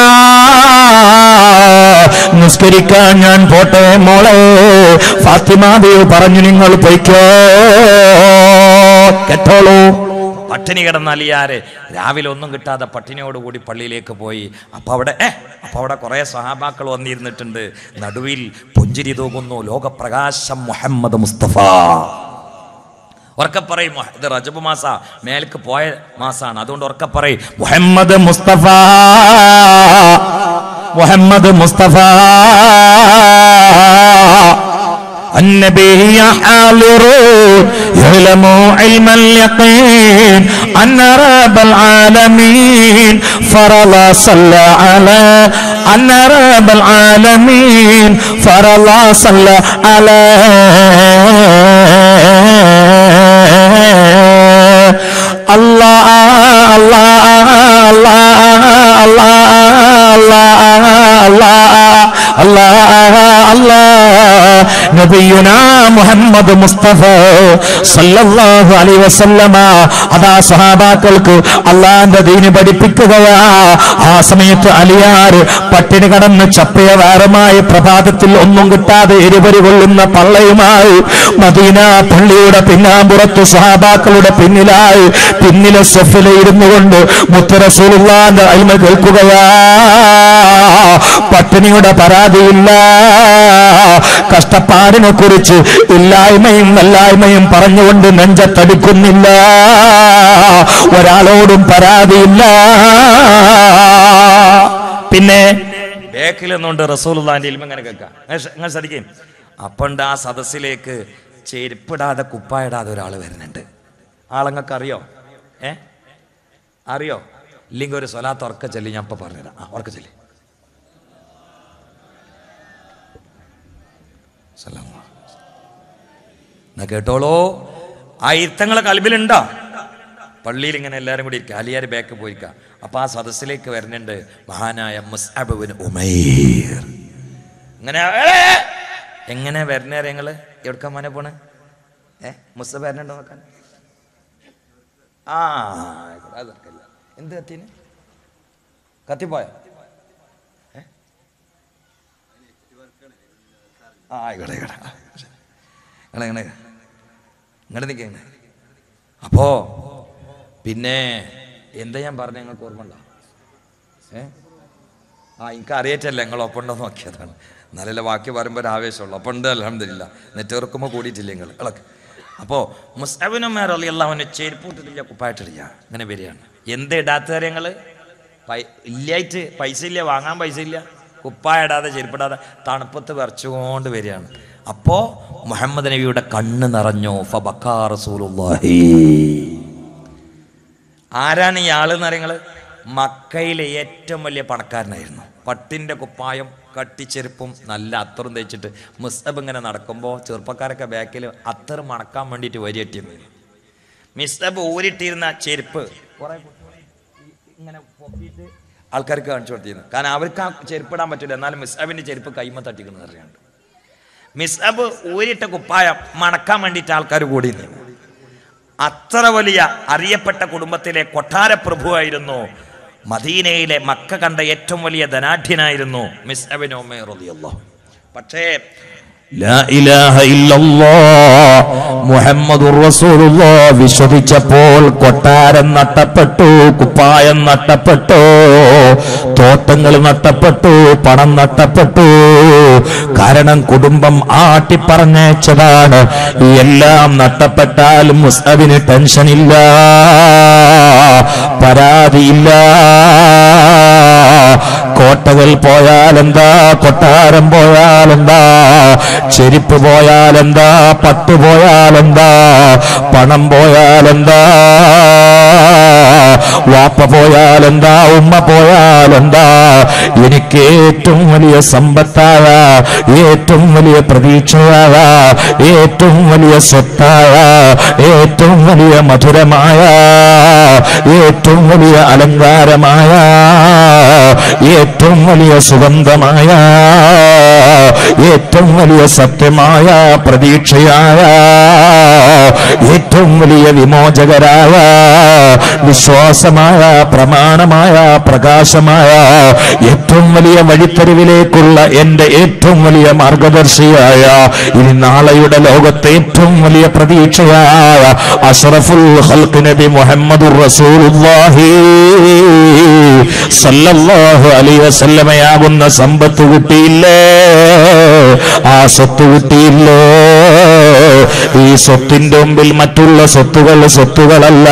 നിസ്കരിക്കാൻ ഞാൻ പോട്ടെ മോളെ ഫാത്തിമ ദേവ് പറഞ്ഞു നിങ്ങൾ പൊയ്ക്കോ കേട്ടോളൂ പട്ടിണി കിടന്നലിയാര് രാവിലെ ഒന്നും കിട്ടാതെ പട്ടിണിയോടുകൂടി പള്ളിയിലേക്ക് പോയി അപ്പൊ അവിടെ ഏ അപ്പൊ അവിടെ കുറെ സഹാബാക്കൾ വന്നിരുന്നിട്ടുണ്ട് നടുവിൽ പുഞ്ചിരി തൂകുന്നു ലോകപ്രകാശം മുഹമ്മദ് മുസ്തഫ ഉറക്കെ പറയും മുഹ- ഇത് റജബ് മാസ മേലേക്ക് പോയ മാസാണ് അതുകൊണ്ട് ഉറക്കെ പറയും മുഹമ്മദ് മുസ്തഫ മുഹമ്മദ് മുസ്തഫ النبي حاضر يعلم علم اليقين أن رب العالمين فرض صلى على أن رب العالمين فرض صلى على الله الله الله الله الله الله الله നബിയുനാ മുഹമ്മദ് മുസ്തഫ സല്ലല്ലാഹു അലൈഹി വസല്ലമ അതാ സഹാബാക്കൾക്ക് അള്ളാന്റെ ദീന് പഠിപ്പിക്കുകയാ ആ സമയത്ത് അലിയാർ പട്ടിണി കടന്ന് ചപ്പയ വേറമായ പ്രഭാതത്തിൽ ഒന്നും കിട്ടാതെ എരിപരി കൊള്ളുന്ന പള്ളയുമായി മദീന പള്ളിയുടെ പിന്നാമ്പുറത്ത് സഹാബാക്കളുടെ പിന്നിലായി പിന്നിലെ സൊഫില് ഇരുന്നു കൊണ്ട് മുത്തറസൂലുള്ളാന്റെ അൽമ കേൾക്കുകയാ പട്ടിണിയുടെ പരാതിയില്ല കഷ്ടപ്പാടിനെ കുറിച്ച് ഇല്ലായ്മയും നല്ലായ്മയും പറഞ്ഞുകൊണ്ട് നെഞ്ചത്തടിക്കുന്നില്ല ഒരാളോടും പരാതിയില്ല പിന്നെ ബേക്കിൽ നിന്നുകൊണ്ട് റസൂലുള്ളാന്റെ ഇൽമ ഇങ്ങനെ കേൾക്കാം നിങ്ങൾ ശ്രദ്ധിക്കും അപ്പണ്ട് ആ സദസ്സിലേക്ക് ചെരുപ്പിടാതെ കുപ്പായിടാതെ ഒരാൾ വരുന്നുണ്ട് ആളങ്ങൾക്ക് അറിയോ ഏ അറിയോ ഇല്ലെങ്കിൽ ഒരു സ്വലാത്ത് ഉറക്ക ചൊല്ലി ഞാൻ ഇപ്പൊ പറഞ്ഞുതരാം ആ ഉറക്ക ചൊല്ലി സലാം. എന്നാ കേട്ടോളൂ ആ ഇരുത്തങ്ങളെ കൽബിലുണ്ടോ പള്ളിയിൽ ഇങ്ങനെ എല്ലാവരും കൂടി ഇരിക്കുക അലിയാർ ബാക്ക് പോയിരിക്കുക അപ്പൊ ആ സദസ്സിലേക്ക് വരുന്നുണ്ട് മഹാനായ മുസ്അബിന് ഉമൈർ ഇങ്ങനെ ഏ, എങ്ങനെ വരുന്നേരം ഞങ്ങള് എവിടുക്കാ മോനെ പോണ് ഏ മുസ്തഫ വരുന്നുണ്ടോ നോക്കാൻ ആ ആയിക്കോട്ടെ, അത് നടക്കില്ല എന്ത് കത്തിന് കത്തിപ്പോയ ആ ആയിക്കോട്ടെ ആയിക്കോട്ടെ നിങ്ങളെ ഇങ്ങനെ ഇങ്ങോട്ട് നിൽക്കണേ അപ്പോ പിന്നെ എന്താ ഞാൻ പറഞ്ഞ ഞങ്ങൾക്ക് ഓർമ്മ ഉണ്ടോ ഏ ആ എനിക്ക് അറിയറ്റല്ല നിങ്ങൾ ഒപ്പുണ്ടോ നോക്കിയതാണ് എന്നാലല്ലേ ബാക്കി പറയുമ്പോൾ ഒരു ആവേശമുള്ളൂ അപ്പം ഉണ്ട് അലഹമില്ല നെറ്റ്വർക്കുമ്പോൾ കൂടിയിട്ടില്ല നിങ്ങൾ ഇളക്ക് അപ്പോൾ മുസ്തബിനുമാർ അലി അള്ളാഹുവിനെ ചെരുപ്പൂട്ടിട്ടില്ല കുപ്പായിട്ടില്ല അങ്ങനെ വരികയാണ് എന്ത് ഇടാത്ത ഞങ്ങൾ പൈ ഇല്ലായിട്ട് പൈസ ഇല്ല വാങ്ങാൻ പൈസ ഇല്ല കുപ്പായ ഇടാതെ ചെരുപ്പിടാതെ തണുപ്പത്ത് വിറച്ചുകൊണ്ട് വരികയാണ് അപ്പോൾ മുഹമ്മദ് നബിയുടെ കണ്ണ് നിറഞ്ഞു ഫബക്കാ റസൂലുള്ളാഹി ആരാണ് ഈ ആള് എന്ന് പറയുന്നത് മക്കയിലെ ഏറ്റവും വലിയ പണക്കാരനായിരുന്നു പട്ടിൻ്റെ കുപ്പായം കട്ടിച്ചെരുപ്പും നല്ല അത്തറും തേച്ചിട്ട് മുസ്തബ് ഇങ്ങനെ നടക്കുമ്പോൾ ചെറുപ്പക്കാരൊക്കെ ബാക്കിൽ അത്തർ മണക്കാൻ വേണ്ടിയിട്ട് വരിയെട്ടിയെന്ന് മിസ്തബ് ഊരിട്ടിരുന്ന ചെരുപ്പ് കുറെ ഇങ്ങനെ പൊക്കിയിട്ട് ആൾക്കാർക്ക് കാണിച്ചു കൊടുത്തിരുന്നു കാരണം അവർക്ക് ആ ചെരുപ്പ് ഇടാൻ പറ്റില്ല എന്നാലും മിസ്അബിൻ്റെ ചെരുപ്പ് കൈമ തട്ടിക്കുന്നത് അറിയാണ്ട് മിസ്അബ് ഊരിട്ട കുപ്പായം മണക്കാൻ വേണ്ടിയിട്ട് ആൾക്കാർ കൂടി നിന്നു അത്ര വലിയ അറിയപ്പെട്ട കുടുംബത്തിലെ കൊട്ടാര പ്രഭുവായിരുന്നു മദീനയിലെ മക്ക കണ്ട ഏറ്റവും വലിയ ധനാഢ്യനായിരുന്നു മിസ് അബിനോമേറിയല്ലോ പക്ഷേ ലാ ഇലാഹ ഇല്ലല്ലാഹ് മുഹമ്മദുർ റസൂലുള്ളാഹ് വിശ്വസിച്ചപ്പോൾ കൊട്ടാരം നഷ്ടപ്പെട്ടു കുപ്പായം നഷ്ടപ്പെട്ടു തോട്ടങ്ങൾ നഷ്ടപ്പെട്ടു പണം നഷ്ടപ്പെട്ടു കാരണം കുടുംബം ആട്ടിപ്പറഞ്ഞേച്ചതാണ് എല്ലാം നഷ്ടപ്പെട്ടാലും മുസ്തബിന് ടെൻഷനില്ല പരാതിയില്ല കോട്ടകൾ പോയാലെന്താ കൊട്ടാരം പോയാലെന്താ ചെരുപ്പ് പോയാലെന്താ പട്ട് പോയാലെന്താ പണം പോയാലെന്താ വാപ്പ പോയാലെന്താ ഉമ്മ പോയാലെന്താ എനിക്ക് ഏറ്റവും വലിയ സമ്പത്തായ ഏറ്റവും വലിയ പ്രതീക്ഷയായ ഏറ്റവും വലിയ സ്വത്തായ ഏറ്റവും വലിയ മധുരമായ ഏറ്റവും വലിയ അലങ്കാരമായ ഏറ്റവും വലിയ സുഗന്ധമായ ഏറ്റവും വലിയ സത്യമായ പ്രതീക്ഷയായ ഏറ്റവും വലിയ വിമോചകരായ വിശ്വാസമായ പ്രമാണമായ പ്രകാശമായ ഏറ്റവും വലിയ വഴിത്തരിവിലേക്കുള്ള എന്റെ ഏറ്റവും വലിയ മാർഗദർശിയായ ഇനി നാളെയുടെ ലോകത്തെ ഏറ്റവും വലിയ പ്രതീക്ഷയായ അഷറഫുൽ ഹൽക്ക് നബി മുഹമ്മദുർ റസൂലുള്ളാഹി സല്ലല്ലാഹു അലൈഹി വസല്ലമയാകുന്ന സമ്പത്ത് കിട്ടിയില്ലേ ആ സ്വത്ത് കിട്ടിയില്ലേ ഈ സ്വത്തിന്റെ മുമ്പിൽ മറ്റുള്ള സ്വത്തുകൾ സ്വത്തുകളല്ല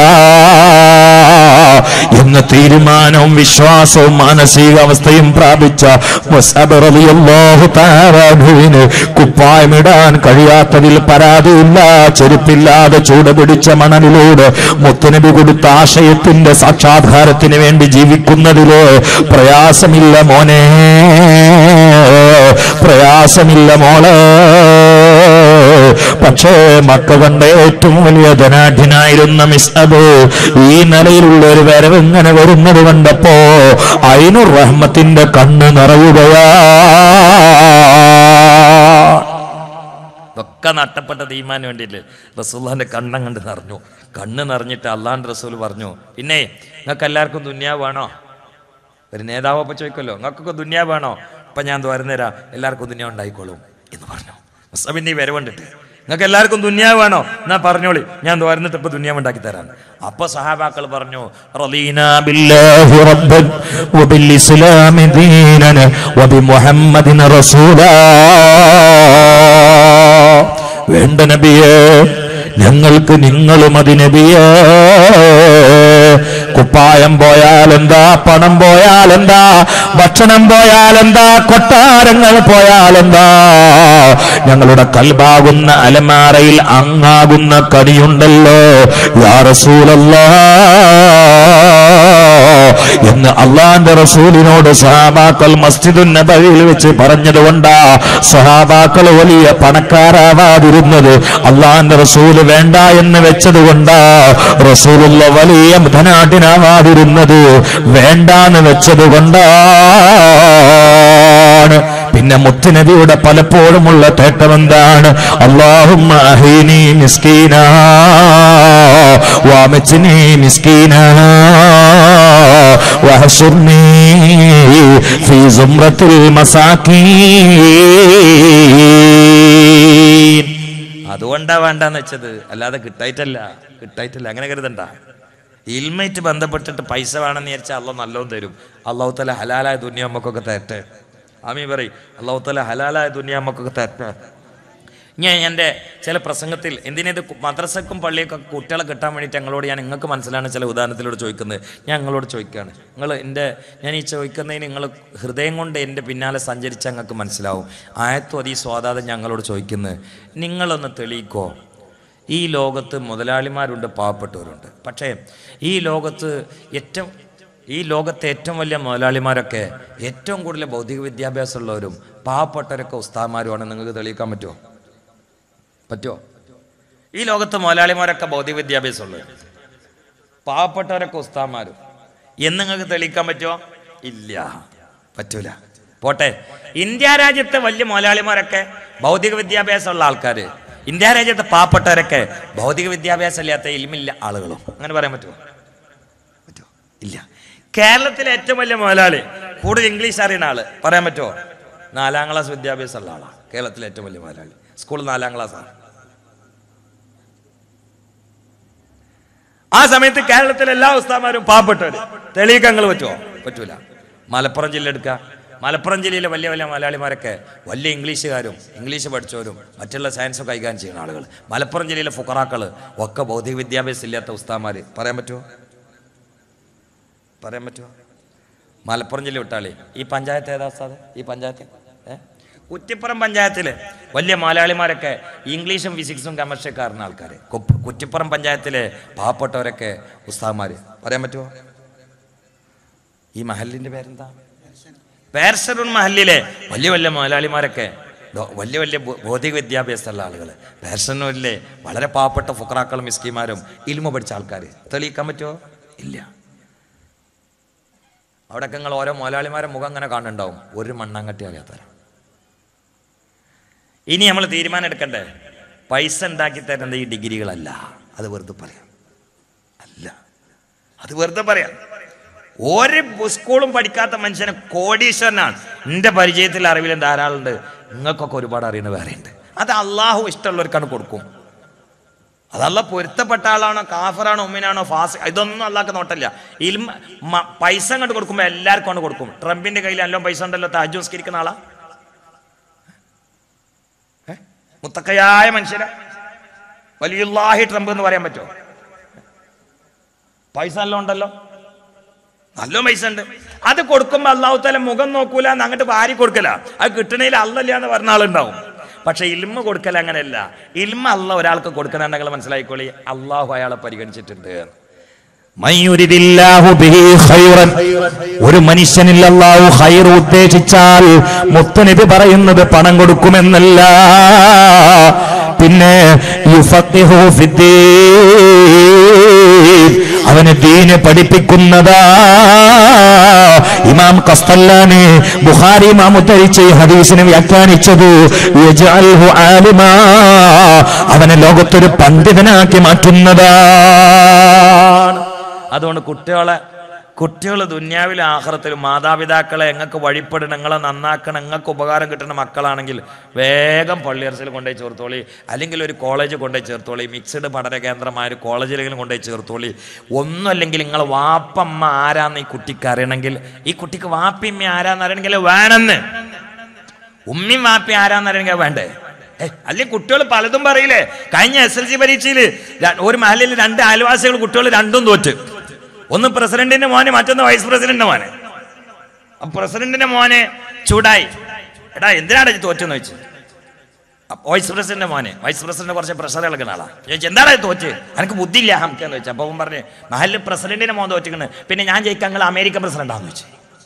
എന്ന തീരുമാനവും വിശ്വാസവും മാനസികാവസ്ഥയും പ്രാപിച്ച മുസ്അബ് റളിയല്ലാഹു തആല അൻഹുവിന് കുപ്പായമിടാൻ കഴിയാത്തതിൽ പരാതിയില്ല ചെരുപ്പില്ലാതെ ചൂട് പിടിച്ച മണലിലൂടെ മുത്തുനബി കൊടുത്ത ആശയത്തിന്റെ സാക്ഷാത്കാരത്തിന് വേണ്ടി ജീവിക്കുന്നതില് പ്രയാസമില്ല മോനെ പ്രയാസമില്ല മോളെ പക്ഷേ മക്ക കണ്ട ഏറ്റവും വലിയ ധനാഢ്യനായിരുന്ന മിസ്അബ് ഈ നിലയിലുള്ള ഒരു വരവ് ഇങ്ങനെ വരുന്നത് കണ്ടപ്പോ അയിനുർ റഹ്മത്തിന്റെ കണ്ണ് നിറയുകയാ ഇതൊക്കെ നഷ്ടപ്പെട്ട തീരുമാനം വേണ്ടിയില്ലേ റസൂല്ലാന്റെ കണ്ണം കണ്ട് നിറഞ്ഞു കണ്ണ് നിറഞ്ഞിട്ട് അള്ളാന്റെ റസൂൽ പറഞ്ഞു പിന്നെ നിങ്ങൾക്ക് എല്ലാവർക്കും ദുന്യാവ് വേണോ ഒരു നേതാവ് അപ്പൊ ചോദിക്കല്ലോ നിങ്ങൾക്കൊക്കെ ദുന്യാവ് വേണോ അപ്പൊ ഞാൻ തുറന്നുതരാം എല്ലാവർക്കും ദുന്യാവ് ഉണ്ടായിക്കോളും എന്ന് പറഞ്ഞു മുസ്തബിന്റെ ഈ വരവുണ്ടിട്ട് നിങ്ങൾക്ക് എല്ലാവർക്കും ദുന്യാവ് വേണോ എന്നാ പറഞ്ഞോളി ഞാൻ തുറന്നിട്ട് ഇപ്പൊ ദുന്യാവ് ഉണ്ടാക്കി തരാം അപ്പൊ സഹാബാക്കൾ പറഞ്ഞു റലീന بالله ربا وبالإسلام دينا وبمحمد رسولا വേണ്ട നബിയേ ഞങ്ങൾക്ക് നിങ്ങളും അതി നബിയേ കുപ്പായം പോയാലെന്താ പണം പോയാലെന്താ ഭക്ഷണം പോയാലെന്താ കൊട്ടാരങ്ങൾ പോയാലെന്താ ഞങ്ങളുടെ കൽബാകുന്ന അലമാറയിൽ അങ്ങാകുന്ന കനിയുണ്ടല്ലോ യാ റസൂലല്ലാ എന്ന് അള്ളാന്റെ റസൂലിനോട് സഹാബാക്കൾ മസ്ജിദുൻ നബവിയിൽ വെച്ച് പറഞ്ഞതുകൊണ്ടാ സഹാബാക്കൾ വലിയ പണക്കാരാവാതിരുന്നത് അള്ളാന്റെ റസൂല് വേണ്ട എന്ന് വെച്ചത് കൊണ്ടാ റസൂലുള്ള വലിയ ധനാഢ്യനാവാതിരുന്നത് വേണ്ടാന്ന് വെച്ചത് കൊണ്ടാണ് പിന്നെ മുത്തുനബിയുടെ പലപ്പോഴുമുള്ള തേട്ടം എന്താണ് അള്ളാഹും മിസ്കീന വാമിച്ചിനി മിസ്കീന واحشرني في زمرة المساكين അതുകൊണ്ടാ വേണ്ടാന്ന് വെച്ചത് അല്ലാതെ കിട്ടായിട്ടല്ല കിട്ടായിട്ടല്ല അങ്ങനെ കരുതണ്ട ഇൽമയിട്ട് ബന്ധപ്പെട്ടിട്ട് പൈസ വേണമെന്ന് വിചാരിച്ചാൽ അള്ള നല്ലോണം തരും അള്ളാഹു തല ഹലാലായ ദുനിയ നമുക്കൊക്കെ തരട്ടെ ആമീ പറയും അള്ളാഹു തല ഹലാലായ ദുനിയ നമുക്കൊക്കെ തരട്ടെ ഞാൻ എൻ്റെ ചില പ്രസംഗത്തിൽ എന്തിനത് മദ്രസക്കും പള്ളിയൊക്കെ കുട്ടികളെ കിട്ടാൻ വേണ്ടിയിട്ട് ഞങ്ങളോട് ഞാൻ നിങ്ങൾക്ക് മനസ്സിലാണ് ചില ഉദാഹരണത്തിലൂടെ ചോദിക്കുന്നത് ഞാൻ നിങ്ങളോട് ചോദിക്കുകയാണ് നിങ്ങൾ എൻ്റെ ഞാൻ ഈ ചോദിക്കുന്നതിന് നിങ്ങൾ ഹൃദയം കൊണ്ട് എൻ്റെ പിന്നാലെ സഞ്ചരിച്ച ഞങ്ങൾക്ക് മനസ്സിലാവും ആയത്തും അതീ സ്വാദാതം ഞങ്ങളോട് ചോദിക്കുന്നത് നിങ്ങളൊന്ന് തെളിയിക്കോ ഈ ലോകത്ത് മുതലാളിമാരുണ്ട് പാവപ്പെട്ടവരുണ്ട് പക്ഷേ ഈ ലോകത്ത് ഏറ്റവും ഈ ലോകത്തെ ഏറ്റവും വലിയ മുതലാളിമാരൊക്കെ ഏറ്റവും കൂടുതൽ ഭൗതിക വിദ്യാഭ്യാസമുള്ളവരും പാവപ്പെട്ടവരൊക്കെ ഉസ്താദന്മാരുമാണ് നിങ്ങൾക്ക് തെളിയിക്കാൻ പറ്റുമോ പറ്റുമോ ഈ ലോകത്ത് മുതലാളിമാരൊക്കെ ഭൗതിക വിദ്യാഭ്യാസമുള്ളവർ പാവപ്പെട്ടവരൊക്കെ ഉസ്താദന്മാരും എന്ന് നിങ്ങൾക്ക് തെളിയിക്കാൻ പറ്റുമോ ഇല്ല പറ്റൂല പോട്ടെ ഇന്ത്യ രാജ്യത്തെ വലിയ മുതലാളിമാരൊക്കെ ഭൗതിക വിദ്യാഭ്യാസമുള്ള ആൾക്കാർ ഇന്ത്യ രാജ്യത്തെ പാവപ്പെട്ടവരൊക്കെ ഭൗതിക വിദ്യാഭ്യാസം ഇല്ലാത്ത ഇൽമില്ല ആളുകളും അങ്ങനെ പറയാൻ പറ്റുമോ പറ്റുമോ ഇല്ല കേരളത്തിലെ ഏറ്റവും വലിയ മുതലാളി കൂടുതൽ ഇംഗ്ലീഷ് അറിയുന്ന ആള് പറയാൻ പറ്റുമോ നാലാം ക്ലാസ് വിദ്യാഭ്യാസമുള്ള ആളാണ് കേരളത്തിലെ ഏറ്റവും വലിയ മുതലാളി സ്കൂൾ നാലാം ക്ലാസ്സാണ് ആ സമയത്ത് കേരളത്തിലെ എല്ലാ ഉസ്താമാരും പാവപ്പെട്ടവര് തെളിയിക്കങ്ങൾ പറ്റുമോ പറ്റൂല മലപ്പുറം ജില്ല എടുക്കുക മലപ്പുറം ജില്ലയിലെ വലിയ വലിയ മലയാളിമാരൊക്കെ വലിയ ഇംഗ്ലീഷുകാരും ഇംഗ്ലീഷ് പഠിച്ചവരും മറ്റുള്ള സയൻസ് കൈകാര്യം ചെയ്യുന്ന ആളുകൾ മലപ്പുറം ജില്ലയിലെ ഫുക്കറാക്കൾ ഒക്കെ ഭൗതിക വിദ്യാഭ്യാസം ഇല്ലാത്ത ഉസ്താമാർ പറയാൻ പറ്റുമോ പറയാൻ പറ്റുമോ മലപ്പുറം ജില്ല വിട്ടാളി ഈ പഞ്ചായത്ത് ഏതാ ഉസ്താദ് ഈ പഞ്ചായത്ത് ഏ കുറ്റിപ്പുറം പഞ്ചായത്തിൽ വലിയ മലയാളിമാരൊക്കെ ഇംഗ്ലീഷും ഫിസിക്സും കമർഷ്യക്കാരന ആൾക്കാർ കുറ്റിപ്പുറം പഞ്ചായത്തിലെ പാവപ്പെട്ടവരൊക്കെ ഉസ്താദ്മാർ പറയാൻ പറ്റുമോ ഈ മഹലിൻ്റെ പേരെന്താ പേർസറുൺ മഹലിലെ വലിയ വലിയ മുതലാളിമാരൊക്കെ ഡോ- വലിയ വലിയ ഭൗ- ഭൗതിക വിദ്യാഭ്യാസമുള്ള ആളുകൾ പേർസനൂരിലെ വളരെ പാവപ്പെട്ട ഫുക്രാക്കളും മിസ്കിമാരും ഇൽമ പഠിച്ച ആൾക്കാർ തെളിയിക്കാൻ പറ്റുമോ ഇല്ല അവിടെയൊക്കെ നിങ്ങൾ ഓരോ മുതലാളിമാരെ മുഖം അങ്ങനെ കാണുന്നുണ്ടാവും ഒരു മണ്ണാങ്കട്ടി അറിയാത്തവരാ ഇനി നമ്മൾ തീരുമാനം എടുക്കണ്ടേ പൈസ ഉണ്ടാക്കി തരുന്നത് ഈ ഡിഗ്രികളല്ല അത് വെറുതെ പറയാം അല്ല അത് വെറുതെ പറയാം ഒരു സ്കൂളും പഠിക്കാത്ത മനുഷ്യന് കോടീശ്വരനാണ് എൻ്റെ പരിചയത്തിൽ അറിവിലും ധാരാളമുണ്ട് നിങ്ങൾക്കൊക്കെ ഒരുപാട് അറിയുന്ന വേറെ ഉണ്ട് അത് അള്ളാഹു ഇഷ്ടമുള്ളവർക്കാണ് കൊടുക്കും അതല്ല പൊരുത്തപ്പെട്ട ആളാണോ കാഫറാണോ ഉമ്മിനാണോ ഫാസ് ഇതൊന്നും അല്ലാക്ക് നോട്ടല്ല ഇൽമ മ- പൈസ അങ്ങോട്ട് കൊടുക്കുമ്പോൾ എല്ലാവർക്കും കൊണ്ട് കൊടുക്കും ട്രംപിന്റെ കയ്യിൽ നല്ലോ പൈസ ഉണ്ടല്ലോ താജ് സംസ്കരിക്കുന്ന ആളാ ഏ? മുത്തക്കയായ മനുഷ്യനെ വലിയുല്ലാഹി ട്രംപ് എന്ന് പറയാൻ പറ്റുമോ പൈസ നല്ല ഉണ്ടല്ലോ നല്ല പൈസ ഉണ്ട് അത് കൊടുക്കുമ്പോ അള്ളാഹു തല മുഖം നോക്കൂല എന്ന് അങ്ങോട്ട് വാരി കൊടുക്കല അത് കിട്ടണേൽ അല്ലല്ല എന്ന് പറഞ്ഞ ആളുണ്ടാവും പക്ഷെ ഇൽമ കൊടുക്കൽ അങ്ങനെയല്ല ഇൽമ അല്ല ഒരാൾക്ക് കൊടുക്കണമെങ്കിൽ മനസ്സിലായിക്കോളി അള്ളാഹു അയാളെ പരിഗണിച്ചിട്ടുണ്ട് മയ്യുരിദില്ലാഹു ബിഹി ഖൈറൻ. ഒരു മനുഷ്യനിൽ അല്ലാഹു ഹൈർ ഉദ്ദേശിച്ചാൽ മുത്തുനബി പറയുന്നത് പണം കൊടുക്കുമെന്നല്ല പിന്നെ യുഫഖിഹു ഫിദ്ദീൻ. അവന് ദീന് പഠിപ്പിക്കുന്നതാ ഇമാം കസ്തല്ലാനെ ബുഖാരി ഇമാം ഉദ്ധരിച്ച് ഈ ഹദീസിനെ വ്യാഖ്യാനിച്ചത് യജ്അൽഹു ആലിമാ. അവനെ ലോകത്തൊരു പണ്ഡിതനാക്കി മാറ്റുന്നതാണ് അതുകൊണ്ട് കുട്ടികളെ കുട്ടികൾ ദുന്യാവിലെ ആഹ്റത്തിലും മാതാപിതാക്കളെ എങ്ങൾക്ക് വഴിപ്പെടണം നിങ്ങളെ നന്നാക്കണം നിങ്ങൾക്ക് ഉപകാരം കിട്ടുന്ന മക്കളാണെങ്കിൽ വേഗം പള്ളിയർസിൽ കൊണ്ടുപോയി ചേർത്തോളി അല്ലെങ്കിൽ ഒരു കോളേജ് കൊണ്ടുപോയി ചേർത്തോളി മിക്സഡ് പഠന കേന്ദ്രമായ ഒരു കോളേജിലെങ്കിലും കൊണ്ടുപോയി ചേർത്തോളി ഒന്നുമല്ലെങ്കിൽ നിങ്ങൾ വാപ്പമ്മ ആരാന്ന് ഈ കുട്ടിക്ക് അറിയണമെങ്കിൽ ഈ കുട്ടിക്ക് വാപ്പിമ്മ ആരാന്ന് അറിയണമെങ്കിൽ വേണമെന്ന് ഉമ്മയും വാപ്പി ആരാന്നറിയണമെങ്കിൽ വേണ്ടേ ഏ, അല്ലെങ്കിൽ കുട്ടികൾ പലതും പറയില്ലേ കഴിഞ്ഞ എസ് എൽ സി പരീക്ഷയിൽ ഒരു മഹലിൽ രണ്ട് അയൽവാസികൾ കുട്ടികൾ രണ്ടും തോറ്റ് ഒന്ന് പ്രസിഡന്റിന്റെ മോന് മറ്റൊന്ന് വൈസ് പ്രസിഡന്റിന്റെ മോന് അപ്പൊ പ്രസിഡന്റിന്റെ മോനെ ചൂടായി എടാ എന്തിനാണ് ഇത് തോറ്റെന്ന് വെച്ച് അപ്പൊ വൈസ് പ്രസിഡന്റ് മോനെ വൈസ് പ്രസിഡന്റ് കുറച്ച് പ്രഷർ ഇളക്കുന്ന ആളാ ചോദിച്ചു എന്താണ് ഇത് തോറ്റ് എനിക്ക് ബുദ്ധിയില്ല ഹംക്കെന്ന് വെച്ചു അപ്പൊ അവൻ പറഞ്ഞു മഹലിൽ പ്രസിഡന്റിന്റെ മോൻ തോറ്റിക്കണ് പിന്നെ ഞാൻ ജയിക്കാൻ നിങ്ങൾ അമേരിക്കൻ പ്രസിഡന്റാന്ന് വെച്ചു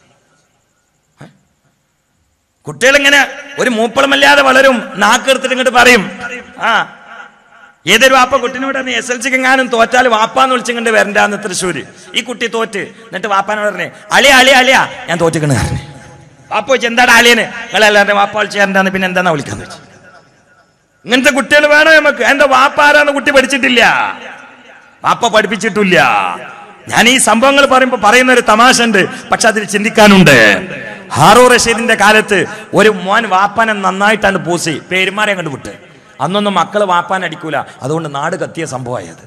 കുട്ടികളിങ്ങനെ ഒരു മൂപ്പളമല്ലാതെ വളരും നാക്കെടുത്തിട്ട് ഇങ്ങോട്ട് പറയും ആ ഏതൊരു വാപ്പ കുട്ടിനോട് പറഞ്ഞു എസ് എൽ സിക്ക് എങ്ങാനും തോറ്റാൽ വാപ്പാന്ന് വിളിച്ചിങ്ങോട്ട് വരണ്ടാന്ന് തൃശ്ശൂര് ഈ കുട്ടി തോറ്റ് എന്നിട്ട് വാപ്പാനോട് പറഞ്ഞേ അളിയ അളിയ അളിയ ഞാൻ തോറ്റിക്കണ് പറഞ്ഞു വാപ്പ വെച്ച് എന്താണ് അളിയന് നിങ്ങളെല്ലാവരും വാപ്പ വിളിച്ച് വരണ്ടാന്ന് പിന്നെ എന്താന്നാ വിളിക്കാന്ന് വെച്ചു ഇങ്ങനത്തെ കുട്ടികൾ വേണം നമുക്ക് എന്റെ വാപ്പ ആരാന്ന് കുട്ടി പഠിച്ചിട്ടില്ല വാപ്പ പഠിപ്പിച്ചിട്ടില്ല ഞാൻ ഈ സംഭവങ്ങൾ പറയുമ്പോൾ പറയുന്ന ഒരു തമാശ ഉണ്ട് പക്ഷെ അതിൽ ചിന്തിക്കാനുണ്ട് ഹാറൂ റഷീദിന്റെ കാലത്ത് ഒരു മോൻ വാപ്പനെ നന്നായിട്ടാണ് പൂസി പേരുമാരെ അങ്ങോട്ട് വിട്ട് അന്നൊന്നും മക്കൾ വാപ്പാൻ അടിക്കൂല അതുകൊണ്ട് നാട് കത്തിയ സംഭവമായത്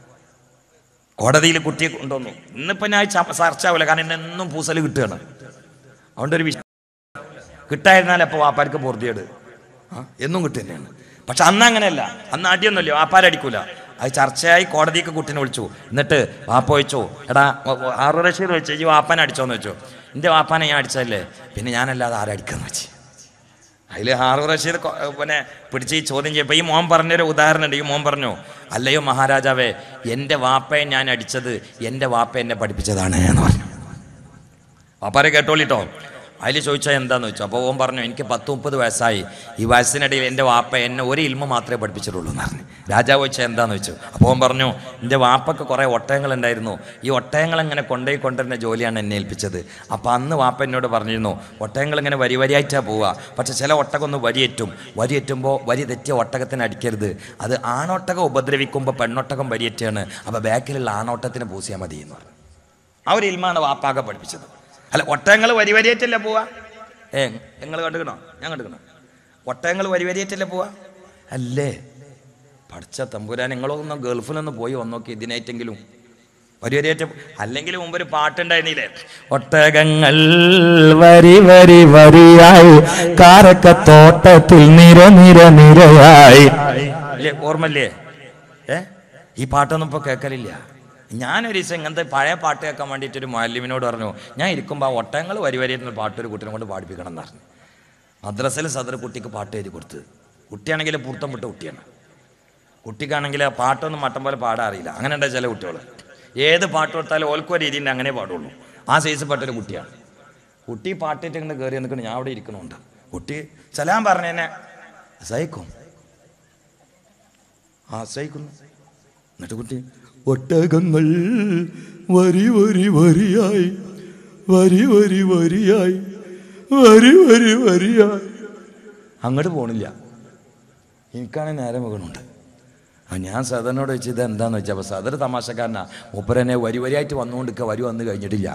കോടതിയിൽ കുട്ടിയെ കൊണ്ടുവന്നു ഇന്നിപ്പോൾ ഞാൻ ച- ചർച്ച ആവില്ല കാരണം എന്നെ എന്നും പൂസൽ കിട്ടുകയാണ് അതുകൊണ്ട് ഒരു വിഷയം കിട്ടായിരുന്നാൽ അപ്പോൾ വാപ്പാർക്ക് പൊറുതിയേട് ആ എന്നും കിട്ടുക തന്നെയാണ് പക്ഷെ അന്ന് അങ്ങനെയല്ല അന്ന് അടിയൊന്നുമില്ല വാപ്പാരടിക്കൂല അത് ചർച്ചയായി കോടതിക്ക് കുട്ടീനെ വിളിച്ചു എന്നിട്ട് വാപ്പ ചോദിച്ചു എടാ ആറു റഷീദ് ചോദിച്ചു ഈ വാപ്പാനെ അടിച്ചോന്ന് വെച്ചു എൻ്റെ വാപ്പാനെ ഞാൻ അടിച്ചതല്ലേ പിന്നെ ഞാനല്ലാതെ ആരടിക്കാന്ന് വെച്ച് അതിൽ ഹാറു റഷീദ് കൊ- പിന്നെ പിടിച്ച് ഈ ചോദ്യം ചെയ്യപ്പോൾ ഈ മോൻ പറഞ്ഞൊരു ഉദാഹരണം ഉണ്ട് ഈ മോൻ പറഞ്ഞു അല്ലയോ മഹാരാജാവേ എൻ്റെ വാപ്പയെ ഞാൻ അടിച്ചത് എൻ്റെ വാപ്പ എന്നെ പഠിപ്പിച്ചതാണ് എന്ന് പറഞ്ഞു വാപ്പാരെ കേട്ടോളിട്ടോ അതിൽ ചോദിച്ചാൽ എന്താന്ന് വെച്ചു അപ്പോൾ ഓൻ പറഞ്ഞു എനിക്ക് പത്ത് മുപ്പത് വയസ്സായി ഈ വയസ്സിനിടയിൽ എൻ്റെ വാപ്പ എന്നെ ഒരു ഇൽമ മാത്രമേ പഠിപ്പിച്ചിട്ടുള്ളൂ എന്ന് പറഞ്ഞു രാജാവ് ചോദിച്ചാൽ എന്താന്ന് വെച്ചു അപ്പോൾ ഓൻ പറഞ്ഞു എൻ്റെ വാപ്പക്ക് കുറേ ഒട്ടകങ്ങളുണ്ടായിരുന്നു ഈ ഒട്ടകങ്ങൾ ഇങ്ങനെ കൊണ്ടുപോയി കൊണ്ടുവരുന്ന ജോലിയാണ് എന്നെ ഏൽപ്പിച്ചത് അപ്പോൾ അന്ന് വാപ്പ എന്നോട് പറഞ്ഞിരുന്നു ഒട്ടകങ്ങൾ ഇങ്ങനെ വരി വരിയായിട്ടാണ് പോവുക പക്ഷെ ചില ഒട്ടകം ഒന്ന് വരിയേറ്റും വരിയേറ്റുമ്പോൾ വരി തെറ്റിയ ഒട്ടകത്തിന് അടിക്കരുത് അത് ആണൊട്ടകം ഉപദ്രവിക്കുമ്പോൾ പെണ്ണൊട്ടകം വരിയേറ്റാണ് അപ്പോൾ ബാക്കിലുള്ള ആണോട്ടത്തിന് പൂസിയാൽ മതി എന്ന് പറഞ്ഞു ആ ഒരു ഇൽമാണ് വാപ്പാക പഠിപ്പിച്ചത് അല്ല ഒട്ടകങ്ങൾ വരി വരിയേറ്റല്ലേ പോവാ ഏ നിങ്ങൾ കണ്ടുക്കണോ ഞാൻ കണ്ടുക്കണോ ഒട്ടകങ്ങൾ വരി വരിയേറ്റല്ലേ പോവാ അല്ലേ പഠിച്ച തമ്പുരാൻ നിങ്ങളൊന്ന് ഗൾഫിലൊന്ന് പോയി വന്നോക്കി ഇതിനായിട്ടെങ്കിലും വരി വരിയേറ്റ അല്ലെങ്കിൽ മുമ്പ് ഒരു പാട്ടുണ്ടായിരുന്നില്ലേ ഒട്ടകങ്ങൾ വരി വരി വരിയായി കാരക്കത്തോട്ടത്തിൽ നിര നിര നിരയായി ഇല്ലേ ഓർമ്മല്ലേ ഏ ഈ പാട്ടൊന്നും ഇപ്പോൾ കേൾക്കലില്ല ഞാനൊരു ദിവസം ഇങ്ങനത്തെ പഴയ പാട്ട് കേൾക്കാൻ വേണ്ടിയിട്ട് ഒരു മാലിമിനോട് പറഞ്ഞു ഞാൻ ഇരിക്കുമ്പോൾ ആ ഒട്ടകങ്ങൾ വരി വരിയിരുന്ന പാട്ട് ഒരു കുട്ടീനെ കൊണ്ട് പാടിപ്പിക്കണം എന്ന് പറഞ്ഞു മദ്രസയിൽ സദർ കുട്ടിക്ക് പാട്ട് എഴുതി കൊടുത്ത് കുട്ടിയാണെങ്കിൽ പുറത്തം വിട്ട കുട്ടിയാണ് കുട്ടിക്കാണെങ്കിൽ ആ പാട്ടൊന്നും മട്ടം പോലെ പാടാൻ അറിയില്ല അങ്ങനെ ഉണ്ട് ചില കുട്ടികൾ ഏത് പാട്ട് കൊടുത്താലും ഓൽക്കോ രീതിയിൽ അങ്ങനെ പാടുള്ളൂ ആ സൈസ് പെട്ടൊരു കുട്ടിയാണ് കുട്ടി പാട്ടിട്ട് ഇങ്ങനെ കയറി നിൽക്കണം ഞാൻ അവിടെ ഇരിക്കണുണ്ട് കുട്ടി സലാം പറഞ്ഞെന്നെ സഹിക്കും ആശ്രയിക്കുന്നു എന്നിട്ട് കുട്ടി ഒട്ടകങ്ങൾ വരി വരി വരിയായി വരി വരി വരിയായി വരി വരി വരിയായി അങ്ങോട്ട് പോണില്ല എനിക്കാണെങ്കിൽ നേരെ മകനുണ്ട് ആ ഞാൻ സദറിനോട് വെച്ച് ഇത് എന്താന്ന് വെച്ചാൽ അപ്പോൾ സദർ തമാശക്കാരനാ മൂപ്പരനെ വരി വരിയായിട്ട് വന്നുകൊണ്ടിരിക്കുക വരി വന്ന് കഴിഞ്ഞിട്ടില്ല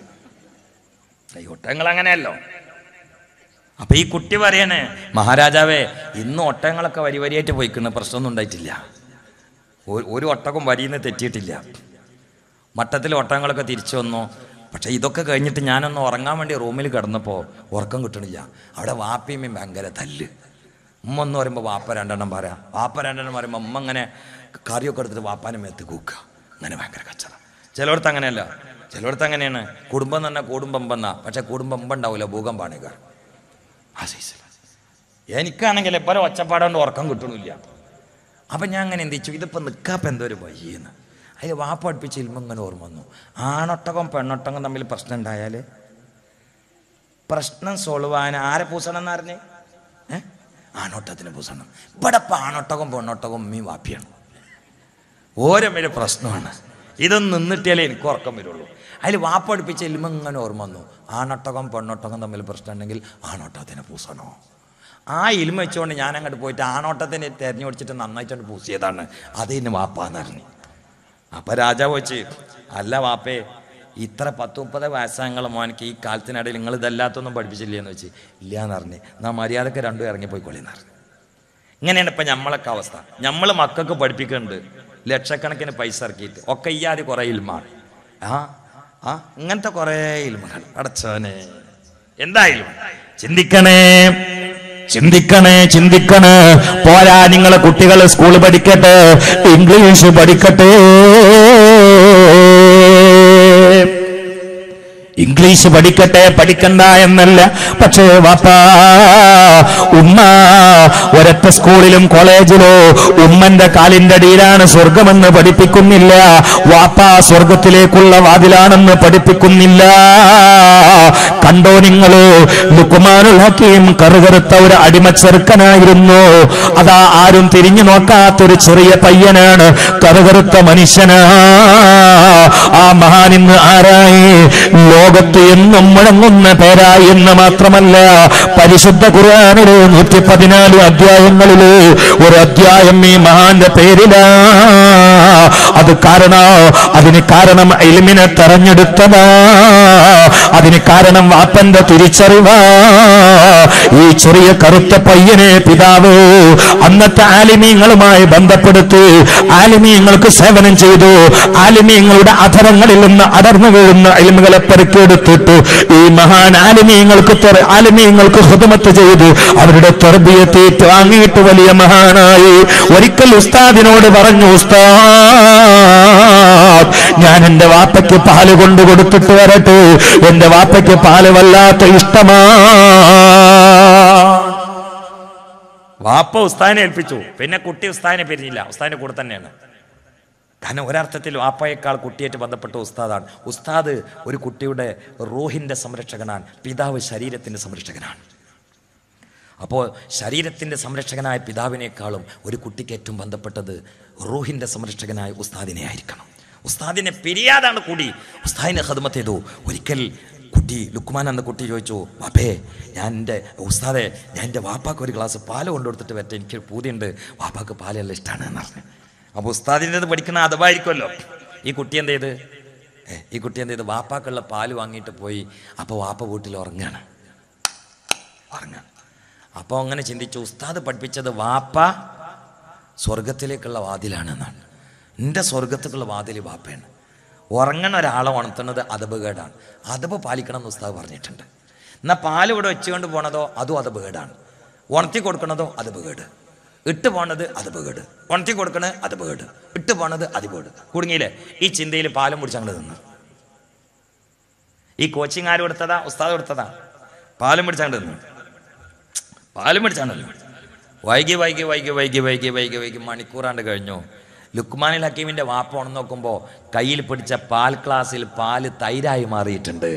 ഈ ഒട്ടകങ്ങൾ അങ്ങനെയല്ലോ അപ്പൊ ഈ കുട്ടി പറയണേ മഹാരാജാവേ ഇന്ന് ഒട്ടകങ്ങളൊക്കെ വരി വരിയായിട്ട് പോയിക്കുന്ന പ്രശ്നമൊന്നും ഉണ്ടായിട്ടില്ല ഒരു- ഒരു ഒട്ടകം വരിന്ന് തെറ്റിയിട്ടില്ല മട്ടത്തിൽ ഒട്ടകങ്ങളൊക്കെ തിരിച്ചു വന്നു പക്ഷേ ഇതൊക്കെ കഴിഞ്ഞിട്ട് ഞാനൊന്ന് ഉറങ്ങാൻ വേണ്ടി റൂമിൽ കിടന്നപ്പോൾ ഉറക്കം കിട്ടണില്ല അവിടെ വാപ്പയമ്മയും ഭയങ്കര തല്ല് ഉമ്മ എന്ന് പറയുമ്പോൾ വാപ്പ രണ്ടെണ്ണം പറയാം വാപ്പ രണ്ടെണ്ണം പറയുമ്പോൾ ഉമ്മ ഇങ്ങനെ കറിയൊക്കെ എടുത്തിട്ട് വാപ്പാനെ മേത്ത് കൂക്കുക അങ്ങനെ ഭയങ്കര കച്ചറ ചിലയിടത്ത് അങ്ങനെയല്ല ചിലയിടത്ത് അങ്ങനെയാണ് കുടുംബം തന്നെ കുടുംബം എന്നാ പക്ഷേ കുടുംബം ഉണ്ടാവില്ല ഭൂകമ്പാണ് കാരണം ആ സൈസിൽ എനിക്കാണെങ്കിൽ എപ്പോഴും ഒച്ചപ്പാടുകൊണ്ട് ഉറക്കം കിട്ടണില്ല അപ്പം ഞാൻ അങ്ങനെ എന്തിച്ചു ഇതിപ്പോൾ നിൽക്കാപ്പം എന്തോ ഒരു വയ്യെന്ന് അതിൽ വാപ്പ അടുപ്പിച്ച് ഇൽമ ഇങ്ങനെ ഓർമ്മ വന്നു ആണൊട്ടകം പെണ്ണൊട്ടകം തമ്മിൽ പ്രശ്നം ഉണ്ടായാൽ പ്രശ്നം സോൾവ് ആകാൻ ആരെ പൂസണം എന്ന് അറിഞ്ഞേ ഏ ആണോട്ടത്തിന് പൂസണം ഇവിടെ ഇപ്പം ആണൊട്ടകം പെണ്ണൊട്ടകം ഉമ്മയും വാപ്പിയാണ് ഓരോ മേലെ പ്രശ്നമാണ് ഇതൊന്നും നിന്നിട്ടിയാലേ എനിക്ക് ഉറക്കം വരുള്ളൂ അതിൽ വാപ്പ അടുപ്പിച്ച് എല്ലുമ്പോൾ ഇങ്ങനെ ഓർമ്മ വന്നു ആണൊട്ടകം പെണ്ണൊട്ടകം തമ്മിൽ പ്രശ്നം ഉണ്ടെങ്കിൽ ആണോട്ടത്തിന് പൂസണോ ആ ഇൽമ വെച്ചുകൊണ്ട് ഞാൻ അങ്ങോട്ട് പോയിട്ട് ആണോട്ടത്തിന് തെരഞ്ഞു പിടിച്ചിട്ട് നന്നായിട്ടാണ് പൂസിയതാണ് അതിന് വാപ്പാന്ന് അറിഞ്ഞു അപ്പം രാജാവ് വെച്ച് അല്ല വാപ്പേ ഇത്ര പത്ത് മുപ്പത് വയസ്സാങ്ങളെ മോനക്ക് ഈ കാലത്തിനിടയിൽ നിങ്ങൾ ഇതല്ലാത്തൊന്നും പഠിപ്പിച്ചില്ലേ എന്ന് വെച്ച് ഇല്ല എന്ന് പറഞ്ഞ് നാ മര്യാദക്ക് രണ്ടും ഇറങ്ങിപ്പോയിക്കൊള്ളിന്ന് പറഞ്ഞു ഇങ്ങനെയാണ് ഇപ്പം നമ്മളൊക്കെ അവസ്ഥ നമ്മൾ മക്കൾക്ക് പഠിപ്പിക്കുന്നുണ്ട് ലക്ഷക്കണക്കിന് പൈസ ഇറക്കിയിട്ട് ഒക്കെ ഇയാതി കുറേ ഇൽമാണ് ആ ആ ഇങ്ങനത്തെ കുറേ ഇൽമകൾ അടച്ചവനെ എന്തായാലും ചിന്തിക്കണേ ചിന്തിക്കണേ ചിന്തിക്കണേ പോരാ നിങ്ങളെ കുട്ടികൾ സ്കൂൾ പഠിക്കട്ടെ ഇംഗ്ലീഷ് പഠിക്കട്ടെ ഇംഗ്ലീഷ് പഠിക്കട്ടെ പഠിക്കണ്ട എന്നല്ല പക്ഷേ വാപ്പാ ഉമ്മ ഒരൊറ്റ സ്കൂളിലും കോളേജിലോ ഉമ്മന്റെ കാലിന്റെ അടിയിലാണ് സ്വർഗമെന്ന് പഠിപ്പിക്കുന്നില്ല വാപ്പാ സ്വർഗത്തിലേക്കുള്ള വാതിലാണെന്ന് പഠിപ്പിക്കുന്നില്ല കണ്ടോ നിങ്ങള് ലുക്കുമാനുൽ ഹക്കീം കറുകറുത്ത ഒരു അടിമച്ചെറുക്കനായിരുന്നു അതാ ആരും തിരിഞ്ഞു നോക്കാത്തൊരു ചെറിയ പയ്യനാണ് കറുകറുത്ത മനുഷ്യനാ ആ മഹാനിന്ന് ആരായി ലോകത്ത് എന്നും മുഴങ്ങുന്ന പേരായി എന്ന് മാത്രമല്ല പരിശുദ്ധ ഖുർആാനിലെ നൂറ്റി പതിനാല് അധ്യായങ്ങളില് ഒരു അധ്യായം ഈ മഹാന്റെ പേരിലാ അത് കാരണം അതിന് കാരണം എലിമിനെ തെരഞ്ഞെടുത്തതാ അതിന് കാരണം വാപ്പന്റെ തിരിച്ചറിവാ ഈ ചെറിയ കറുത്ത പയ്യനെ പിതാവ് അന്നത്തെ ആലിമീങ്ങളുമായി ബന്ധപ്പെടുത്തി ആലിമീങ്ങൾക്ക് സേവനം ചെയ്തു ആലിമീങ്ങളുടെ അധരങ്ങളിൽ നിന്ന് അടർന്നു വീഴുന്ന എലിമുകളെ പെറുക്കിയെടുത്തിട്ട് ഈ മഹാൻ ആലിമീങ്ങൾക്ക് തെറ- ആലിമീങ്ങൾക്ക് ഹൃദമത്ത് ചെയ്തു അവരുടെ തെർബിയത്തേറ്റ് വാങ്ങിയിട്ട് വലിയ മഹാനായി ഒരിക്കൽ ഉസ്താദിനോട് പറഞ്ഞു ഉസ്താദ് ഞാൻ എന്റെ വാപ്പയ്ക്ക് പാല് കൊണ്ടു കൊടുത്തിട്ട് വരട്ടെ എന്റെ വാപ്പയ്ക്ക് പാല് വല്ലാത്ത ഇഷ്ടമാ വാപ്പ ഉസ്താദിനെ ഏൽപ്പിച്ചു പിന്നെ കുട്ടി ഉസ്താദിനെ പിരിഞ്ഞില്ല ഉസ്താദിന്റെ കൂടെ തന്നെയാണ് കാരണം ഒരർത്ഥത്തിൽ വാപ്പയേക്കാൾ കുട്ടിയായിട്ട് ബന്ധപ്പെട്ട ഉസ്താദാണ് ഉസ്താദ് ഒരു കുട്ടിയുടെ റൂഹിന്റെ സംരക്ഷകനാണ് പിതാവ് ശരീരത്തിന്റെ സംരക്ഷകനാണ് അപ്പോൾ ശരീരത്തിന്റെ സംരക്ഷകനായ പിതാവിനേക്കാളും ഒരു കുട്ടിക്ക് ഏറ്റവും ബന്ധപ്പെട്ടത് റൂഹിന്റെ സംരക്ഷകനായ ഉസ്താദിനെ ആയിരിക്കണം ഉസ്താദിനെ പിരിയാതാണ് കൂടി ഉസ്താദിനെ ഹദ്മത്ത് ചെയ്തു ഒരിക്കൽ കുട്ടി ലുക്മാൻ എന്ന കുട്ടി ചോദിച്ചു വാപ്പേ ഞാൻ എൻ്റെ ഉസ്താദെ ഞാൻ എൻ്റെ വാപ്പാക്ക് ഒരു ഗ്ലാസ് പാല് കൊണ്ടുകൊടുത്തിട്ട് വരട്ടെ എനിക്ക് പൂതിയുണ്ട് വാപ്പാക്ക് പാലെല്ലാം ഇഷ്ടമാണ് എന്ന് പറഞ്ഞു അപ്പോൾ ഉസ്താദിൻ്റെ പഠിക്കുന്ന അഥവായിരിക്കുമല്ലോ ഈ കുട്ടി എന്ത് ചെയ്ത് ഏ, ഈ കുട്ടി എന്ത് ചെയ്ത് വാപ്പാക്കുള്ള പാല് വാങ്ങിയിട്ട് പോയി അപ്പോൾ വാപ്പ വീട്ടിൽ ഉറങ്ങാണ് ഉറങ്ങാൻ അപ്പോൾ അങ്ങനെ ചിന്തിച്ചു ഉസ്താദ് പഠിപ്പിച്ചത് വാപ്പ സ്വർഗത്തിലേക്കുള്ള വാതിലാണെന്നാണ് എൻ്റെ സ്വർഗത്തേക്കുള്ള വാതിൽ വാപ്പയാണ് ഉറങ്ങണ ഒരാളെ ഉണർത്തുന്നത് അതപകേടാണ് അതപ് പാലിക്കണം എന്ന് ഉസ്താദ് പറഞ്ഞിട്ടുണ്ട് എന്നാൽ പാൽ ഇവിടെ വെച്ചുകൊണ്ട് പോണതോ അതും അതപകേടാണ് ഉണർത്തി കൊടുക്കണതോ അതപകേട് ഇട്ട് പോണത് അതപകേട് ഉണർത്തി കൊടുക്കണത് അതപകേട് ഇട്ട് പോണത് അതിപകേട് കുടുങ്ങിയില്ലേ ഈ ചിന്തയിൽ പാലും പിടിച്ചങ്ങോട്ട് നിന്ന് ഈ കോച്ചിങ് ആര് കൊടുത്തതാ ഉസ്താദ് കൊടുത്തതാ പാലും പിടിച്ചങ്ങോട്ട് നിന്ന് പാലും പിടിച്ചാണല്ലോ വൈകി വൈകി വൈകി വൈകി വൈകി വൈകി വൈകി മണിക്കൂറാണ്ട് കഴിഞ്ഞു ലുക്മാനിൽ ഹക്കീമിന്റെ വാപ്പ ഉണർന്ന് നോക്കുമ്പോൾ കയ്യിൽ പിടിച്ച പാൽ ഗ്ലാസ്സിൽ പാല് തൈരായി മാറിയിട്ടുണ്ട്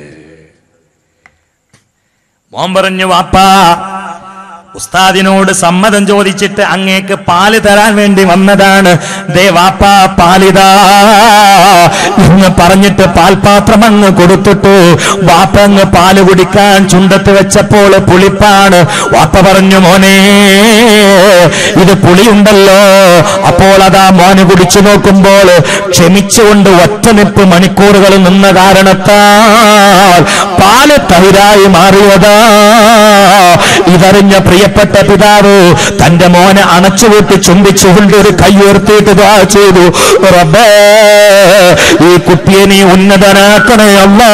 മോൻ പറഞ്ഞു വാപ്പാ ഉസ്താദിനോട് സമ്മതം ചോദിച്ചിട്ട് അങ്ങേക്ക് പാല് തരാൻ വേണ്ടി വന്നതാണ് ദേ വാപ്പാ പാലിതാ എന്ന് പറഞ്ഞിട്ട് പാൽപാത്രം അങ്ങ് കൊടുത്തിട്ട് വാപ്പ അങ്ങ് പാല് കുടിക്കാൻ ചുണ്ടത്ത് വെച്ചപ്പോൾ പുളിപ്പാണ് വാപ്പ പറഞ്ഞു മോനെ ഇത് പുളിയുണ്ടല്ലോ അപ്പോൾ അതാ മോന് കുടിച്ചു നോക്കുമ്പോൾ ക്ഷമിച്ചുകൊണ്ട് ഒറ്റ നിപ്പ് മണിക്കൂറുകൾ നിന്ന കാരണത്താൽ പാല് തൈരായി മാറിയതാ ഇതറിഞ്ഞ പ്രിയപ്പെട്ട പിതാവ് തന്റെ മോനെ അണച്ചുവിട്ട് ചുംബിച്ചുകൊണ്ട് ഒരു കൈ ഉയർത്തിയിട്ട് ദുആ ചെയ്തു റബ്ബേ ഈ കുട്ടിയെ നീ ഉന്നതനാക്കണേ അല്ലാ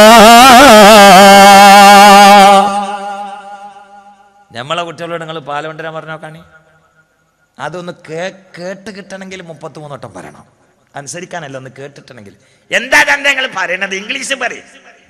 നമ്മളെ കുട്ടികളോട് നിങ്ങൾ പാല് കൊണ്ടുവരാൻ പറഞ്ഞു നോക്കാണി അതൊന്ന് കേ കേട്ട് കിട്ടണമെങ്കിൽ മുപ്പത്തിമൂന്ന് വട്ടം പറയണം അനുസരിക്കാനല്ല ഒന്ന് കേട്ടിട്ടുണ്ടെങ്കിൽ എന്താ ചന്ത നിങ്ങൾ പറയണത് ഇംഗ്ലീഷ് പറയും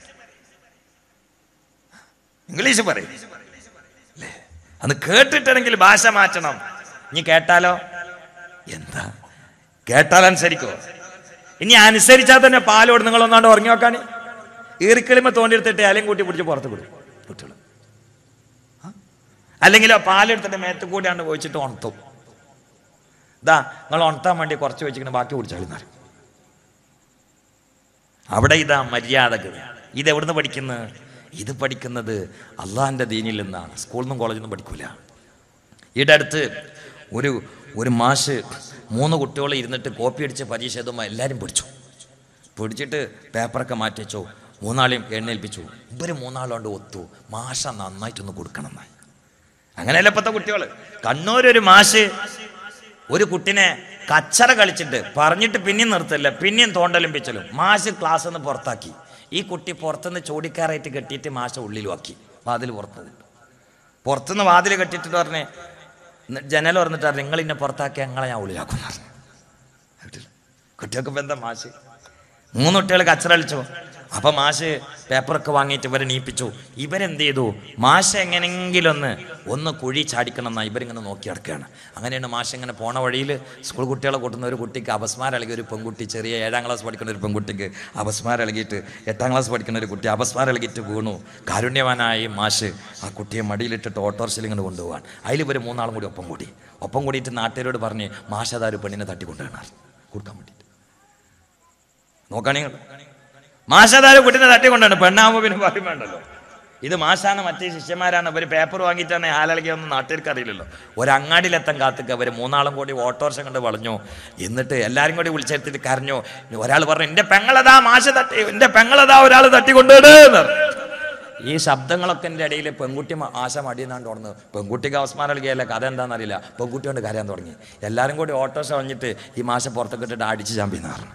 ഇംഗ്ലീഷ് പറയും അല്ലേ? അന്ന് കേട്ടിട്ടുണ്ടെങ്കിൽ ഭാഷ മാറ്റണം ഇനി കേട്ടാലോ എന്താ കേട്ടാൽ അനുസരിക്കോ ഇനി അനുസരിച്ചാൽ തന്നെ പാലോട് നിങ്ങൾ ഒന്നാണ്ട് ഉറങ്ങി നോക്കാണ് ഈറിക്കളിമ തോണ്ടിയെടുത്തിട്ട് ഇലയും കൂട്ടി പിടിച്ച് പുറത്ത് കൊടുക്കും കുട്ടികൾ അല്ലെങ്കിൽ ആ പാലെടുത്തിട്ട് മേത്ത് കൂടിയാണ്ട് ഒഴിച്ചിട്ട് ഉണർത്തും ഇതാ നിങ്ങൾ ഉണർത്താൻ വേണ്ടി കുറച്ച് വെച്ചിട്ട് ബാക്കി കുടിച്ചാലും പറയും അവിടെ ഇതാ മര്യാദകൾ ഇത് എവിടുന്ന് പഠിക്കുന്നത് ഇത് പഠിക്കുന്നത് അള്ളാഹിൻ്റെ ദീനിൽ നിന്നാണ് സ്കൂളിൽ നിന്നും കോളേജിൽ നിന്നും പഠിക്കൂല ഈടെ അടുത്ത് ഒരു ഒരു മാഷ് മൂന്ന് കുട്ടികൾ ഇരുന്നിട്ട് കോപ്പി അടിച്ച് പരീക്ഷ എഴുതുമ്പോൾ എല്ലാവരും പിടിച്ചു പിടിച്ചിട്ട് പേപ്പറൊക്കെ മാറ്റി വെച്ചു മൂന്നാളെയും എണ്ണേൽപ്പിച്ചു ഇവർ മൂന്നാളുകൊണ്ട് ഒത്തു മാഷ നന്നായിട്ടൊന്ന് കൊടുക്കണം എന്നായി അങ്ങനെയല്ല ഇപ്പോഴത്തെ കുട്ടികൾ കണ്ണൂരൊരു മാഷ് ഒരു കുട്ടിനെ കച്ചറ കളിച്ചിട്ട് പറഞ്ഞിട്ട് പിന്നെയും നിർത്തില്ല പിന്നെയും തോണ്ടലും പിച്ചലും മാഷ് ക്ലാസ് നിന്ന് പുറത്താക്കി ഈ കുട്ടി പുറത്തുനിന്ന് ചോടിക്കാറായിട്ട് കെട്ടിയിട്ട് മാഷ ഉള്ളിലും ആക്കി വാതിൽ പുറത്ത് പുറത്തുനിന്ന് വാതിൽ കെട്ടിയിട്ട് പറഞ്ഞ് ജനൽ പറഞ്ഞിട്ട് പറഞ്ഞു നിങ്ങൾ ഇന്നെ പുറത്താക്കി ഞങ്ങളെ ഞാൻ ഉള്ളിലാക്കും എന്ന് പറഞ്ഞു കേട്ടില്ല കുട്ടികൾക്ക് ഇപ്പം എന്താ മാഷ് മൂന്ന് കുട്ടികൾ കച്ചറ കളിച്ചു അപ്പൊ മാഷ് പേപ്പറൊക്കെ വാങ്ങിയിട്ട് ഇവരെ നീപ്പിച്ചു ഇവരെന്ത് ചെയ്തു മാഷ് എങ്ങനെങ്കിലും ഒന്ന് ഒന്ന് കുഴി ചാടിക്കണം എന്നാ ഇവരിങ്ങനെ നോക്കി നടക്കുകയാണ് അങ്ങനെയാണ് മാഷ് ഇങ്ങനെ പോണ വഴിയിൽ സ്കൂൾ കുട്ടികളെ കൂട്ടുന്ന ഒരു കുട്ടിക്ക് അപസ്മാരം ഇളകിയ ഒരു പെൺകുട്ടി ചെറിയ ഏഴാം ക്ലാസ് പഠിക്കുന്ന ഒരു പെൺകുട്ടിക്ക് അപസ്മാരം ഇളകിയിട്ട് എട്ടാം ക്ലാസ് പഠിക്കുന്ന ഒരു കുട്ടി അപസ്മാരം ഇളകിയിട്ട് വീണു കാരുണ്യവാനായി മാഷ് ആ കുട്ടിയെ മടിയിലിട്ടിട്ട് ഓട്ടോറിക്ഷയിൽ ഇങ്ങനെ കൊണ്ടുപോകാൻ അതിൽ ഇവർ മൂന്നാളും കൂടി ഒപ്പം കൂടി ഒപ്പം കൂടിയിട്ട് നാട്ടുകാരോട് പറഞ്ഞ് മാഷ് അതാ ഒരു പെണ്ണിനെ തട്ടിക്കൊണ്ടുവരണം കൊടുക്കാൻ വേണ്ടിയിട്ട് നോക്കുകയാണെങ്കിൽ മാഷാദാര് കുട്ടീനെ തട്ടിക്കൊണ്ടാണ് പെണ്ണാകുമ്പോൾ പിന്നെ പറയും വേണ്ടല്ലോ ഇത് മാഷാണ് മറ്റേ ശിഷ്യന്മാരാണ് അവർ പേപ്പർ വാങ്ങിയിട്ടാണ് ഹാലളിക്ക് ഒന്നും നാട്ടുകാർക്ക് അറിയില്ലല്ലോ ഒരു അങ്ങാടിയിലെത്താൻ കാത്തുക അവർ മൂന്നാളും കൂടി ഓട്ടോറിക്ഷ കൊണ്ട് വളഞ്ഞു എന്നിട്ട് എല്ലാവരും കൂടി വിളിച്ചെടുത്തിട്ട് കരഞ്ഞു ഒരാൾ പറഞ്ഞു എൻ്റെ പെങ്ങളതാ മാഷ തട്ടി എൻ്റെ പെങ്ങളതാ ഒരാൾ തട്ടിക്കൊണ്ടിട് ഈ ശബ്ദങ്ങളൊക്കെ എൻ്റെ ഇടയിൽ പെൺകുട്ടി മ- ആശ മടിയെന്നാണ്ട് തുടർന്ന് പെൺകുട്ടിക്ക് അവസ്മാരം നൽകിയല്ല കഥ എന്താണെന്നറിയില്ല പെൺകുട്ടി കൊണ്ട് കരയാൻ തുടങ്ങി എല്ലാവരും കൂടി ഓട്ടോറിക്ഷ വന്നിട്ട് ഈ മാഷ പുറത്തൊക്കെ ഇട്ടിട്ട് അടിച്ച് ചാമ്പിന്ന് പറഞ്ഞു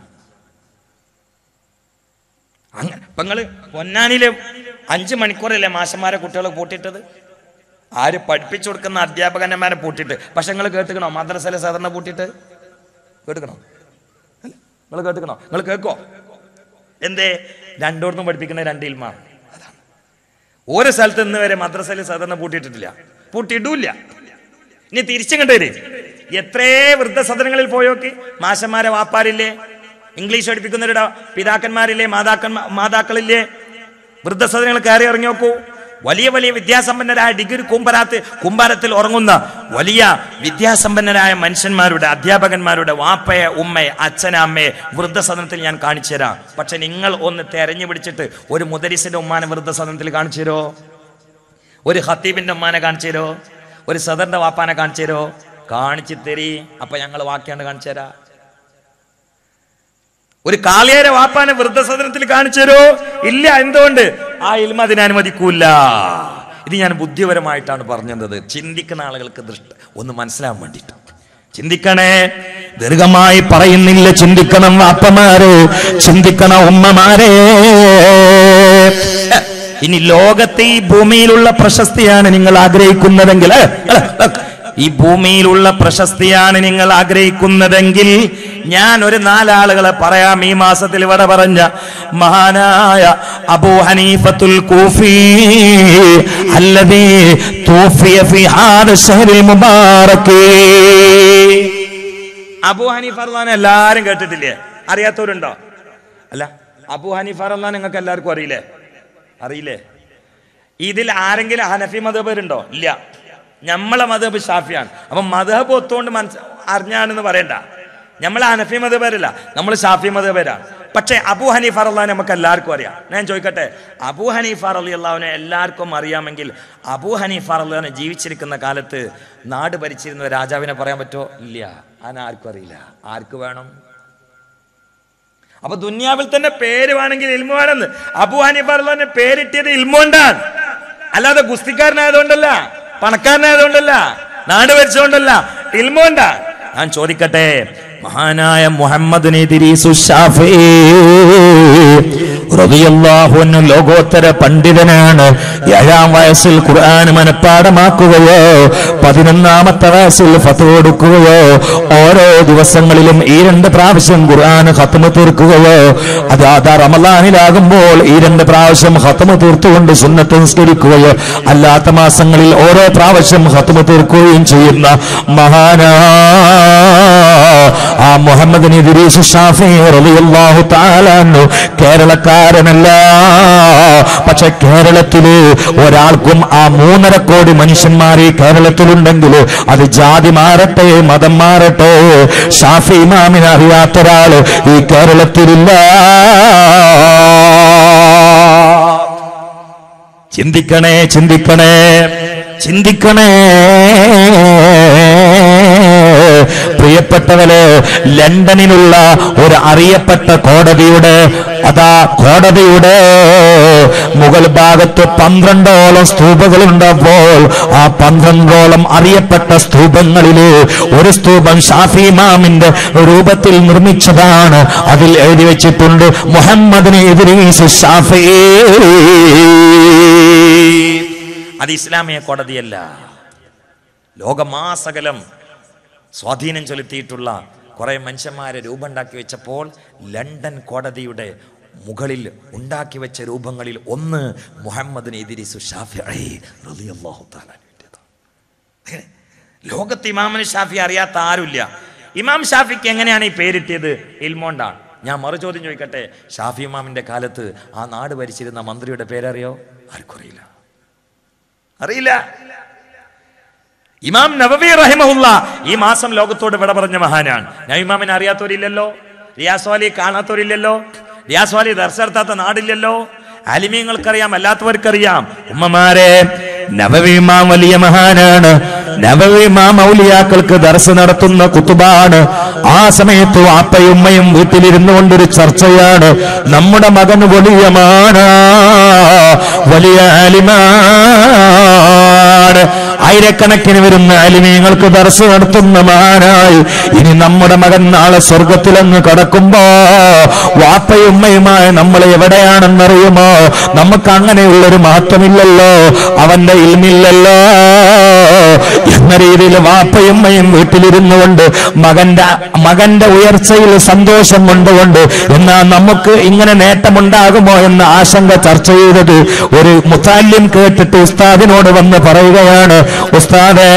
അങ്ങനെ ഇപ്പൊ നിങ്ങള് പൊന്നാനിയില് അഞ്ച് മണിക്കൂറല്ലേ മാഷന്മാരെ കുട്ടികളെ പൂട്ടിയിട്ടത് ആര് പഠിപ്പിച്ചു കൊടുക്കുന്ന അധ്യാപകന്മാരെ പൂട്ടിയിട്ട് പക്ഷെ നിങ്ങൾ കേട്ടുക്കണോ മദ്രസയിലെ സാധാരണ പൂട്ടിയിട്ട് കേട്ടുക്കണോ നിങ്ങൾ കേട്ടുക്കണോ നിങ്ങൾ കേൾക്കോ എന്തേ രണ്ടോടത്തും പഠിപ്പിക്കുന്ന രണ്ട് ഇൽമാണ് അതാണ് ഓരോ സ്ഥലത്ത് ഇന്ന് വരെ മദ്രസയിൽ സാധാരണ പൂട്ടിയിട്ടിട്ടില്ല പൂട്ടിയിടൂല്ല ഇനി തിരിച്ചങ്ങോട്ട് വരെ എത്രേ വൃദ്ധസദനങ്ങളിൽ പോയോക്കി മാഷന്മാരെ വാപ്പാരില്ലേ ഇംഗ്ലീഷ് പഠിപ്പിക്കുന്നവരുടെ പിതാക്കന്മാരില്ലേ മാതാക്കന്മാ മാതാക്കളില്ലേ വൃദ്ധസദനങ്ങൾ കയറി ഇറങ്ങി നോക്കൂ വലിയ വലിയ വിദ്യാസമ്പന്നരായ ഡിഗ്രി കുമ്പരാത്ത് കുമ്പാരത്തിൽ ഉറങ്ങുന്ന വലിയ വിദ്യാസമ്പന്നരായ മനുഷ്യന്മാരുടെ അധ്യാപകന്മാരുടെ വാപ്പയെ ഉമ്മയെ അച്ഛനെ അമ്മയെ വൃദ്ധസദനത്തിൽ ഞാൻ കാണിച്ചു തരാം പക്ഷെ നിങ്ങൾ ഒന്ന് തെരഞ്ഞു പിടിച്ചിട്ട് ഒരു മുദരിസിന്റെ ഉമ്മാനെ വൃദ്ധസദനത്തിൽ കാണിച്ചു തരോ ഒരു ഹത്തീബിന്റെ ഉമ്മാനെ കാണിച്ചു തരോ ഒരു സദറിന്റെ വാപ്പാനെ കാണിച്ചു തരോ കാണിച്ചു തരി അപ്പൊ ഞങ്ങൾ വാക്യാണ്ട് കാണിച്ചു തരാ ഒരു കാളിയേര വാപ്പാനെ വൃദ്ധസദനത്തിൽ കാണിച്ചു തരോ ഇല്ല എന്തുകൊണ്ട് ആ ഇൽമ അതിനെ അനുവദിക്കൂല ഇത് ഞാൻ ബുദ്ധിപരമായിട്ടാണ് പറഞ്ഞത് ചിന്തിക്കുന്ന ആളുകൾക്ക് ദൃഷ്ട ഒന്ന് മനസ്സിലാവാൻ വേണ്ടിയിട്ട് ചിന്തിക്കണേ ദീർഘമായി പറയുന്നില്ല ചിന്തിക്കണം വാപ്പമാരെ ചിന്തിക്കണം ഉമ്മമാരെ ഇനി ലോകത്തെ ഈ ഭൂമിയിലുള്ള പ്രശസ്തിയാണ് നിങ്ങൾ ആഗ്രഹിക്കുന്നതെങ്കിൽ ഏ, ഏ, ഏ, ഈ ഭൂമിയിലുള്ള പ്രശസ്തിയാണ് നിങ്ങൾ ആഗ്രഹിക്കുന്നതെങ്കിൽ ഞാൻ ഒരു നാലാളുകളെ പറയാം ഈ മാസത്തിൽ ഇവിടെ പറഞ്ഞ മഹാനായ അബൂ ഹനീഫത്തുൽ കൂഫി അല്ലദീ തൂഫിയ ഫി ഹാദ ശഹ്റിൽ മുബാറക് അബു ഹനീഫ അള്ളഹാൻ എല്ലാരും കേട്ടിട്ടില്ലേ അറിയാത്തവരുണ്ടോ അല്ല അബു ഹനീഫ അള്ളഹാൻ നിങ്ങൾക്ക് എല്ലാവർക്കും അറിയില്ലേ അറിയില്ലേ ഇതിൽ ആരെങ്കിലും ഹനഫി മതബരുണ്ടോ ഇല്ല നമ്മളെ മതബ് ഷാഫിയാണ് അപ്പം മതബ് ഒത്തുകൊണ്ട് മനസ്സ് അറിഞ്ഞാണെന്ന് പറയണ്ട നമ്മൾ ഹനഫി മതബരല്ല നമ്മൾ ഷാഫി മതബരാണ് പക്ഷേ അബു ഹനീഫ അള്ളഹാൻ നമുക്ക് എല്ലാവർക്കും അറിയാം ഞാൻ ചോദിക്കട്ടെ അബു ഹനീഫ അലി അള്ളാഹുവിനെ എല്ലാവർക്കും അറിയാമെങ്കിൽ അബു ഹനീഫ അള്ളഹാനെ ജീവിച്ചിരിക്കുന്ന കാലത്ത് നാട് ഭരിച്ചിരുന്ന രാജാവിനെ പറയാൻ പറ്റുമോ ഇല്ല അതിന് ആർക്കും അറിയില്ല ആർക്ക് വേണം അപ്പൊ ദുന്യാവിൽ തന്നെ പേര് വേണമെങ്കിൽ ഇൽമു വേണമെന്ന് അബു ഹനീഫ അള്ളഹാനെ പേരിട്ടിയത് ഇൽമുകൊണ്ടാണ് അല്ലാതെ ഗുസ്തിക്കാരനായതുകൊണ്ടല്ല പണക്കാരനായതുകൊണ്ടല്ല നാട് ഭരിച്ചുകൊണ്ടല്ല ഇൽമുകൊണ്ടാണ് ഞാൻ ചോദിക്കട്ടെ മഹാനായ മുഹമ്മദ് നിദിരീസു ഷാഫി റളിയല്ലാഹു അൻഹു ലോകോത്തര പണ്ഡിതനാണ് ഏഴാം വയസ്സിൽ ഖുർആൻ മനഃപ്പാടമാക്കുകയോ പതിനൊന്നാമത്തെ വയസ്സിൽ ഫത്ത് കൊടുക്കുകയോ ഓരോ ദിവസങ്ങളിലും ഈ രണ്ട് പ്രാവശ്യം ഖുർആൻ ഖത്മ തീർക്കുകയോ അത് അതാ റമലാനിലാകുമ്പോൾ ഈ രണ്ട് പ്രാവശ്യം ഖത്മ തീർത്തുകൊണ്ട് സുന്നത്ത് നിസ്കരിക്കുകയോ അല്ലാത്ത മാസങ്ങളിൽ ഓരോ പ്രാവശ്യം ഖത്മ തീർക്കുകയും ചെയ്യുന്ന മഹാനാ ആ മുഹമ്മദ് ഇദ്രീസ് ഷാഫി റളിയല്ലാഹു തആല അൻഹു കേരളക്കാരനല്ല പക്ഷെ കേരളത്തില് ഒരാൾക്കും ആ മൂന്നര കോടി മനുഷ്യന്മാർ ഈ കേരളത്തിലുണ്ടെങ്കിൽ അത് ജാതി മാറട്ടെ മതം മാറട്ടെ ഷാഫി ഇമാമിനെ അറിയാത്ത ഒരാള് ഈ കേരളത്തിലില്ല ചിന്തിക്കണേ ചിന്തിക്കണേ ചിന്തിക്കണേ പ്രിയപ്പെട്ടവര് ലണ്ടനിലുള്ള ഒരു അറിയപ്പെട്ട കോടതിയുടെ അതാ കോടതിയുടെ മുകൾ ഭാഗത്ത് പന്ത്രണ്ടോളം സ്തൂപങ്ങളുണ്ടപ്പോൾ ആ പന്ത്രണ്ടോളം അറിയപ്പെട്ട സ്തൂപങ്ങളില് ഒരു സ്തൂപം ഷാഫി ഇമാമിന്റെ രൂപത്തിൽ നിർമ്മിച്ചതാണ് അതിൽ എഴുതി വെച്ചിട്ടുണ്ട് മുഹമ്മദിന് ഇദ്രീസ് ഷാഫി അത് ഇസ്ലാമിക കോടതിയല്ല ലോകമാസകലം സ്വാധീനം ചെലുത്തിയിട്ടുള്ള കുറെ മനുഷ്യന്മാരെ രൂപമുണ്ടാക്കി വെച്ചപ്പോൾ ലണ്ടൻ കോടതിയുടെ മുകളിൽ ഉണ്ടാക്കി വെച്ച രൂപങ്ങളിൽ ഒന്ന് മുഹമ്മദിന് എതിരിസു ഷാഫി റളിയല്ലാഹു തആല അങ്ങനെ ലോകത്ത് ഇമാമിന് ഷാഫി അറിയാത്ത ആരുമില്ല ഇമാം ഷാഫിക്ക് എങ്ങനെയാണ് ഈ പേരിട്ടിയത് ഇൽമോണ്ടാണ് ഞാൻ മറു ചോദ്യം ചോദിക്കട്ടെ ഷാഫി ഇമാമിന്റെ കാലത്ത് ആ നാട് ഭരിച്ചിരുന്ന മന്ത്രിയുടെ പേരറിയോ ആർക്കും അറിയില്ല അറിയില്ല ഇമാം നവവി റഹിമഹുല്ല ഈ മാസം ലോകത്തോട് വിട പറഞ്ഞ മഹാനാണ് ഞാൻ ഇമാമിനെ അറിയാത്തവരില്ലല്ലോ റിയാസ് അലി കാണാത്തവരില്ലല്ലോ റിയാസ് വാലി ദർശനത്താത്ത നാടില്ലല്ലോ അലിമീങ്ങൾക്കറിയാം അല്ലാത്തവർക്കറിയാം ഉമ്മമാരെ നവവിമാം വലിയ മഹാനാണ് നവവിമാം ഔലിയാക്കൾക്ക് ദർശ നടത്തുന്ന കുത്തുബാണ് ആ സമയത്ത് വാപ്പയും ഉമ്മയും വീട്ടിലിരുന്നു കൊണ്ടൊരു ചർച്ചയാണ് നമ്മുടെ മകൻ വലിയ മാനാ വലിയ ആലിമാണ് ആയിരക്കണക്കിന് വരുന്ന അലിമീങ്ങൾക്ക് ദർശ നടത്തുന്ന മഹാനായി ഇനി നമ്മുടെ മകൻ നാളെ സ്വർഗത്തിലങ്ങ് കടക്കുമ്പോ വാപ്പയും ഉമ്മയുമായ നമ്മൾ എവിടെയാണെന്നറിയുമോ നമുക്ക് അങ്ങനെയുള്ളൊരു മാറ്റമില്ലല്ലോ അവന്റെ ഇൽമില്ലല്ലോ എന്ന രീതിയിൽ വാപ്പയും ഉമ്മയും വീട്ടിലിരുന്നു കൊണ്ട് മകന്റെ മകന്റെ ഉയർച്ചയിൽ സന്തോഷം കൊണ്ടുകൊണ്ട് എന്നാ നമുക്ക് ഇങ്ങനെ നേട്ടമുണ്ടാകുമോ എന്ന ആശങ്ക ചർച്ച ചെയ്തത് ഒരു മുത്താല്യം കേട്ടിട്ട് ഉസ്താദിനോട് വന്ന് പറയുകയാണ് ഉസ്താദേ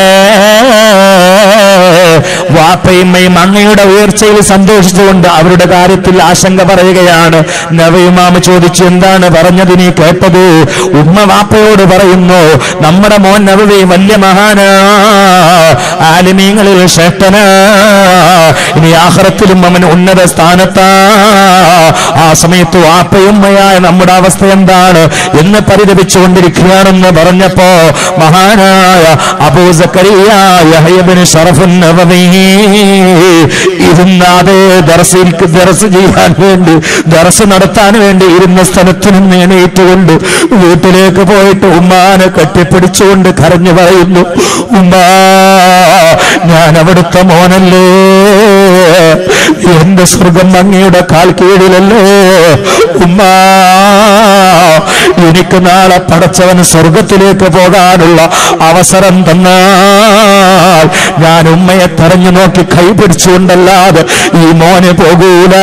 വാപ്പയുമ്മയും അങ്ങയുടെ ഉയർച്ചയിൽ സന്തോഷിച്ചുകൊണ്ട് അവരുടെ കാര്യത്തിൽ ആശങ്ക പറയുകയാണ് നവയുമാമ ചോദിച്ചു എന്താണ് പറഞ്ഞത് നീ കേട്ടത് ഉമ്മ വാപ്പയോട് പറയുന്നു നമ്മുടെ മോൻ നവവി വലിയ മഹാനാ ആലിമീങ്ങളിൽ ശ്രേഷ്ഠനാ ഇനി ആഹ്റത്തിലും അവൻ ഉന്നത സ്ഥാനത്താ ആ സമയത്ത് വാപ്പയുമ്മയായ നമ്മുടെ അവസ്ഥ എന്താണ് എന്ന് പരിതപിച്ചുകൊണ്ടിരിക്കുകയാണെന്ന് പറഞ്ഞപ്പോ മഹാനായ അബൂ സക്കരിയ യഹ്യബിന് ഷറഫുൻ നവവി ഇരുന്ന അതേ ദർസിൽ ദർസ് ചെയ്യാൻ വേണ്ടി ദർസ് നടത്താൻ വേണ്ടി ഇരുന്ന സ്ഥലത്ത് നിന്ന് എണീറ്റുകൊണ്ട് വീട്ടിലേക്ക് പോയിട്ട് ഉമ്മാനെ കെട്ടിപ്പിടിച്ചുകൊണ്ട് കരഞ്ഞു പറയുന്നു ഉമ്മാ ഞാൻ അവിടുത്തെ മോനല്ലേ എന്റെ സ്വർഗം അങ്ങയുടെ കാൽ കീഴിലല്ലേ ഉമ്മാ എനിക്ക് നാളെ പടച്ചവൻ സ്വർഗത്തിലേക്ക് പോകാനുള്ള അവസരം തന്നാൽ ഞാൻ ഉമ്മയെ തെരഞ്ഞു നോക്കി കൈ പിടിച്ചുകൊണ്ടല്ലാതെ ഈ മോനെ പോകൂല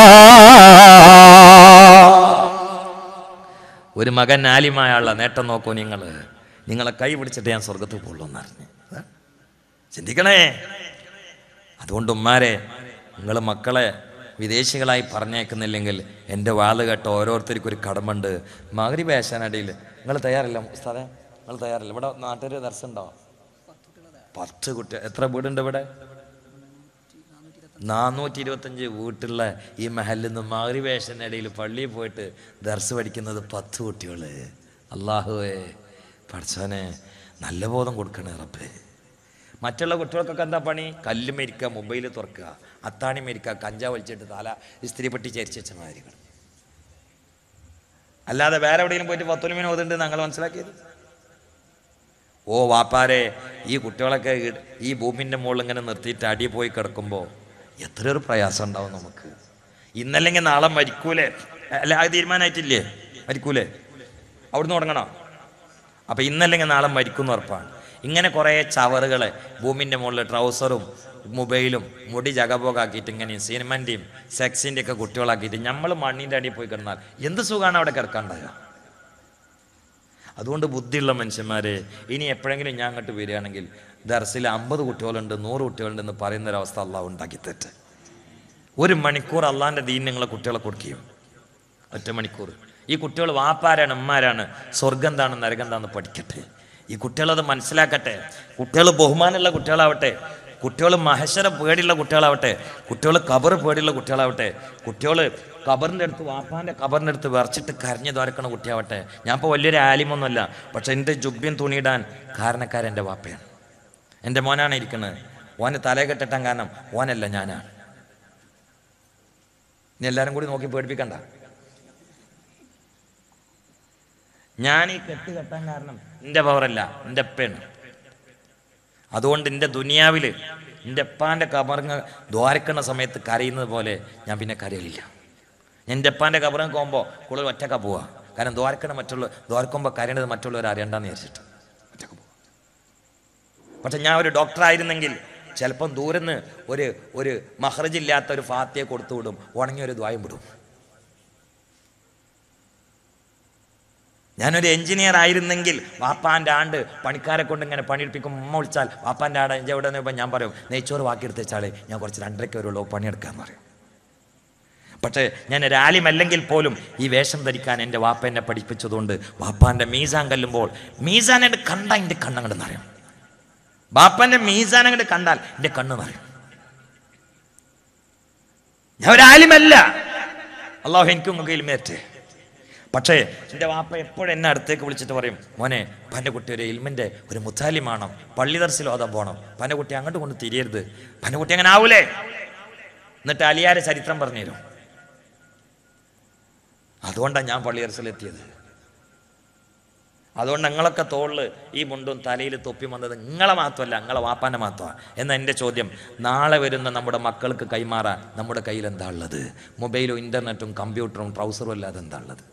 ഒരു മകൻ ആലിമായുള്ള നേട്ടം നോക്കൂ നിങ്ങൾ നിങ്ങളെ കൈ പിടിച്ചിട്ട് ഞാൻ സ്വർഗത്തിൽ പോകുള്ളൂ എന്നറിഞ്ഞ് ചിന്തിക്കണേ അതുകൊണ്ട് ഉമ്മാരെ നിങ്ങൾ മക്കളെ വിദേശികളായി പറഞ്ഞേക്കുന്നില്ലെങ്കിൽ എൻ്റെ വാള് കേട്ട ഓരോരുത്തർക്കും ഒരു കടമുണ്ട് മകരി പേശാനടിയിൽ നിങ്ങൾ തയ്യാറില്ല ഉസ്താദെ നിങ്ങൾ തയ്യാറില്ല ഇവിടെ നാട്ടിൽ ദർശനുണ്ടോ പത്ത് കുട്ടി എത്ര വീടുണ്ട് ഇവിടെ നാനൂറ്റി ഇരുപത്തഞ്ച് വീട്ടിലുള്ള ഈ മഹലിൽ നിന്ന് മകരി വേഷനിടയിൽ പള്ളിയിൽ പോയിട്ട് ദർസ് പഠിക്കുന്നത് പത്ത് കുട്ടികൾ അള്ളാഹുവേ പഠിച്ചവനെ നല്ല ബോധം കൊടുക്കണേ റബ്ബേ മറ്റുള്ള കുട്ടികൾക്കൊക്കെ എന്താ പണി കല്ല് മരിക്കുക മൊബൈൽ തുറക്കുക അത്താണി മരിക്കുക കഞ്ചാവ് വലിച്ചിട്ട് തല ഇസ്ത്രി പെട്ടി ചരിച്ച് വെച്ച മാതിരി അല്ലാതെ വേറെ എവിടെയെങ്കിലും പോയിട്ട് പത്തൊലിമിന് ഓതുണ്ട് ഞങ്ങൾ മനസ്സിലാക്കിയത് ഓ വാപ്പാരെ ഈ കുട്ടികളൊക്കെ ഈ- ഈ ഭൂമിൻ്റെ മുകളിൽ ഇങ്ങനെ നിർത്തിയിട്ട് അടി പോയി കിടക്കുമ്പോൾ എത്ര ഒരു പ്രയാസം ഉണ്ടാവും നമുക്ക് ഇന്നല്ലെങ്കിൽ നാളെ മരിക്കൂലേ അല്ല അത് തീരുമാനമായിട്ടില്ലേ മരിക്കൂലേ അവിടുന്ന് തുടങ്ങണോ അപ്പം ഇന്നല്ലെങ്കിൽ നാളെ മരിക്കുന്ന ഉറപ്പാണ് ഇങ്ങനെ കുറേ ചവറുകളെ ഭൂമിൻ്റെ മുകളിൽ ട്രൗസറും മൊബൈലും മുടി ജഗബോഗാക്കിയിട്ട് ഇങ്ങനെ സിനിമൻ്റെയും സെക്സിൻ്റെ ഒക്കെ കുട്ടികളാക്കിയിട്ട് നമ്മൾ മണ്ണിൻ്റെ അടിയിൽ പോയി കിടന്നാൽ എന്ത് സുഖമാണ് അവിടെ കിടക്കാണ്ടാകുക അതുകൊണ്ട് ബുദ്ധിയുള്ള മനുഷ്യന്മാരെ ഇനി എപ്പോഴെങ്കിലും ഞാൻ അങ്ങോട്ട് വരികയാണെങ്കിൽ ദർസിൽ അമ്പത് കുട്ടികളുണ്ട് നൂറ് കുട്ടികളുണ്ടെന്ന് പറയുന്നൊരവസ്ഥ അള്ളാഹ് ഉണ്ടാക്കി തെറ്റ് ഒരു മണിക്കൂർ അള്ളാഹിൻ്റെ ദീൻ നിങ്ങളെ കുട്ടികളെ കൊടുക്കുകയും ഒറ്റ മണിക്കൂർ ഈ കുട്ടികൾ വാപ്പാരാണ് ഉമ്മാരാണ് സ്വർഗം എന്താണ് നരകം എന്താണെന്ന് പഠിക്കട്ടെ ഈ കുട്ടികളത് മനസ്സിലാക്കട്ടെ കുട്ടികൾ ബഹുമാനമുള്ള കുട്ടികളാവട്ടെ കുട്ടികൾ മഹേശ്വര പേടിയുള്ള കുട്ടികളാവട്ടെ കുട്ടികൾ കബർ പേടിയുള്ള കുട്ടികളാവട്ടെ കുട്ടികൾ കബറിൻ്റെ അടുത്ത് വാപ്പാൻ്റെ കബറിൻ്റെ അടുത്ത് വിറച്ചിട്ട് കരഞ്ഞു തോരക്കണ കുട്ടിയാവട്ടെ ഞാൻ ഇപ്പോൾ വലിയൊരു ആലിമൊന്നുമല്ല പക്ഷെ എൻ്റെ ജുബ്യം തുണിയിടാൻ കാരണക്കാരൻ എൻ്റെ വാപ്പയാണ് എൻ്റെ മോനാണ് ഇരിക്കുന്നത് ഓന് തലയെ കെട്ടിട്ടാൻ കാരണം ഓനല്ല ഞാനാണ് ഇനി എല്ലാവരും കൂടി നോക്കി പേടിപ്പിക്കണ്ട ഞാൻ ഈ കെട്ട് കെട്ടാൻ കാരണം എൻ്റെ പവറല്ല എൻ്റെ അപ്പയാണ് അതുകൊണ്ട് എൻ്റെ ദുനിയാവിൽ എൻ്റെ അപ്പാൻ്റെ കബറങ്ങ് ദ്വാരക്കണ സമയത്ത് കരയുന്നത് പോലെ ഞാൻ പിന്നെ കരയില്ല എൻ്റെ അപ്പാൻ്റെ കബറങ്ങ് പോകുമ്പോൾ കൂടുതൽ ഒറ്റക്ക പോവാ കാരണം ദ്വാരക്കണ മറ്റുള്ള ദ്വാരക്കുമ്പോൾ കരയണത് മറ്റുള്ളവർ അറിയണ്ടെന്ന് വിചാരിച്ചിട്ട് ഒറ്റക്ക പോവാ പക്ഷെ ഞാൻ ഒരു ഡോക്ടറായിരുന്നെങ്കിൽ ചിലപ്പം ദൂരന്ന് ഒരു ഒരു മഹ്റജില്ലാത്ത ഒരു ഫാത്തിയെ കൊടുത്തു വിടും ഉണങ്ങിയ ഒരു ദ്വായം വിടും ഞാനൊരു എഞ്ചിനീയർ ആയിരുന്നെങ്കിൽ വാപ്പാൻ്റെ ആണ്ട് പണിക്കാരെ കൊണ്ട് ഇങ്ങനെ പണിയെടുപ്പിക്കും ഉമ്മ വിളിച്ചാൽ വാപ്പാൻ്റെ ആണ്ട് എഞ്ച എവിടെ നിന്ന് ഞാൻ പറയും നെയ്ച്ചോറ് ബാക്കിയെടുത്ത് വെച്ചാൽ ഞാൻ കുറച്ച് രണ്ടരയ്ക്ക് വരുള്ളൂ പണിയെടുക്കാന്ന് പറയും പക്ഷേ ഞാൻ രാലിമല്ലെങ്കിൽ പോലും ഈ വേഷം ധരിക്കാൻ എൻ്റെ വാപ്പ എന്നെ പഠിപ്പിച്ചതുകൊണ്ട് വാപ്പാൻ്റെ മീസാൻ കല്ലുമ്പോൾ മീസാൻ എൻ്റെ കണ്ട എൻ്റെ കണ്ണങ്ങോട്ട് നിറയും ബാപ്പൻ്റെ മീസാൻ അങ്ങോട്ട് കണ്ടാൽ എൻ്റെ കണ്ണ് നിറയും ഞാൻ ഒരു ആലിമല്ല അള്ളാഹു എനിക്കും നിങ്ങൾക്ക് ഇൽമേറ്റ് പക്ഷേ എൻ്റെ വാപ്പ എപ്പോഴും എന്നെ അടുത്തേക്ക് വിളിച്ചിട്ട് പറയും മോനെ പൻ്റെ കുട്ടി ഒരു ഇൽമിൻ്റെ ഒരു മുത്താലിമാണം പള്ളി ദർശിൽ ഓതാൻ പോകണം പൻ്റെ കുട്ടി അങ്ങോട്ട് കൊണ്ട് തിരിയരുത് പൻ്റെ കുട്ടി അങ്ങനെ ആവൂലേ എന്നിട്ട് അലിയാരെ ചരിത്രം പറഞ്ഞു തരും അതുകൊണ്ടാണ് ഞാൻ പള്ളി ദർശിലെത്തിയത് അതുകൊണ്ട് ഞങ്ങളൊക്കെ തോളിൽ ഈ മുണ്ടും തലയിൽ തൊപ്പി വന്നത് നിങ്ങളെ മാത്രമല്ല നിങ്ങളെ വാപ്പാൻ്റെ മാത്രമാണ് എന്ന എൻ്റെ ചോദ്യം നാളെ വരുന്ന നമ്മുടെ മക്കൾക്ക് കൈമാറാൻ നമ്മുടെ കയ്യിൽ എന്താ ഉള്ളത് മൊബൈലും ഇൻ്റർനെറ്റും കമ്പ്യൂട്ടറും ട്രൗസറും അല്ലാതെ എന്താ ഉള്ളത്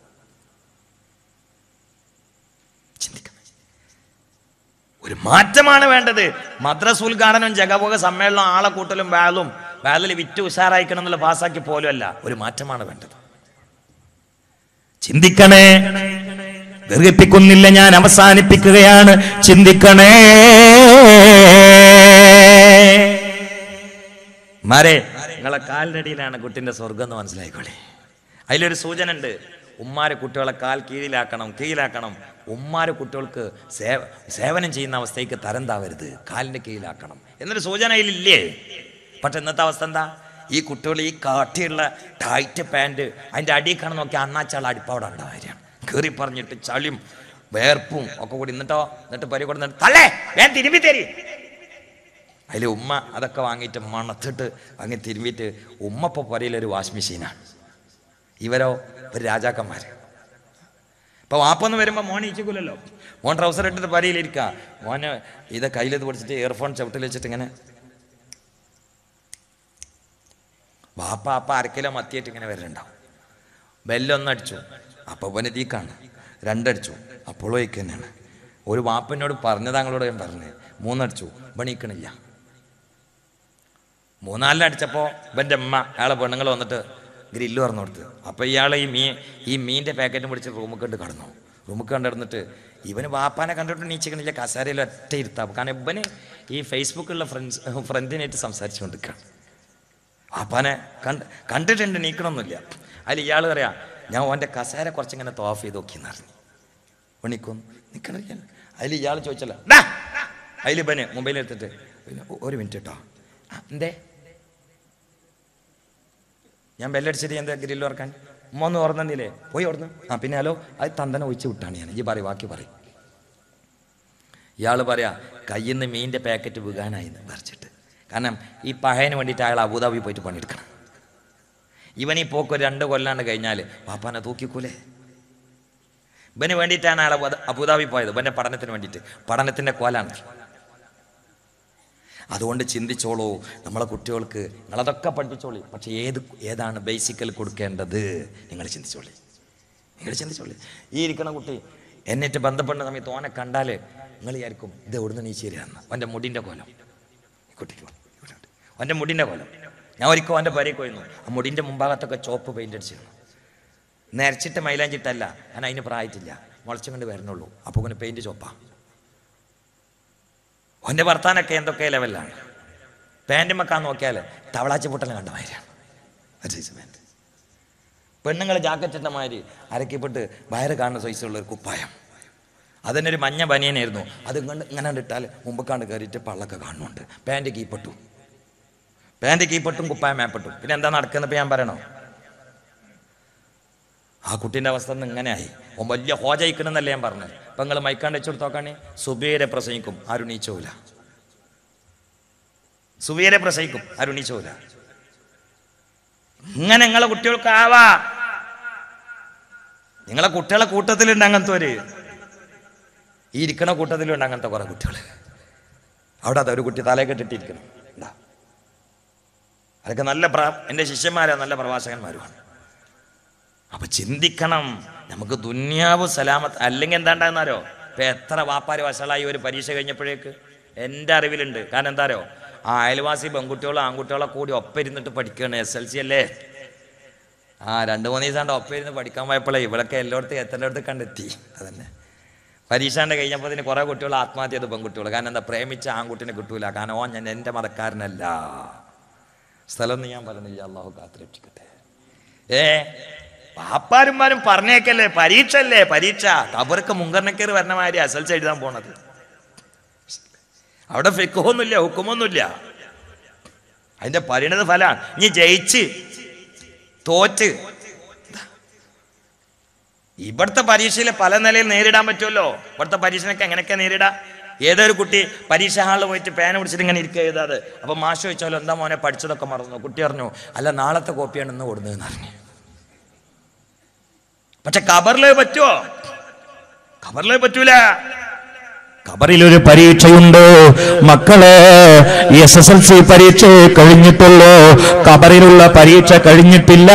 ചിന്തിക്കണം ഒരു മാറ്റമാണ് വേണ്ടത് മദ്രസ ഉദ്ഘാടനം ജഗപോക സമ്മേളനം ആളെ കൂട്ടലും വാലും വാലിൽ വിറ്റ് ഉഷാറായിക്കണം എന്നുള്ള പാസ്സാക്കി പോലും അല്ല ഒരു മാറ്റമാണ് വേണ്ടത് ചിന്തിക്കണേ ദീർഘിപ്പിക്കുന്നില്ല ഞാൻ അവസാനിപ്പിക്കുകയാണ് ചിന്തിക്കണേ മാരെ നിങ്ങളെ കാലിനടിയിലാണ് കുട്ടിന്റെ സ്വർഗം എന്ന് മനസ്സിലായിക്കോളെ അതിലൊരു സൂചന ഉണ്ട് ഉമ്മാരെ കുട്ടികളെ കാൽ കീഴിലാക്കണം കീഴിലാക്കണം ഉമ്മാരെ കുട്ടികൾക്ക് സേവ സേവനം ചെയ്യുന്ന അവസ്ഥയ്ക്ക് തരം താവരുത് കാലിൻ്റെ കീഴിലാക്കണം എന്നൊരു സൂചന അതിലില്ലേ പക്ഷെ ഇന്നത്തെ അവസ്ഥ എന്താ ഈ കുട്ടികൾ ഈ കാട്ടിയുള്ള ടൈറ്റ് പാൻറ് അതിൻ്റെ അടിയിൽ കാണാൻ നോക്കി അണ്ണാച്ചാൾ അടിപ്പവിടെ ഉണ്ടാവുകയാണ് കയറി പറഞ്ഞിട്ട് ചളിയും വേർപ്പും ഒക്കെ കൂടി എന്നിട്ടോ എന്നിട്ട് പരി കൊടുത്തിട്ട് തള്ളേ വേൻ തിരുമ്പി തരി അതിൽ ഉമ്മ അതൊക്കെ വാങ്ങിയിട്ട് മണത്തിട്ട് വാങ്ങി തിരുമ്മിയിട്ട് ഉമ്മ ഇപ്പോൾ പുരയിലൊരു വാഷ് മെഷീനാണ് ഇവരോ ഒരു രാജാക്കന്മാർ ഇപ്പോൾ വാപ്പൊന്ന് വരുമ്പോൾ മോൻ ഇരിക്കൂലല്ലോ മോൻ ട്രൗസർ ഇട്ടിട്ട് പരിയിലിരിക്കുക മോന് ഇത് കയ്യിലിത് പിടിച്ചിട്ട് ഇയർഫോൺ ചവിട്ടിൽ വെച്ചിട്ട് ഇങ്ങനെ വാപ്പ അപ്പ അരക്കിലോ മത്തിയായിട്ട് ഇങ്ങനെ വരുന്നുണ്ടാവും ബെല്ലൊന്നടിച്ചു അപ്പോൾ ഇവന് തീക്കാണ് രണ്ടടിച്ചു അപ്പോഴും ഇക്ക് തന്നെയാണ് ഒരു വാപ്പനോട് പറഞ്ഞത് താങ്കളോട് ഞാൻ പറഞ്ഞു മൂന്നടിച്ചു ഇവണീക്കണില്ല മൂന്നാലിന് അടിച്ചപ്പോൾ ഇവൻ്റെ അമ്മ അയാളെ പെണ്ണുങ്ങൾ വന്നിട്ട് ഗ്രില്ല് പറഞ്ഞു കൊടുത്ത് അപ്പോൾ ഇയാൾ ഈ മീൻ ഈ മീൻ്റെ പാക്കറ്റും പിടിച്ച് റൂമിൽ കണ്ട് കടന്നു റൂമിൽ കണ്ടിരുന്നിട്ട് ഇവന് വാപ്പാനെ കണ്ടിട്ട് നീച്ചിക്കണില്ല കസാരയിൽ ഒറ്റ ഇരുത്താം കാരണം ഇവന് ഈ ഫേസ്ബുക്കിലുള്ള ഫ്രണ്ട്സ് ഫ്രണ്ടിനായിട്ട് സംസാരിച്ചുകൊണ്ടിരിക്കുകയാണ് വാപ്പാനെ കണ്ട് കണ്ടിട്ടുണ്ട് നീക്കണമൊന്നുമില്ല അതിൽ ഇയാൾ പറയാം ഞാൻ ഓൻ്റെ കസാര കുറച്ചിങ്ങനെ തോഫ് ചെയ്ത് നോക്കിയെന്ന് പറഞ്ഞു പണിക്കൊന്നു നിൽക്കണില്ല അതിൽ ഇയാൾ ചോദിച്ചല്ല അതിൽ ഇവന് മൊബൈൽ എടുത്തിട്ട് പിന്നെ ഒ- ഒരു മിനിറ്റ് കേട്ടോ ആ, എന്തേ ഞാൻ ബെല്ലടിച്ചിട്ട് എന്താ ഗ്രില്ല് ഓർക്കാൻ ഉമ്മ ഒന്ന് ഓർന്നില്ലേ പോയി ഓർന്ന് ആ പിന്നെ ഹലോ അത് തന്തനെ ഒഴിച്ച് വിട്ടാണ് ഞാൻ ഈ പറയും ബാക്കി പറയും ഇയാൾ പറയാ കയ്യിൽ നിന്ന് മീനിൻ്റെ പാക്കറ്റ് വീകാനായി എന്ന് പറിച്ചിട്ട് കാരണം ഈ പഹയന് വേണ്ടിയിട്ട് അയാൾ അബുദാബി പോയിട്ട് പണിയെടുക്കണം ഇവൻ ഈ പോക്ക് ഒരു രണ്ട് കൊല്ലാണ്ട് കഴിഞ്ഞാൽ പാപ്പാനെ തൂക്കിക്കൂലേ ഇവന് വേണ്ടിയിട്ടാണ് അയാൾ അബു- അബുദാബി പോയത് ഇവൻ്റെ പഠനത്തിന് വേണ്ടിയിട്ട് പഠനത്തിൻ്റെ കോലാണ് അതുകൊണ്ട് ചിന്തിച്ചോളൂ നമ്മളെ കുട്ടികൾക്ക് നിങ്ങളതൊക്കെ പഠിപ്പിച്ചോളി പക്ഷേ ഏത് ഏതാണ് ബേസിക്കൽ കൊടുക്കേണ്ടത് നിങ്ങൾ ചിന്തിച്ചോളി നിങ്ങൾ ചിന്തിച്ചോളി ഈ ഇരിക്കണ കുട്ടി എന്നിട്ട് ബന്ധപ്പെടുന്ന സമയത്ത് ഓനെ കണ്ടാൽ നിങ്ങൾ വിചാരിക്കും ഇത് എവിടുന്ന് നീ ശരിയാന്ന് അവൻ്റെ മുടിൻ്റെ കോലം ഈ കുട്ടിക്ക് ഇവിടെ ഉണ്ട്. അവൻ്റെ മുടിൻ്റെ കോലം ഞാൻ ഒരിക്കൽ അവൻ്റെ പരേക്ക് പോയിരുന്നു ആ മുടിൻ്റെ മുമ്പാകത്തൊക്കെ ചോപ്പ് പെയിൻ്റ് അടിച്ചിരുന്നു നരച്ചിട്ട് മൈലാഞ്ചിട്ടല്ല ഞാൻ അതിന് പ്രായത്തില്ല മുളച്ചും കൊണ്ട് വരണുള്ളൂ അപ്പോൾ പിന്നെ പെയിൻറ് ചോപ്പാ ഓൻ്റെ വർത്താനൊക്കെ എന്തൊക്കെ ലെവലിലാണ് പാൻറ് മക്കാൻ നോക്കിയാൽ തവളാച്ചി പൊട്ടലും കണ്ട മാതിരിയാണ് ഒരു സൈസ് പാൻറ് പെണ്ണുങ്ങൾ ജാക്കറ്റ് ഇട്ട മാതിരി അരക്കിപ്പെട്ട് വയറ് കാണുന്ന സൈസുള്ള ഒരു കുപ്പായം അതിൻ്റെ ഒരു മഞ്ഞ ബനിയനായിരുന്നു അത് ഇങ്ങനെ ഇങ്ങനെ ഇട്ടാൽ മുമ്പക്കാണ്ട് കയറിയിട്ട് പള്ളൊക്കെ കാണുന്നുണ്ട് പാൻറ് കീപ്പെട്ടു പാൻറ് കീപ്പെട്ടും കുപ്പായം മേപ്പെട്ടു പിന്നെ എന്താ നടക്കുന്നത് ഇപ്പം ഞാൻ പറയണോ ആ കുട്ടീൻ്റെ അവസ്ഥ ഇന്ന് ഇങ്ങനെയായി ഓൻ വലിയ ഹോജയിക്കണമെന്നല്ലേ ഞാൻ പറഞ്ഞത് അപ്പം നിങ്ങൾ മൈക്കാണ്ട് വെച്ചു കൊടുത്തോക്കാണെ സുബീരെ പ്രസംഗിക്കും ആരും നീച്ചോല സുബീരെ പ്രസംഗിക്കും ആരും നീച്ചോല ഇങ്ങനെ നിങ്ങളെ കുട്ടികൾക്ക് ആവാ നിങ്ങളെ കുട്ടികളെ കൂട്ടത്തിലുണ്ട് അങ്ങനത്തെ ഒരു ഈ ഇരിക്കണ കൂട്ടത്തിലുണ്ട് അങ്ങനത്തെ കുറെ കുട്ടികൾ അവിടെ അതാ ഒരു കുട്ടി തലയെ കെട്ടിട്ടിരിക്കണം എന്താ അതൊക്കെ നല്ല പ്ര എൻ്റെ ശിഷ്യന്മാരാ നല്ല പ്രവാചകന്മാരുമാണ് അപ്പൊ ചിന്തിക്കണം നമുക്ക് ദുന്യാവ് സലാമത്ത് അല്ലെങ്കിൽ എന്താണ്ടായിരുന്നാരോ ഇപ്പൊ എത്ര വാപ്പാര് വഷളായി ഒരു പരീക്ഷ കഴിഞ്ഞപ്പോഴേക്ക് എൻ്റെ അറിവിലുണ്ട് കാരണം എന്താരോ ആ അയൽവാസി പെൺകുട്ടികളോ ആൺകുട്ടികളോ കൂടി ഒപ്പം ഇരുന്നിട്ട് പഠിക്കുകയാണ് എസ് എൽ സി അല്ലേ ആ രണ്ട് മൂന്ന് ദിവസം ഒപ്പം ഇരുന്ന് പഠിക്കാൻ പോയപ്പോഴേ ഇവിടൊക്കെ എല്ലായിടത്തും എത്തേണ്ടടുത്ത് കണ്ടെത്തി അതന്നെ പരീക്ഷാണ്ട് കഴിഞ്ഞപ്പോൾ ഇതിന് കുറേ കുട്ടികൾ ആത്മഹത്യ ചെയ്ത് പെൺകുട്ടികൾ കാരണം എന്താ പ്രേമിച്ച ആൺകുട്ടിനെ കിട്ടൂല കാരണം ഓ ഞാൻ എൻ്റെ മതക്കാരനല്ല സ്ഥലം ഞാൻ പറയുന്നില്ല അള്ളാഹു കാത്തിരക്ഷിക്കട്ടെ ഏ പാപ്പാരുമാരും പറഞ്ഞേക്കല്ലേ പരീക്ഷ അല്ലേ പരീക്ഷ കബർക്ക് മുങ്കർണക്കേറ് വരണ മാതിരി എസ് എൽ സി എഴുതാൻ പോണത് അവിടെ ഫിക്കൊന്നുമില്ല ഹുക്കുമൊന്നുമില്ല അതിന്റെ പരിണത ഫലമാണ് ഇനി ജയിച്ച് തോറ്റ് ഇവിടുത്തെ പരീക്ഷയിൽ പല നിലയിൽ നേരിടാൻ പറ്റുമല്ലോ ഇവിടുത്തെ പരീക്ഷനൊക്കെ എങ്ങനെയൊക്കെ നേരിടാം ഏതൊരു കുട്ടി പരീക്ഷ ഹാളിൽ പോയിട്ട് പേന പിടിച്ചിട്ട് ഇങ്ങനെ ഇരിക്കുക എഴുതാത് അപ്പൊ മാഷ് ചോദിച്ചാലോ എന്താ മോനെ പഠിച്ചതൊക്കെ മറന്നു കുട്ടി പറഞ്ഞു അല്ല നാളത്തെ കോപ്പിയാണ് ഇന്ന് കൊടുന്നതെന്ന് പറഞ്ഞു പക്ഷെ കബറിലേ പറ്റുമോ കബറിലേ പറ്റൂല ഖബറിലൊരു പരീക്ഷയുണ്ട് മക്കളെ എസ് എസ് എൽ സി പരീക്ഷ കഴിഞ്ഞിട്ടുള്ളൂ ഖബറിലുള്ള പരീക്ഷ കഴിഞ്ഞിട്ടില്ല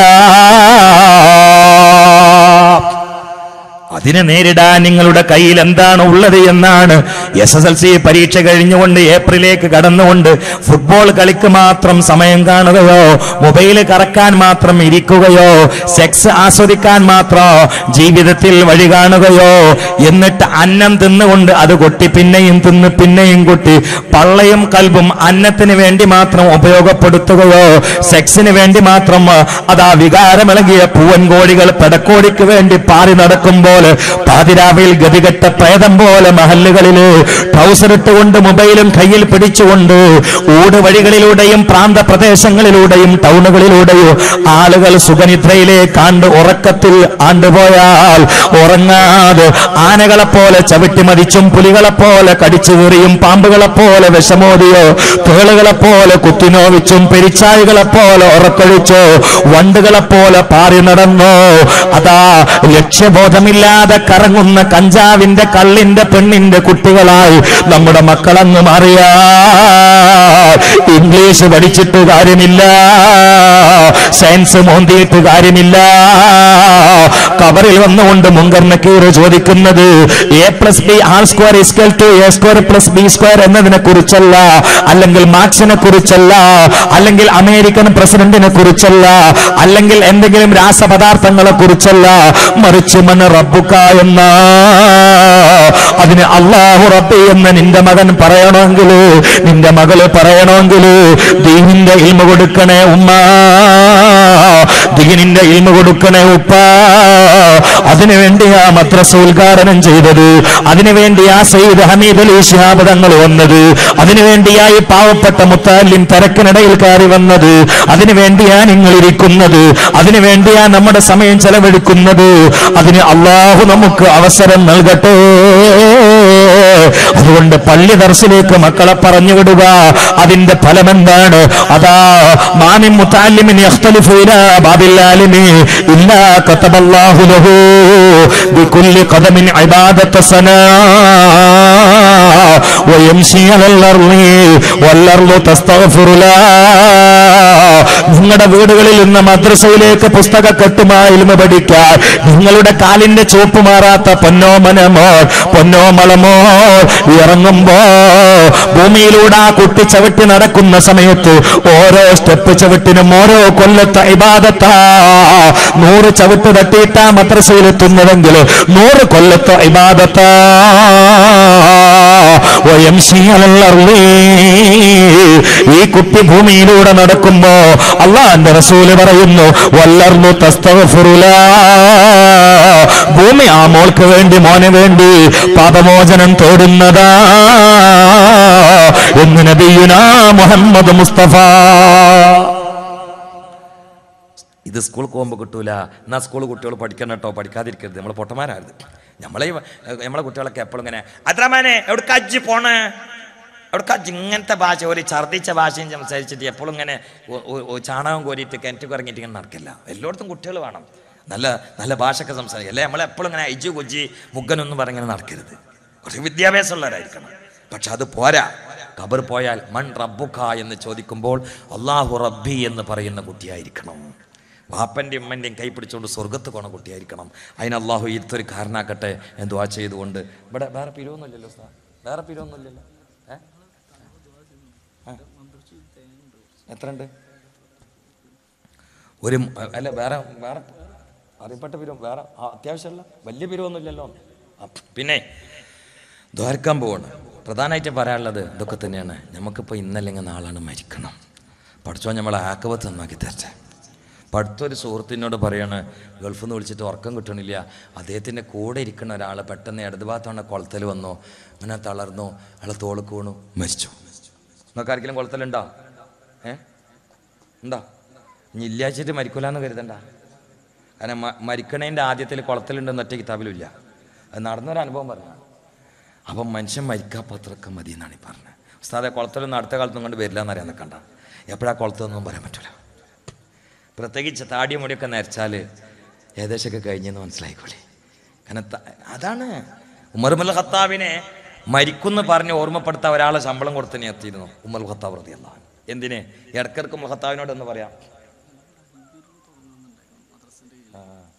അതിനെ നേരിടാൻ നിങ്ങളുടെ കയ്യിൽ എന്താണ് ഉള്ളത് എന്നാണ് എസ് എസ് എൽ സി പരീക്ഷ കഴിഞ്ഞുകൊണ്ട് ഏപ്രിലേക്ക് കടന്നുകൊണ്ട് ഫുട്ബോൾ കളിക്ക് മാത്രം സമയം കാണുകയോ മൊബൈൽ കറക്കാൻ മാത്രം ഇരിക്കുകയോ സെക്സ് ആസ്വദിക്കാൻ മാത്രം ജീവിതത്തിൽ വഴി കാണുകയോ എന്നിട്ട് അന്നം തിന്നുകൊണ്ട് അത് കൊട്ടി പിന്നെയും തിന്ന് പിന്നെയും കൊട്ടി പള്ളയും കൽബും അന്നത്തിന് വേണ്ടി മാത്രം ഉപയോഗപ്പെടുത്തുകയോ സെക്സിന് വേണ്ടി മാത്രം അതാ വികാരമിളകിയ പൂവൻകോഴികൾ പെടക്കോടിക്ക് വേണ്ടി പാറി നടക്കുമ്പോൾ പാതിരാവിൽ ഗതികെട്ട പ്രേതം പോലെ മഹല്ലുകളില് ട്രൗസർ ഇട്ടുകൊണ്ട് മൊബൈലും കയ്യിൽ പിടിച്ചുകൊണ്ട് ഊട് വഴികളിലൂടെയും പ്രാന്ത പ്രദേശങ്ങളിലൂടെയും ടൗണുകളിലൂടെയും ആളുകൾ സുഖനിദ്രയിലേക്ക് ആണ്ട് ഉറക്കത്തിൽ ആണ്ടുപോയാൽ ഉറങ്ങാതെ ആനകളെ പോലെ ചവിട്ടി മതിച്ചും പുലികളെ പോലെ കടിച്ചു കീറിയും പാമ്പുകളെ പോലെ വിഷമോതിയോ തേളുകളെ പോലെ കുത്തിനോവിച്ചും പെരിച്ചാഴികളെ പോലെ ഉറക്കൊഴിച്ചോ വണ്ടുകളെ പോലെ പാറി നടന്നോ അതാ ലക്ഷ്യബോധമില്ലാതെ കറങ്ങുന്ന കഞ്ചാവിന്റെ കള്ളിന്റെ പെണ്ണിന്റെ കുട്ടികളായി നമ്മുടെ മക്കളങ്ങ് മാറിയാ ഇംഗ്ലീഷ് പഠിച്ചിട്ട് കാര്യമില്ല സയൻസ് മോന്തിയിട്ട് കാര്യമില്ല കവറിൽ വന്നുകൊണ്ട് മുങ്കർ നക്കീർ ചോദിക്കുന്നത് a plus b are square is equal to a square plus b square എന്നതിനെ കുറിച്ചല്ല അല്ലെങ്കിൽ മാർക്സിനെ കുറിച്ചല്ല അല്ലെങ്കിൽ അമേരിക്കൻ പ്രസിഡന്റിനെ കുറിച്ചല്ല അല്ലെങ്കിൽ എന്തെങ്കിലും രാസപദാർത്ഥങ്ങളെ കുറിച്ചല്ല മറിച്ച് മന റബ്ബുക്ക എന്ന അതിന് അള്ളാഹു റബ്ബി എന്ന് നിന്റെ മകൻ പറയണമെങ്കിൽ നിന്റെ മകള് പറയണമെങ്കിൽ ദീനിന്റെ ഇൽമ കൊടുക്കണേ ഉമ്മ ദീനിന്റെ ഇൽമ കൊടുക്കണേ ഉപ്പ അതിനുവേണ്ടി ആ മദ്രസ ഉദ്ഘാടനം ചെയ്തത് അതിനുവേണ്ടി ആ സയ്യിദ് ഹമീദ് അലി ശിഹാബ് തങ്ങൾ വന്നത് അതിനുവേണ്ടിയായി പാവപ്പെട്ട മുത്താലിം തിരക്കിനിടയിൽ കയറി വന്നത് അതിനുവേണ്ടിയാ നിങ്ങൾ ഇരിക്കുന്നത് അതിനുവേണ്ടിയാ നമ്മുടെ സമയം ചെലവഴിക്കുന്നത് അതിന് അള്ളാഹു നമുക്ക് അവസരം നൽകട്ടെ അതുകൊണ്ട് പള്ളി ദർശിലേക്ക് മക്കളെ പറഞ്ഞു വിടുക അതിന്റെ ഫലം എന്താണ് അതാ മാമിൻ മുത്താലിമിൻ യഖ്തലിഫു ഇലാ ബാബിൽ ആലിമി ഇല്ലാ കതബല്ലാഹു ലഹു ബികുല്ലി ഖദമിൻ ഇബാദത സനാ ويمشي على الأرض والأرض تستغفر له നിങ്ങളുടെ വീടുകളിൽ നിന്ന് മദ്രസയിലേക്ക് പുസ്തക കെട്ടുമായിൽമ പഠിക്കാൻ നിങ്ങളുടെ കാലിന്റെ ചുവപ്പ് മാറാത്ത പൊന്നോമനമോ പൊന്നോമളമോ ഇറങ്ങുമ്പോ ഭൂമിയിലൂടെ ആ കുട്ടി ചവിട്ടി നടക്കുന്ന സമയത്ത് ഓരോ സ്റ്റെപ്പ് ചവിട്ടിനും ഓരോ കൊല്ലത്തെ ഇബാദത്താ നൂറ് ചവിട്ട് തട്ടിയിട്ടാ മദ്രസയിൽ എത്തുന്നതെങ്കിൽ നൂറ് കൊല്ലത്തെ ഇബാദത്താ വയംശി അലല്ലർലീ. ഈ കുട്ടി ഭൂമിയിലൂടെ നടക്കുമ്പോ അള്ളാന്റെ റസൂല് പറയുന്നു വല്ലർന്നു തസ്തഗ്ഫിറുല. ഭൂമി ആ മോൾക്ക് വേണ്ടി മോനെ വേണ്ടി പാപമോചനം തേടുന്നതാ എന്ന് നബിയുനാ മുഹമ്മദ് മുസ്തഫ ഇത് സ്കൂളിൽ പോകുമ്പോൾ കിട്ടൂല എന്നാ സ്കൂൾ കുട്ടികൾ പഠിക്കണം കേട്ടോ പഠിക്കാതിരിക്കരുത് നമ്മൾ പൊട്ടന്മാരായിരുന്നു നമ്മളെ ഈ- നമ്മളെ കുട്ടികളൊക്കെ എപ്പോഴും ഇങ്ങനെ അത്രമാനെ എവിടെ കജ്ജി പോണ് എവിടെ കജ്ജി ഇങ്ങനത്തെ ഭാഷ ഒരു ഛർദ്ദിച്ച ഭാഷയും സംസാരിച്ചിട്ട് എപ്പോഴും ഇങ്ങനെ ഒ- ഒ- ഒ ചാണകം കോരിയിട്ട് കിണറ്റ് ഇറങ്ങിയിട്ട് ഇങ്ങനെ നടക്കില്ല എല്ലായിടത്തും കുട്ടികൾ വേണം നല്ല നല്ല ഭാഷയൊക്കെ സംസാരിക്കും അല്ലേ നമ്മളെപ്പോഴും ഇങ്ങനെ അയ്ജു കൊജ്ജി മുഗ്ഗനൊന്നും പറഞ്ഞിങ്ങനെ നടക്കരുത് കുറച്ച് വിദ്യാഭ്യാസമുള്ളവരായിരിക്കണം പക്ഷെ അത് പോരാ കബർ പോയാൽ മൺ റബ്ബുക്ക എന്ന് ചോദിക്കുമ്പോൾ അള്ളാഹു റബ്ബി എന്ന് പറയുന്ന കുട്ടിയായിരിക്കണം വാപ്പൻ്റെയും ഉമ്മൻ്റെയും കൈ പിടിച്ചുകൊണ്ട് സ്വർഗത്ത് പോണ കുട്ടിയായിരിക്കണം അതിന് അള്ളാഹു ഇതൊരു കാരണാക്കട്ടെ എന്ന് ആ ചെയ്തുകൊണ്ട് ഇവിടെ വേറെ പിരിവൊന്നുമില്ലല്ലോ സാർ വേറെ പിരിവൊന്നുമില്ലല്ലോ ഏ ആ. എത്ര ഉണ്ട് ഒരു മ- അല്ല വേറെ വേറെ അറിയപ്പെട്ട പിരിവ് വേറെ ആ, അത്യാവശ്യമല്ല വലിയ പിരിവൊന്നുമില്ലല്ലോ ആ, പിന്നെ ദ്വാരക്കാൻ പോവാണ് പ്രധാനമായിട്ട് പറയാനുള്ളത് ഇതൊക്കെ തന്നെയാണ് നമുക്കിപ്പോൾ ഇന്നല്ലെങ്കിൽ നാളാണ് മരിക്കണം പഠിച്ചോ നമ്മളെ ആക്കവത്ത് നന്നാക്കി തരട്ടെ പഠിത്തൊരു സുഹൃത്തിനോട് പറയാണ് ഗൾഫിൽ നിന്ന് വിളിച്ചിട്ട് ഉറക്കം കിട്ടണില്ല അദ്ദേഹത്തിൻ്റെ കൂടെ ഇരിക്കുന്ന ഒരാൾ പെട്ടെന്ന് ഇടത് ഭാഗത്താണ് കുളത്തിൽ വന്നു അങ്ങനെ തളർന്നു അയാളെ തോള് വീണു മരിച്ചു നിങ്ങൾക്ക് ആർക്കെങ്കിലും കുളത്തിലുണ്ടോ ഏ ഉണ്ടോ ഇനി ഇല്ലാച്ചിട്ട് മരിക്കൂലെന്ന് കരുതണ്ട കാരണം മ- മരിക്കണേൻ്റെ ആദ്യത്തിൽ കുളത്തിലുണ്ടെന്ന് ഒറ്റ കിതാബിലുമില്ല അത് നടന്നൊരു അനുഭവം പറഞ്ഞാണ് അപ്പം മനുഷ്യൻ മരിക്കാപ്പത്രക്ക മതി എന്നാണ് ഈ പറഞ്ഞത് ഉസ്താദെ കുളത്തിലൊന്നും അടുത്ത കാലത്തൊന്നും കൊണ്ട് വരില്ല എന്നറിയാൻ നിൽക്കണ്ട എപ്പോഴാ കുളത്തൊന്നും പറയാൻ പറ്റില്ല പ്രത്യേകിച്ച് താടിയ മുടിയൊക്കെ നരച്ചാൽ ഏകദേശമൊക്കെ കഴിഞ്ഞെന്ന് മനസ്സിലായിക്കോളെ കാരണം ത- അതാണ് ഉമർമുൽ ഖത്താബിനെ മരിക്കുന്ന പറഞ്ഞ് ഓർമ്മപ്പെടുത്താൻ ഒരാളെ ശമ്പളം കൊടുത്ത് നിർത്തിയിരുന്നു ഉമർ ഖത്താബ് റതിയല്ല എന്തിന് ഇടക്കിടക്ക് ഉമർ ഖത്താബിനോട് എന്ന് പറയാം ആ.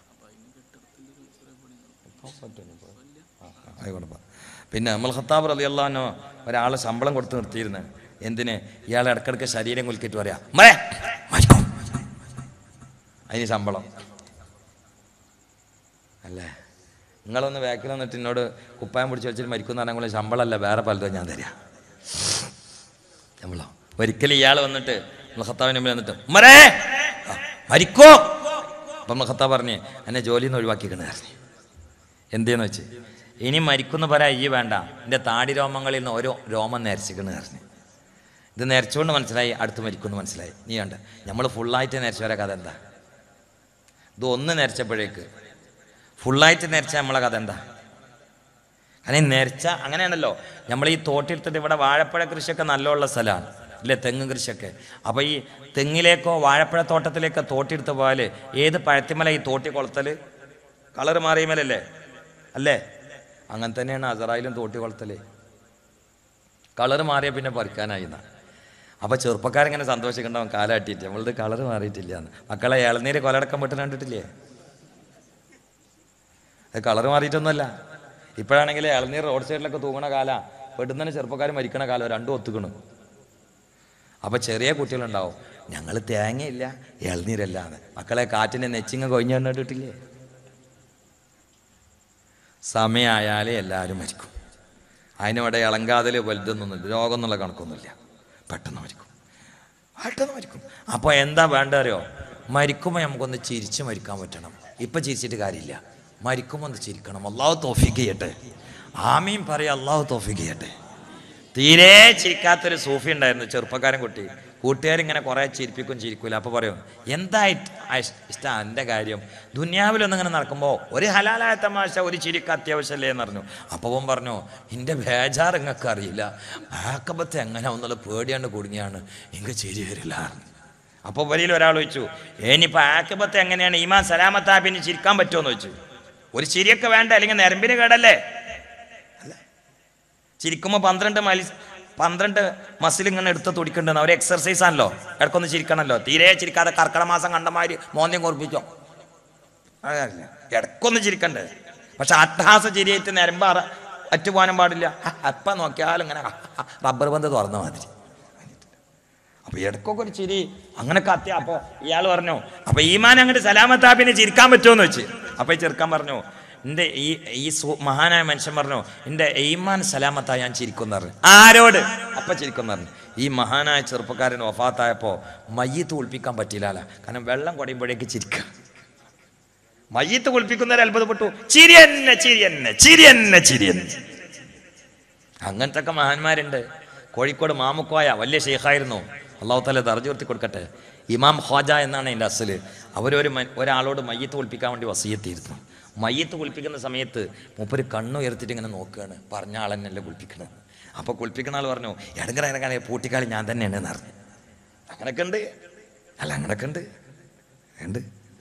ഇപ്പൊ പറ്റും, ഇപ്പൊ. ആ, ആ, ആയിക്കോട്ടെ ഇപ്പൊ. പിന്നെ അമൽ ഖത്താബ് റളിയല്ലാഹു ഒരാളെ ശമ്പളം കൊടുത്ത് നിർത്തിയിരുന്നു എന്തിന് ഇയാൾ ഇടക്കിടക്ക് ശരീരം കുലുക്കിയിട്ട് പറയാ മേ മരിക്കും അതിന് ശമ്പളം അല്ലേ നിങ്ങളൊന്ന് ബാക്കിൽ വന്നിട്ട് എന്നോട് കുപ്പായം പിടിച്ച് വെച്ചിട്ട് മരിക്കുന്ന പറഞ്ഞാൽ ശമ്പളമല്ല വേറെ പലതും ഞാൻ തരാം ശമ്പളം ഒരിക്കലും ഇയാൾ വന്നിട്ട് ഖത്താവിന് മുമ്പിൽ വന്നിട്ട് മരേ ആ, മരിക്കോ അപ്പം ഖത്താബ് പറഞ്ഞ് എന്നെ ജോലിയിൽ നിന്ന് ഒഴിവാക്കിക്കണ പറഞ്ഞു എന്തേന്ന് വെച്ച് ഇനി മരിക്കുന്നു പറയാ ഈ വേണ്ട എൻ്റെ താടി രോമങ്ങളിൽ നിന്ന് ഓരോ രോമം നേരച്ചിക്കണ് പറഞ്ഞു ഇത് നേരച്ചുകൊണ്ട് മനസ്സിലായി അടുത്ത് മരിക്കുമെന്ന് മനസ്സിലായി നീ കണ്ട നമ്മൾ ഫുള്ളായിട്ട് നേരച്ചവരെ കഥ എന്താ ഇത് ഒന്ന് നേരച്ചപ്പോഴേക്ക് ഫുള്ളായിട്ട് നേരച്ച നമ്മളെ കഥ എന്താ കാരണം ഈ നേർച്ച അങ്ങനെയാണല്ലോ നമ്മൾ ഈ തോട്ടിലെടുത്തിട്ട് ഇവിടെ വാഴപ്പഴ കൃഷിയൊക്കെ നല്ലുള്ള സ്ഥലമാണ് ഇല്ലേ തെങ്ങ് കൃഷിയൊക്കെ അപ്പോൾ ഈ തെങ്ങിലേക്കോ വാഴപ്പഴ തോട്ടത്തിലേക്കോ തോട്ടിയെടുത്ത് പോയാൽ ഏത് പഴത്തിമല ഈ തോട്ടി കൊളത്തൽ കളർ മാറിയമലല്ലേ അല്ലേ അങ്ങനെ തന്നെയാണ് അസറായിലും തോട്ടി കൊളത്തല് കളർ മാറിയ പിന്നെ പറിക്കാനായി എന്നാ അപ്പോൾ ചെറുപ്പക്കാരിങ്ങനെ സന്തോഷിക്കണ്ടാവും കാലാട്ടിയിട്ട് നമ്മളിത് കളർ മാറിയിട്ടില്ല എന്ന് മക്കളെ ഇളനീര് കൊലടക്കം പെട്ട് കണ്ടിട്ടില്ലേ അത് കളർ മാറിയിട്ടൊന്നുമല്ല ഇപ്പോഴാണെങ്കിൽ ഇളനീർ റോഡ് സൈഡിലൊക്കെ തൂങ്ങണ കാല പെടുന്നതിന് ചെറുപ്പക്കാർ മരിക്കണ കാലം രണ്ടും ഒത്തുക്കണു അപ്പോൾ ചെറിയ കുട്ടികളുണ്ടാവും ഞങ്ങൾ തേങ്ങയില്ല ഇളനീരല്ല എന്ന് മക്കളെ കാറ്റിൻ്റെ നെച്ചിങ്ങ കൊഴിഞ്ഞു കണ്ടിട്ടില്ലേ സമയമായാലേ എല്ലാവരും മരിക്കും അതിനിവിടെ ഇളങ്കാതിൽ വലുതൊന്നുമില്ല രോഗം എന്നുള്ള കണക്കൊന്നുമില്ല പെട്ടെന്ന് മരിക്കും പെട്ടെന്ന് മരിക്കും അപ്പോൾ എന്താ വേണ്ട അറിയോ മരിക്കുമ്പോൾ നമുക്കൊന്ന് ചിരിച്ച് മരിക്കാൻ പറ്റണം ഇപ്പം ചിരിച്ചിട്ട് കാര്യമില്ല മരിക്കുമ്പോൾ ഒന്ന് ചിരിക്കണം അള്ളാഹു തോഫിക്ക് ചെയ്യട്ടെ ആമീൻ പറയാം അള്ളാഹു തോഫിക്ക് ചെയ്യട്ടെ തീരെ ചിരിക്കാത്തൊരു സൂഫി ഉണ്ടായിരുന്നു ചെറുപ്പക്കാരൻ കുട്ടി കൂട്ടുകാരിങ്ങനെ കുറേ ചിരിപ്പിക്കും ചിരിക്കൂല അപ്പോൾ പറയും എന്തായിട്ട് ഇഷ്ടം എൻ്റെ കാര്യം ദുന്യാവിലൊന്നും ഇങ്ങനെ നടക്കുമ്പോൾ ഒരു ഹലാലായ തമാശ ഒരു ചിരിക്ക് അത്യാവശ്യമല്ലേ എന്ന് പറഞ്ഞു അപ്പോൾ അവൻ പറഞ്ഞു എൻ്റെ ബേജാർ നിങ്ങൾക്ക് അറിയില്ല ആക്കബത്തെ എങ്ങനെ ഒന്നുള്ള പേടിയാണ്ട് കുടുങ്ങിയാണ് എനിക്ക് ചിരി വരില്ല അപ്പോൾ വരിയിൽ ഒരാൾ ചോദിച്ചു ഇനിയിപ്പോൾ ആക്കബത്തെ എങ്ങനെയാണ് ഈമാൻ സലാമത്താ പിന്നെ ചിരിക്കാൻ പറ്റുമോ എന്ന് ചോദിച്ചു ഒരു ചിരിയൊക്കെ വേണ്ട അല്ലെങ്കിൽ നരമ്പിന് കേടല്ലേ ചിരിക്കുമ്പോൾ പന്ത്രണ്ട് മലി പന്ത്രണ്ട് മസിൽ ഇങ്ങനെ എടുത്ത് തുടിക്കണ്ടെന്ന് ഒരു എക്സർസൈസ് ആണല്ലോ ഇടക്കൊന്ന് ചിരിക്കണമല്ലോ തീരെ ചിരിക്കാതെ കർക്കിടക മാസം കണ്ടമാതിരി മോന്യം കുറിപ്പിച്ചോ അതല്ല ഇടക്കൊന്ന് ചിരിക്കണ്ടേ പക്ഷെ അട്ടഹാസ ചിരിയായിട്ട് നിരമ്പ അറ്റുപോകാനും പാടില്ല അപ്പം നോക്കിയാലും ഇങ്ങനെ റബ്ബർ ബന്ധ് തുറന്ന മാതിരി അപ്പൊ ഇടക്കൊക്കെ ഒരു ചിരി അങ്ങനൊക്കെ അത്യ അപ്പൊ ഇയാൾ പറഞ്ഞു അപ്പൊ ഈമാൻ അങ്ങോട്ട് സലാമത്താപ്പിനെ ചിരിക്കാൻ പറ്റുമോന്ന് വെച്ച് അപ്പൊ ഈ ചെറുക്കാൻ പറഞ്ഞു എൻ്റെ ഈ ഈ സു- മഹാനായ മനുഷ്യൻ പറഞ്ഞു എൻ്റെ ഈമാൻ സലാമത്താ ഞാൻ ചിരിക്കുന്ന പറഞ്ഞു ആരോട് അപ്പൊ ചിരിക്കുന്ന പറഞ്ഞു ഈ മഹാനായ ചെറുപ്പക്കാരൻ വഫാത്തായപ്പോ മയ്യത്ത് കുളിപ്പിക്കാൻ പറ്റിയില്ല കാരണം വെള്ളം കുടയുമ്പോഴേക്ക് ചിരിക്കുക മയ്യത്ത് കുളിപ്പിക്കുന്നവരെ അത്ഭുതപ്പെട്ടു ചിരി തന്നെ ചിരി തന്നെ ചിരി തന്നെ ചിരി തന്നെ അങ്ങനത്തെ ഒക്കെ മഹാന്മാരുണ്ട് കോഴിക്കോട് മാമുക്കോയ വലിയ ഷെയ്ഖായിരുന്നു അള്ളാഹു താല ദർജ ഉയർത്തി കൊടുക്കട്ടെ ഇമാം ഖ്വാജ എന്നാണ് എൻ്റെ അസല് അവരൊരു മ- ഒരാളോട് മയ്യത്ത് കുളിപ്പിക്കാൻ വേണ്ടി വസീയത്തിയിരുന്നു മയ്യത്ത് കുളിപ്പിക്കുന്ന സമയത്ത് മൂപ്പര് കണ്ണു ഉയർത്തിയിട്ട് ഇങ്ങനെ നോക്കുകയാണ് പറഞ്ഞ ആളെന്നല്ലേ കുളിപ്പിക്കണത് അപ്പോൾ കുളിപ്പിക്കുന്ന ആൾ പറഞ്ഞു എടങ്ങറ ഇറങ്ങാൻ പൂട്ടിക്കാളി ഞാൻ തന്നെയാണ് എന്ന് പറഞ്ഞു അങ്ങനൊക്കെ ഉണ്ട് അല്ല അങ്ങനൊക്കെ ഉണ്ട് ഉണ്ട്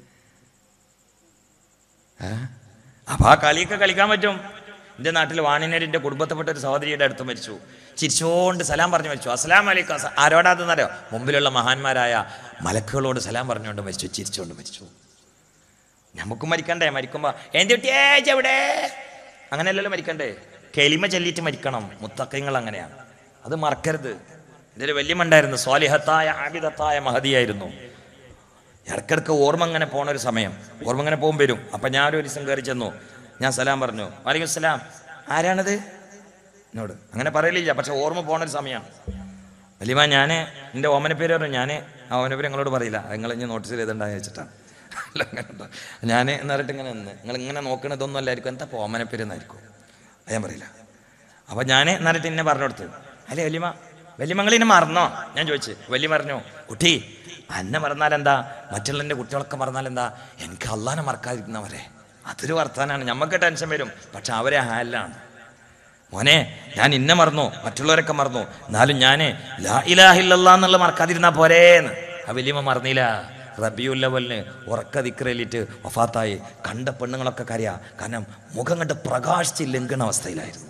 ഏ? അപ്പൊ ആ കളിയൊക്കെ കളിക്കാൻ പറ്റും എൻ്റെ നാട്ടിൽ വാണിനേരിൻ്റെ കുടുംബത്തിൽപ്പെട്ട ഒരു സഹോദരിയുടെ അടുത്ത് മരിച്ചു ചിരിച്ചോണ്ട് സലാം പറഞ്ഞു മരിച്ചു അസ്സലാം വലൈക്കും അസ- ആരോടാതെന്നറിയോ മുമ്പിലുള്ള മഹാന്മാരായ മലക്കുകളോട് സലാം പറഞ്ഞുകൊണ്ട് മരിച്ചു ചിരിച്ചുകൊണ്ട് മരിച്ചു നമുക്ക് മരിക്കണ്ടേ മരിക്കുമ്പോ എൻ്റെ കുട്ടിയേ എവിടെ അങ്ങനെയല്ലല്ലോ മരിക്കണ്ടേ കെലിമ ചൊല്ലിയിട്ട് മരിക്കണം മുത്തക്കങ്ങൾ അങ്ങനെയാണ് അത് മറക്കരുത് ഇതൊരു വല്യമുണ്ടായിരുന്നു സ്വാലിഹത്തായ ആബിദത്തായ മഹതിയായിരുന്നു ഇടക്കിടക്ക് ഓർമ്മ അങ്ങനെ പോണ ഒരു സമയം ഓർമ്മ അങ്ങനെ പോകും വരും അപ്പം ഞാനൊരു ദിവസം കയറി ചെന്നു ഞാൻ സലാം പറഞ്ഞു വലൈക്കും സലാം ആരാണത് എന്നോട് അങ്ങനെ പറയലില്ല പക്ഷെ ഓർമ്മ പോണ ഒരു സമയമാണ് വലിയ ഞാൻ എൻ്റെ ഓമന പേര് പറഞ്ഞു ഞാൻ ആ ഓമന പേര് നിങ്ങളോട് പറയില്ല നിങ്ങൾ ഇനി നോട്ടീസ് ചെയ്തിട്ടുണ്ടായി വെച്ചിട്ടാണ് അല്ല അങ്ങനെ ഉണ്ടോ ഞാൻ എന്നിട്ട് ഇങ്ങനെ നിന്ന് നിങ്ങൾ ഇങ്ങനെ നോക്കണതൊന്നും അല്ലായിരിക്കും എന്താ ഇപ്പോൾ ഓമന പേര് എന്നായിരിക്കും അത് ഞാൻ പറയില്ല അപ്പം ഞാൻ എന്നിട്ട് എന്നെ പറഞ്ഞു കൊടുത്തു അല്ലേ വലിയമ്മ വലിയമങ്ങൾ ഇന്നെ മറന്നോ ഞാൻ ചോദിച്ചു വലിയ പറഞ്ഞു കുട്ടി അന്നെ മറന്നാൽ എന്താ മറ്റുള്ളവൻ്റെ കുട്ടികളൊക്കെ മറന്നാൽ എന്താ എനിക്ക് അള്ളാനെ മറക്കാതിരിക്കുന്നവരെ അതൊരു വർത്താനാണ് നമുക്ക് ടെൻഷൻ വരും പക്ഷെ അവരെ ഹാലാണ് മോനെ ഞാൻ ഇന്ന മറന്നു മറ്റുള്ളവരൊക്കെ മറന്നു എന്നാലും ഞാൻ ലാ ഇലാഹില്ല എന്നുള്ള മറക്കാതിരുന്നാ പോരേന്ന് ആ വലിയമ്മ മറന്നില്ല റബിയുല്ലവലിന് ഉറക്ക ദിക്രലിട്ട് വഫാത്തായി കണ്ട പെണ്ണുങ്ങളൊക്കെ കരയാ കാരണം മുഖം കണ്ട് പ്രകാശിച്ച് ലംഘന അവസ്ഥയിലായിരുന്നു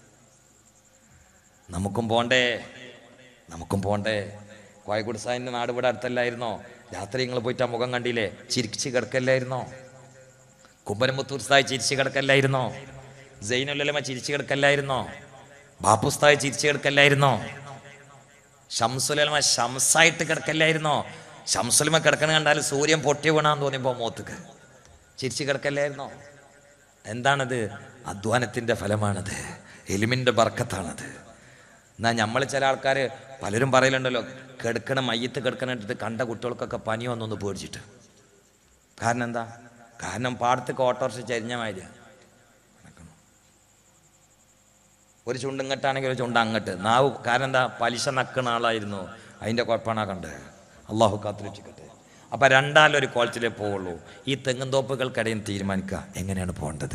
നമുക്കും പോണ്ടേ നമുക്കും പോണ്ടേ കോയക്കുടി സാഹിന്റെ നാട് ഇവിടെ അടുത്തല്ലായിരുന്നോ രാത്രി നിങ്ങൾ പോയിട്ട് ആ മുഖം കണ്ടില്ലേ ചിരിച്ച് കിടക്കല്ലായിരുന്നോ കുമ്പരമുത്തൂർ സ്ഥായി ചിരിച്ച് കിടക്കല്ലായിരുന്നോ ജൈനുല്ലമ ചിരിച്ച് കിടക്കല്ലായിരുന്നോ ബാപ്പുസ്തായി ചിരിച്ച് കിടക്കല്ലായിരുന്നോ ഷംസുലമ ഷംസായിട്ട് കിടക്കല്ലായിരുന്നോ ഷംസുലമ കിടക്കണ കണ്ടാൽ സൂര്യൻ പൊട്ടി വീണാന്ന് തോന്നിയപ്പോ മോത്തുക്ക് ചിരിച്ച് കിടക്കല്ലായിരുന്നോ എന്താണത് അധ്വാനത്തിന്റെ ഫലമാണത് എലിമിന്റെ ബർക്കത്താണത് എന്നാ നമ്മൾ ചില ആൾക്കാർ പലരും പറയലുണ്ടല്ലോ കിടക്കണ മയ്യത്ത് കിടക്കണിട്ട് കണ്ട കുട്ടികൾക്കൊക്കെ പനി വന്നൊന്ന് പേടിച്ചിട്ട് കാരണം എന്താ കാരണം പാടത്തേക്ക് ഓട്ടോറിച്ച് ചരിഞ്ഞ മാതിരി ഒരു ചുണ്ട് ഇങ്ങോട്ടാണെങ്കിൽ ഒരു ചുണ്ട് അങ്ങോട്ട് നാവ് കാരണം എന്താ പലിശ നക്കണ ആളായിരുന്നു അതിൻ്റെ കുഴപ്പമാണ് കണ്ട് അള്ളാഹു കാത്തിരക്ഷിക്കട്ടെ അപ്പം രണ്ടാലൊരു കോളത്തിലേ പോവുള്ളൂ ഈ തെങ്ങും തോപ്പുകൾക്കിടയിൽ തീരുമാനിക്കുക എങ്ങനെയാണ് പോകേണ്ടത്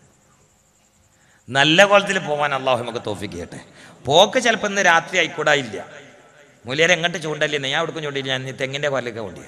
നല്ല കോലത്തിൽ പോകാൻ അള്ളാഹു നമുക്ക് തോഫിക്ക് ചെയ്യട്ടെ പോക്ക് ചിലപ്പോൾ ഇന്ന് രാത്രി ആയിക്കൂടാ ഇല്ല മുലിയരെ എങ്ങോട്ട് ചൂണ്ടല്ലേ ഞാൻ അവിടേക്കും ചൂണ്ടില്ല ഞാൻ ഈ തെങ്ങിൻ്റെ കൊല്ലൊക്കെ കൊണ്ടിയ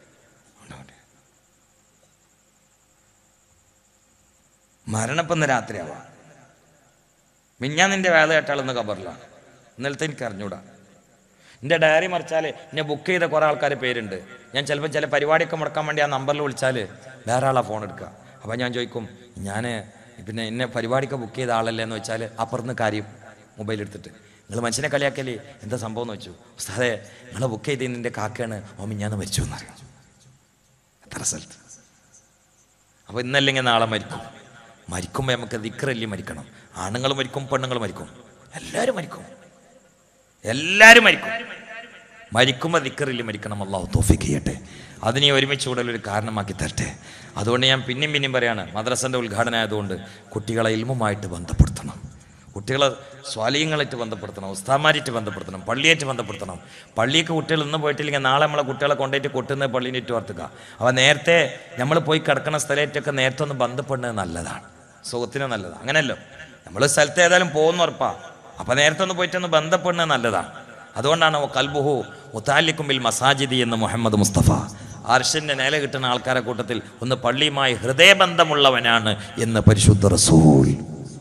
മരണപ്പം ഇന്ന് രാത്രിയാവാം മിഞ്ഞാൻ നിന്റെ വേല കേട്ടാളെന്ന് കബറിലാണ് ഇന്നലത്തെ എനിക്ക് അറിഞ്ഞൂടാ എൻ്റെ ഡയറി മറിച്ചാൽ എന്നെ ബുക്ക് ചെയ്ത കുറേ ആൾക്കാർ പേരുണ്ട് ഞാൻ ചിലപ്പോൾ ചില പരിപാടിയൊക്കെ മുടക്കാൻ വേണ്ടി ആ നമ്പറിൽ വിളിച്ചാൽ വേറെ ആളാ ഫോൺ എടുക്കുക അപ്പം ഞാൻ ചോദിക്കും ഞാൻ പിന്നെ എന്നെ പരിപാടിക്ക് ബുക്ക് ചെയ്ത ആളല്ലേ എന്ന് വെച്ചാൽ അപ്പുറത്ത് കാര്യം മൊബൈൽ എടുത്തിട്ട് നിങ്ങൾ മനുഷ്യനെ കളിയാക്കല്ലേ എന്താ സംഭവം എന്ന് വെച്ചു ഉസ്താദേ നിങ്ങൾ ബുക്ക് ചെയ്ത് നിന്റെ കാക്കയാണ് ഓ മിഞ്ഞാന്ന് മരിച്ചു എന്നറിയാം എത്ര സ്ഥലത്ത് അപ്പോൾ ഇന്നല്ലെങ്കിൽ നാളെ മരിക്കും മരിക്കുമ്പോൾ നമുക്ക് ദിക്റല്ലി മരിക്കണം ആണുങ്ങൾ മരിക്കും പെണ്ണുങ്ങൾ മരിക്കും എല്ലാവരും മരിക്കും എല്ലാവരും മരിക്കും മരിക്കുമ്പോൾ ദിക്കറിൽ മരിക്കണം അള്ളാഹു തോഫിക്ക് ചെയ്യട്ടെ അതിനെ ഒരുമിച്ച് കൂടൽ ഒരു കാരണമാക്കി തരട്ടെ അതുകൊണ്ട് ഞാൻ പിന്നെയും പിന്നെയും പറയാണ് മദ്രസൻ്റെ ഉദ്ഘാടനം ആയതുകൊണ്ട് കുട്ടികളെ ഇൽമുമായിട്ട് ബന്ധപ്പെടുത്തണം കുട്ടികളെ സ്വാലീയങ്ങളായിട്ട് ബന്ധപ്പെടുത്തണം ഉസ്താമാരായിട്ട് ബന്ധപ്പെടുത്തണം പള്ളിയായിട്ട് ബന്ധപ്പെടുത്തണം പള്ളിയൊക്കെ കുട്ടികൾ ഇന്ന് പോയിട്ടില്ലെങ്കിൽ നാളെ നമ്മളെ കുട്ടികളെ കൊണ്ടുപോയിട്ട് കൊട്ടുന്ന പള്ളീനിട്ട് വർത്തുക അപ്പോൾ നേരത്തെ നമ്മൾ പോയി കിടക്കുന്ന സ്ഥലമായിട്ടൊക്കെ നേരത്തെ ഒന്ന് ബന്ധപ്പെടുന്നത് നല്ലതാണ് സുഖത്തിന് നല്ലതാണ് അങ്ങനെയല്ലോ നമ്മൾ സ്ഥലത്ത് ഏതായാലും പോകുന്ന ഉറപ്പാ അപ്പം നേരത്തെ ഒന്ന് പോയിട്ടൊന്ന് ബന്ധപ്പെടുന്നത് നല്ലതാണ് അതുകൊണ്ടാണ് കൽബുഹു മുത്താലിക്കുമ്പിൽ മസാജിദി എന്ന് മുഹമ്മദ് മുസ്തഫ അർഷന്റെ നില കിട്ടുന്ന ആൾക്കാരെ കൂട്ടത്തിൽ ഒന്ന് പള്ളിയുമായി ഹൃദയബന്ധമുള്ളവനാണ് എന്ന് പരിശുദ്ധ റസൂൽ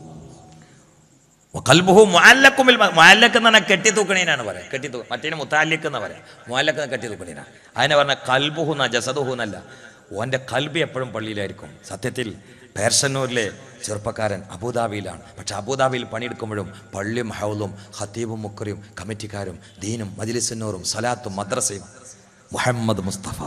കൽബുഹു മുഅല്ലക്കുമിൽ മുഅല്ലക്ക് എന്ന് പറഞ്ഞാൽ കെട്ടി തൂക്കണീനാണ് പറയാം കെട്ടി തൂ മറ്റേ മുത്താലിക്ക് എന്ന് പറയാം മുഅല്ലക്ക് എന്ന് കെട്ടി തൂക്കണീനാണ് അതിനെ പറഞ്ഞ കൽബുഹു എന്ന ജസദുഹു എന്നല്ല ഓൻ്റെ കൽബി എപ്പോഴും പള്ളിയിലായിരിക്കും സത്യത്തിൽ പേർഷന്നൂരിലെ ചെറുപ്പക്കാരൻ അബുദാബിയിലാണ് പക്ഷെ അബുദാബിയിൽ പണിയെടുക്കുമ്പോഴും പള്ളിയും ഹൗലും ഹത്തീബും മുക്കറിയും കമ്മിറ്റിക്കാരും ദീനും മജിലിസന്നൂറും സലാത്തും മദ്രസയും മുഹമ്മദ് മുസ്തഫ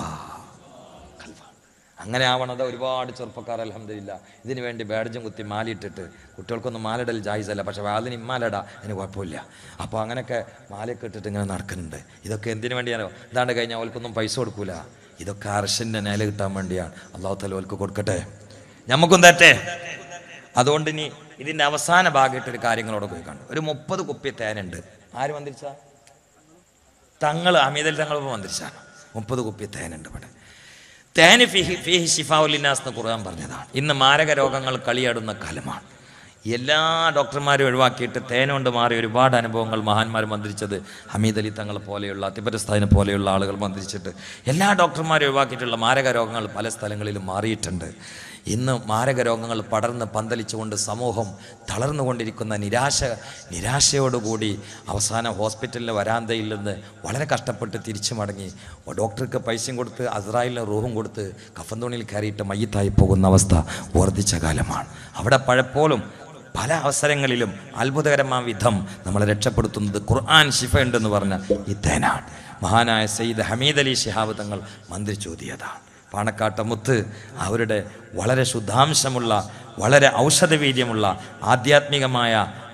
അങ്ങനെ ആവണത് ഒരുപാട് ചെറുപ്പക്കാർ അലഹമില്ല ഇതിനു വേണ്ടി ബാഡ്ജും കുത്തി മാലയിട്ടിട്ട് കുട്ടികൾക്കൊന്നും മാലിടൽ ജായിസല്ല പക്ഷെ വാലിന് ഇമ്മാലട അതിന് കുഴപ്പമില്ല അപ്പോൾ അങ്ങനെയൊക്കെ മാലയൊക്കെ ഇട്ടിട്ട് ഇങ്ങനെ നടക്കുന്നുണ്ട് ഇതൊക്കെ എന്തിനു വേണ്ടിയാണോ ഇതാണ്ട് കഴിഞ്ഞാൽ അവർക്കൊന്നും പൈസ കൊടുക്കൂല ഇതൊക്കെ അർഷൻ്റെ നില കിട്ടാൻ വേണ്ടിയാണ് അള്ളാഹു തല അവർക്ക് കൊടുക്കട്ടെ ഞമ്മക്കും തരട്ടെ അതുകൊണ്ട് ഇനി ഇതിൻ്റെ അവസാന ഭാഗമായിട്ട് ഒരു കാര്യങ്ങളോട് പോയി കണ്ടു ഒരു മുപ്പത് കുപ്പി തേനുണ്ട് ആര് മന്ത്രിച്ച തങ്ങൾ അമിതൽ തങ്ങൾ മന്ത്രിച്ചാണ് മുപ്പത് കുപ്പി തേനുണ്ട് ഇവിടെ തേന് ഫിഹി ഫിഹി ഷിഫാവുലിനാസ് എന്ന് ഖുർആൻ പറഞ്ഞതാണ് ഇന്ന് മാരക രോഗങ്ങൾ കളിയാടുന്ന കാലമാണ് എല്ലാ ഡോക്ടർമാരും ഒഴിവാക്കിയിട്ട് തേനുകൊണ്ട് മാറിയ ഒരുപാട് അനുഭവങ്ങൾ മഹാന്മാർ മന്ത്രിച്ചത് ഹമീദ് അലി തങ്ങൾ പോലെയുള്ള തിബരസ്ഥാനെ പോലെയുള്ള ആളുകൾ മന്ത്രിച്ചിട്ട് എല്ലാ ഡോക്ടർമാരും ഒഴിവാക്കിയിട്ടുള്ള മാരക രോഗങ്ങൾ പല സ്ഥലങ്ങളിലും മാറിയിട്ടുണ്ട് ഇന്ന് മാരക രോഗങ്ങൾ പടർന്ന് പന്തലിച്ചുകൊണ്ട് സമൂഹം തളർന്നുകൊണ്ടിരിക്കുന്ന നിരാശ നിരാശയോടുകൂടി അവസാനം ഹോസ്പിറ്റലിലെ വരാന്തയിൽ നിന്ന് വളരെ കഷ്ടപ്പെട്ട് തിരിച്ചു മടങ്ങി ഡോക്ടർക്ക് പൈസയും കൊടുത്ത് അസ്രായിലിന് റൂഹും കൊടുത്ത് കഫൻ തുണിയിൽ കയറിയിട്ട് മയ്യത്തായി പോകുന്ന അവസ്ഥ വർദ്ധിച്ച കാലമാണ് അവിടെ പലപ്പോഴും പല അവസരങ്ങളിലും അത്ഭുതകരമായ വിധം നമ്മളെ രക്ഷപ്പെടുത്തുന്നത് ഖുർആൻ ഷിഫ ഉണ്ടെന്ന് പറഞ്ഞ ഈ തേനാണ് മഹാനായ സയ്യിദ് ഹമീദ് അലി ശിഹാബ് തങ്ങൾ മന്ത്രിച്ചോദിയതാണ് പാണക്കാട്ട മുത്ത് അവരുടെ വളരെ ശുദ്ധാംശമുള്ള വളരെ ഔഷധവീര്യമുള്ള ആധ്യാത്മികമായ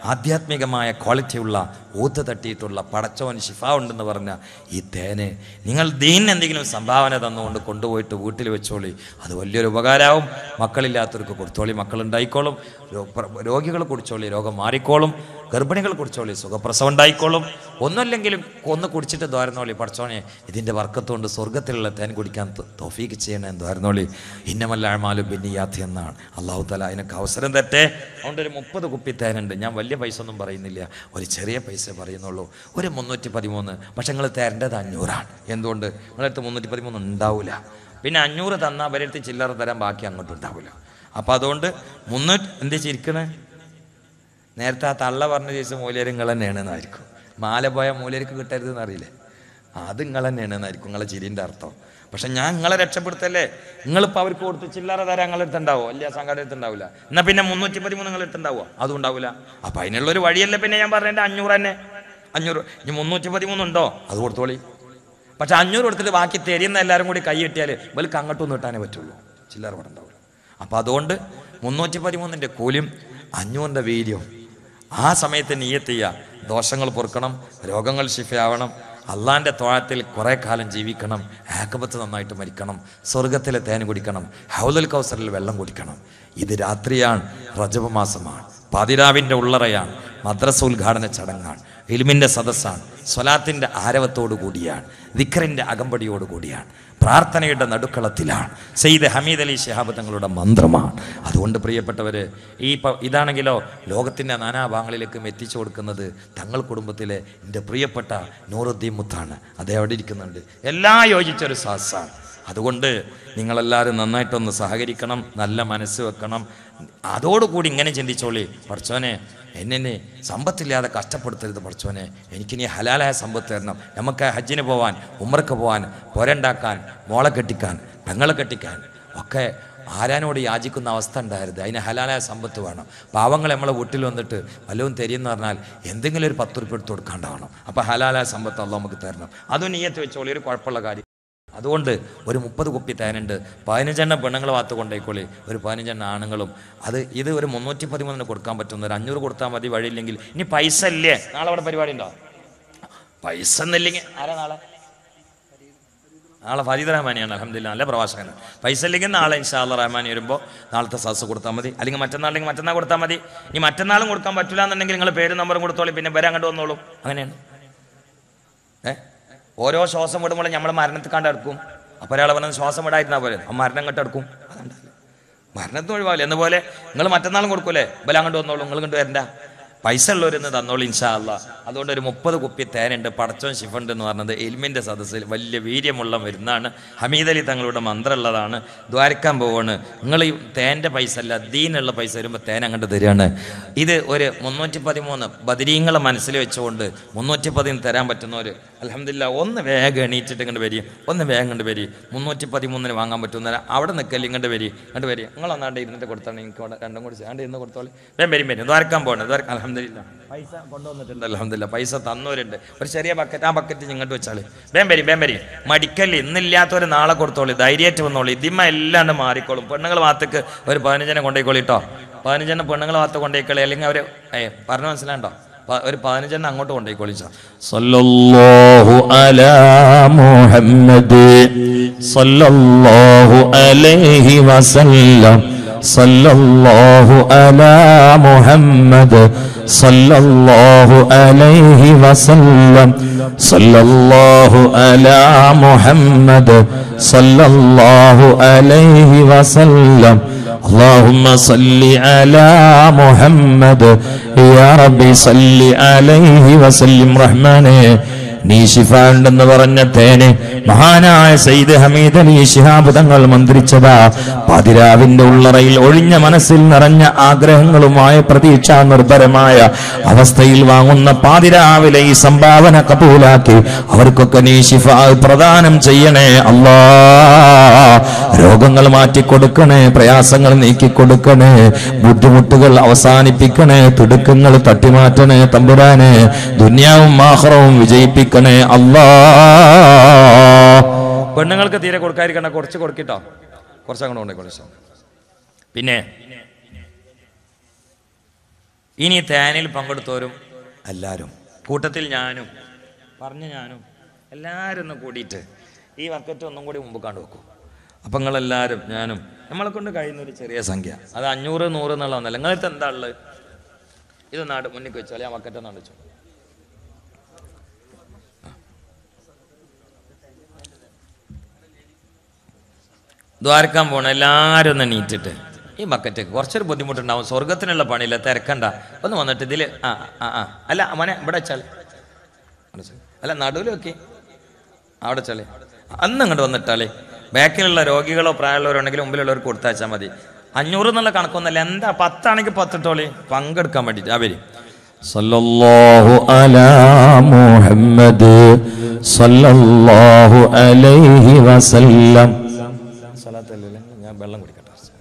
ആധ്യാത്മികമായ ക്വാളിറ്റിയുള്ള ഊത്ത് തട്ടിയിട്ടുള്ള പടച്ചവൻ ശിഫ ഉണ്ടെന്ന് പറഞ്ഞ ഈ തേന് നിങ്ങൾ ദീനിന് എന്തെങ്കിലും സംഭാവന തന്നുകൊണ്ട് കൊണ്ടുപോയിട്ട് വീട്ടിൽ വെച്ചോളി അത് വലിയൊരു ഉപകാരമാവും മക്കളില്ലാത്തവർക്ക് കൊടുത്തോളി മക്കളുണ്ടായിക്കോളും രോ- പ്ര- രോഗികൾ കുടിച്ചോളി രോഗം മാറിക്കോളും ഗർഭിണികൾ കുടിച്ചോളി സുഖപ്രസവം ഉണ്ടായിക്കോളും ഒന്നുമില്ലെങ്കിലും ഒന്ന് കുടിച്ചിട്ട് ദ്വാരനോളി പഠിച്ചോണേ ഇതിൻ്റെ വർക്കത്തുകൊണ്ട് സ്വർഗത്തിലുള്ള തേൻ കുടിക്കാൻ ത- തൗഫീക്ക് ചെയ്യണേ ദ്വാരനോളി ഇന്നമല്ല അഴമാലും ബിന്നിയാത്തി എന്നാണ് അള്ളാഹു തല അതിനൊക്കെ അവസരം തരട്ടെ അതുകൊണ്ട് ഒരു മുപ്പത് കുപ്പി തേനുണ്ട് ഞാൻ വലിയ പൈസ ഒന്നും പറയുന്നില്ല ഒരു ചെറിയ പൈസ പറയുന്നുള്ളൂ ഒരു മുന്നൂറ്റി പതിമൂന്ന് പക്ഷെ നിങ്ങൾ തരേണ്ടത് അഞ്ഞൂറാണ് എന്തുകൊണ്ട് നിങ്ങളടുത്ത് മുന്നൂറ്റി പതിമൂന്ന് ഉണ്ടാവില്ല പിന്നെ അഞ്ഞൂറ് തന്നാൽ അവരടുത്ത് ചില്ലറ തരാൻ ബാക്കി അങ്ങോട്ടും ഉണ്ടാവില്ല അപ്പം അതുകൊണ്ട് മുന്നൂറ്റി എന്താ ചിരിക്കണേ നേരത്തെ ആ തള്ള പറഞ്ഞ ചേച്ചി മൂല്യര് നിങ്ങൾ തന്നെയാണെന്നായിരിക്കും മാല പോയ മൂല്യർക്ക് കിട്ടരുതെന്ന് അറിയില്ലേ അത് നിങ്ങൾ തന്നെയാണെന്നായിരിക്കും നിങ്ങളെ ചിരിൻ്റെ അർത്ഥം പക്ഷെ ഞാൻ നിങ്ങളെ രക്ഷപ്പെടുത്തല്ലേ നിങ്ങളിപ്പോൾ അവർക്ക് കൊടുത്ത് ചില്ലറ തരാൻ നിങ്ങളുടെ അടുത്തുണ്ടാവോ അല്ല സംഘടന അടുത്തുണ്ടാവില്ല എന്നാൽ പിന്നെ മുന്നൂറ്റി പതിമൂന്ന് നിങ്ങളുടെ അടുത്തുണ്ടാവോ അതും ഉണ്ടാവില്ല അപ്പം അതിനുള്ളൊരു വഴിയല്ലേ പിന്നെ ഞാൻ പറഞ്ഞതിൻ്റെ അഞ്ഞൂറ് തന്നെ അഞ്ഞൂറ് ഇനി മുന്നൂറ്റി പതിമൂന്നുണ്ടോ അത് കൊടുത്തോളി പക്ഷെ അഞ്ഞൂറ് കൊടുത്തിട്ട് ബാക്കി തരുന്ന എല്ലാവരും കൂടി കൈ കിട്ടിയാൽ ഇവർക്ക് അങ്ങോട്ടൊന്നും കിട്ടാനേ പറ്റുള്ളൂ ചില്ലറ ഇവിടെ ഉണ്ടാവില്ല അപ്പം അതുകൊണ്ട് മുന്നൂറ്റി പതിമൂന്നിൻ്റെ കൂലിയും അഞ്ഞൂറിൻ്റെ വീര്യം ആ സമയത്ത് നീയത്ത് ചെയ്യുക ദോഷങ്ങൾ പൊറുക്കണം രോഗങ്ങൾ ശിഫയാവണം അള്ളാൻ്റെ തോഴത്തിൽ കുറേ കാലം ജീവിക്കണം ആക്കബത്ത് നന്നായിട്ട് മരിക്കണം സ്വർഗത്തിലെ തേൻ കുടിക്കണം ഹൗലുൽ കൗസറിൽ വെള്ളം കുടിക്കണം ഇത് രാത്രിയാണ് റജബ് മാസമാണ് പാതിരാവിൻ്റെ ഉള്ളറയാണ് മദ്രസ ഉദ്ഘാടന ചടങ്ങാണ് ഇൽമിൻ്റെ സദസ്സാണ് സ്വലാത്തിൻ്റെ ആരവത്തോടു കൂടിയാണ് ദിഖറിൻ്റെ അകമ്പടിയോട് കൂടിയാണ് പ്രാർത്ഥനയുടെ നടുക്കളത്തിലാണ് സെയ്ദ് ഹമീദ് അലി ശിഹാബ് തങ്ങളുടെ മന്ത്രമാണ് അതുകൊണ്ട് പ്രിയപ്പെട്ടവർ ഈ പ- ഇതാണെങ്കിലോ ലോകത്തിൻ്റെ നാനാഭാഗങ്ങളിലേക്കും എത്തിച്ചു കൊടുക്കുന്നത് തങ്ങൾ കുടുംബത്തിലെ എൻ്റെ പ്രിയപ്പെട്ട നൂറുദ്ദീൻ മുത്താണ് അദ്ദേഹം അവിടെ ഇരിക്കുന്നുണ്ട് എല്ലാം യോജിച്ചൊരു സാസാണ് അതുകൊണ്ട് നിങ്ങളെല്ലാവരും നന്നായിട്ടൊന്ന് സഹകരിക്കണം നല്ല മനസ്സ് വെക്കണം അതോടുകൂടി ഇങ്ങനെ ചിന്തിച്ചോളി പഠിച്ചോനെ എന്നെ സമ്പത്തില്ലാതെ കഷ്ടപ്പെടുത്തരുത് പഠിച്ചോനെ എനിക്കിനി ഹലാലായ സമ്പത്ത് തരണം നമുക്ക് ഹജ്ജിന് പോവാൻ ഉമ്മർക്ക് പോവാൻ പുരണ്ടാക്കാൻ മോളെ കെട്ടിക്കാൻ പെങ്ങളെ കെട്ടിക്കാൻ ഒക്കെ ആരാനോട് യാചിക്കുന്ന അവസ്ഥ ഉണ്ടായിരുന്നു അതിന് ഹലാലായ സമ്പത്ത് വേണം പാവങ്ങൾ നമ്മളെ വീട്ടിൽ വന്നിട്ട് വല്ലതും തരിയെന്ന് പറഞ്ഞാൽ എന്തെങ്കിലും ഒരു പത്ത് റുപ്യ എടുത്ത് കൊടുക്കാണ്ടാവണം അപ്പോൾ ഹലാലായ സമ്പത്ത് അല്ല നമുക്ക് തരണം അതും നീയത്ത് വെച്ചോളി ഒരു കുഴപ്പമുള്ള കാര്യം അതുകൊണ്ട് ഒരു മുപ്പത് കുപ്പി തേനുണ്ട് പതിനഞ്ചെണ്ണം പെണ്ണുങ്ങൾ ഭാഗത്ത് കൊണ്ടേക്കോളി ഒരു പതിനഞ്ചെണ്ണം ആണുങ്ങളും അത് ഇത് ഒരു മുന്നൂറ്റി പതിമൂന്നിന് കൊടുക്കാൻ പറ്റുന്ന ഒരു അഞ്ഞൂറ് കൊടുത്താൽ മതി വഴിയില്ലെങ്കിൽ ഇനി പൈസ ഇല്ലേ നാളെ അവിടെ പരിപാടി ഉണ്ടോ പൈസ എന്നില്ലെങ്കിൽ ആരാ നാളെ നാളെ ഫരീദ് റഹ്മാനിയാണ് അലഹമില്ല നല്ല പ്രവാചകൻ പൈസ ഇല്ലെങ്കിൽ നാളെ ഇൻഷാല്ല റഹ്മാനി വരുമ്പോൾ നാളത്തെ സസ് കൊടുത്താൽ മതി അല്ലെങ്കിൽ മറ്റന്നാൾ അല്ലെങ്കിൽ മറ്റന്നാൾ കൊടുത്താൽ മതി ഇനി മറ്റന്നാളും കൊടുക്കാൻ പറ്റില്ല എന്നുണ്ടെങ്കിൽ നിങ്ങൾ പേര് നമ്പറും കൊടുത്തോളി പിന്നെ വരാൻ അങ്ങോട്ട് വന്നോളൂ അങ്ങനെയാണ് ഏ ഓരോ ശ്വാസം വിടുമ്പോൾ നമ്മൾ മരണത്തിൽ കണ്ടെടുക്കും അപ്പോൾ ഒരാൾ പറഞ്ഞത് ശ്വാസം വിടായിരുന്നാൽ പോലെ ആ മരണം അങ്ങോട്ട് എടുക്കും അതുണ്ടല്ലോ മരണത്തിന് ഒഴിവാവില്ല എന്നപോലെ നിങ്ങൾ മറ്റന്നാളും കൊടുക്കൂലേ ബല അങ്ങോട്ട് വന്നോളൂ നിങ്ങൾ ഇങ്ങോട്ട് വരണ്ട പൈസ ഉള്ളവരെന്ന് തന്നോളൂ ഇൻഷാ അല്ല അതുകൊണ്ട് ഒരു മുപ്പത് കുപ്പി തേനുണ്ട് പടച്ചോൻ ശിഫുണ്ട് എന്ന് പറഞ്ഞത് എൽമിൻ്റെ സദസ്സിൽ വലിയ വീര്യമുള്ള മരുന്നാണ് ഹമീദ് അലി തങ്ങളുടെ മന്ത്രമുള്ളതാണ് ദ്വാരക്കാൻ പോവാണ് നിങ്ങൾ ഈ തേൻ്റെ പൈസ അല്ല ദീനുള്ള പൈസ വരുമ്പോൾ തേൻ അങ്ങോട്ട് തരികയാണ് ഇത് ഒരു മുന്നൂറ്റി പതിമൂന്ന് ബദരീങ്ങളെ മനസ്സിൽ വെച്ചുകൊണ്ട് മുന്നൂറ്റി പതിന് തരാൻ പറ്റുന്നവർ അലഹമില്ല ഒന്ന് വേഗം എണീറ്റിട്ട് ഇങ്ങോട്ട് വരി ഒന്ന് വേഗം ഇങ്ങോട്ട് വരി മുന്നൂറ്റി പതിമൂന്നിന് വാങ്ങാൻ പറ്റുന്ന അവിടെ നിൽക്കല്ലേ ഇങ്ങോട്ട് വരി ഇങ്ങോട്ട് വരി നിങ്ങൾ ഒന്നാണ്ട് ഇരുന്നിട്ട് കൊടുത്താണ് എനിക്ക് ഇവിടെ രണ്ടും കൂടി ആണ്ട് ഇരുന്ന് കൊടുത്തോളി വേഗം വരും വരും ദ്വാരക്കാൻ പോകണം ദ്വാരക്കാൻ അലഹമില്ല പൈസ കൊണ്ടുവന്നിട്ടുണ്ട് അലഹമില്ല പൈസ തന്നവരുണ്ട് ഒരു ചെറിയ ബക്കറ്റ് ആ ബക്കറ്റ് ഇങ്ങോട്ട് വെച്ചാൽ വേം വരി വേം വരി മടിക്കല്ലേ ഇന്നില്ലാത്തവർ നാളെ കൊടുത്തോളി ധൈര്യമായിട്ട് വന്നോളി ഇതിമ്മ എല്ലാണ്ട് മാറിക്കോളും പെണ്ണുങ്ങൾ ഭാഗത്തേക്ക് ഒരു പതിനഞ്ചനെ കൊണ്ടേക്കോളി കേട്ടോ പതിനഞ്ചെണ്ണം പെണ്ണുങ്ങൾ ഭാഗത്ത് കൊണ്ടേക്കളി അല്ലെങ്കിൽ അവർ ഏ പറഞ്ഞു മനസ്സിലാണ്ടോ പ- ഒരു പതിനഞ്ചെണ്ണം അങ്ങോട്ട് കൊണ്ടേക്കോളി സാർ صلى الله على محمد صلى الله عليه وسلم صلى الله على محمد صلى الله عليه وسلم صلى الله على محمد صلى الله عليه وسلم اللهم صل على محمد يا ربي صل عليه وسلم رحمانه നീ ശിഫ ഉണ്ടെന്ന് പറഞ്ഞ തേന് മഹാനായ സയ്യിദ് ഹമീദ് അലി ശിഹാബ് തങ്ങൾ മന്ത്രിച്ചതാ പതിരാവിന്റെ ഉള്ളറയിൽ ഒഴിഞ്ഞ മനസ്സിൽ നിറഞ്ഞ ആഗ്രഹങ്ങളുമായ പ്രതീക്ഷ നിർഭരമായ അവസ്ഥയിൽ വാങ്ങുന്ന പാതിരാവിലെ ഈ സംഭാവന കബൂലാക്കി അവർക്കൊക്കെ നീ ശിഫ പ്രദാനം ചെയ്യണേ അല്ലാ രോഗങ്ങൾ മാറ്റിക്കൊടുക്കണേ പ്രയാസങ്ങൾ നീക്കിക്കൊടുക്കണേ ബുദ്ധിമുട്ടുകൾ അവസാനിപ്പിക്കണേ തിടുക്കങ്ങൾ തട്ടിമാറ്റണേ തമ്പുരാനെ ദുന്യാവും മാഹറവും വിജയിപ്പിക്കണേ അല്ലാ പെണ്ണുങ്ങൾക്ക് തീരെ കൊടുക്കാതിരിക്കണ്ട കുറച്ച് കൊടുക്കിട്ടോ കുറച്ച് അങ്ങോട്ട് കൊണ്ടേ കുറച്ച് പിന്നെ ഇനി തേനിൽ പങ്കെടുത്തവരും എല്ലാവരും കൂട്ടത്തിൽ ഞാനും പറഞ്ഞ ഞാനും എല്ലാവരും ഒന്ന് കൂടിയിട്ട് ഈ ബക്കറ്റ് ഒന്നും കൂടി മുമ്പ് കണ്ടു വെക്കും അപ്പം നിങ്ങളെല്ലാവരും ഞാനും നമ്മളെ കൊണ്ട് കഴിയുന്ന ഒരു ചെറിയ സംഖ്യ അത് അഞ്ഞൂറ് നൂറ് എന്നുള്ള ഒന്നല്ല നിങ്ങളടുത്ത് എന്താ ഉള്ളത് ഇത് നാട് മുന്നിൽ വെച്ചോളി ആ ബക്കറ്റ് ഒന്ന് അടിച്ചു ദ്വാരക്കാൻ പോണ എല്ലാവരും ഒന്ന് നീറ്റിട്ട് ഈ ബക്കറ്റ് കുറച്ചൊരു ബുദ്ധിമുട്ടുണ്ടാവും സ്വർഗത്തിനുള്ള പണിയില്ല തിരക്കണ്ട ഒന്ന് വന്നിട്ട് ഇതിൽ ആ ആ ആ അല്ല മോനെ ഇവിടെ വെച്ചാൽ അല്ല നടുവിൽ വെക്കി അവിടെ വെച്ചാലേ അന്ന് അങ്ങോട്ട് വന്നിട്ടാലേ ബാക്കിലുള്ള രോഗികളോ പ്രായമുള്ളവരോ ഉണ്ടെങ്കിൽ മുമ്പിലുള്ളവർക്ക് കൊടുത്തയച്ചാൽ മതി അഞ്ഞൂറ് എന്നുള്ള കണക്കൊന്നല്ല എന്താ പത്താണെങ്കിൽ പത്തിട്ടോളി പങ്കെടുക്കാൻ വേണ്ടിയിട്ട് ആ വരി സല്ലല്ലാഹു അലാ മുഹമ്മദ് സല്ലല്ലാഹു അലൈഹി വസല്ലം സ്ഥലത്തല്ലേ ഞാൻ വെള്ളം കുടിക്കട്ടെ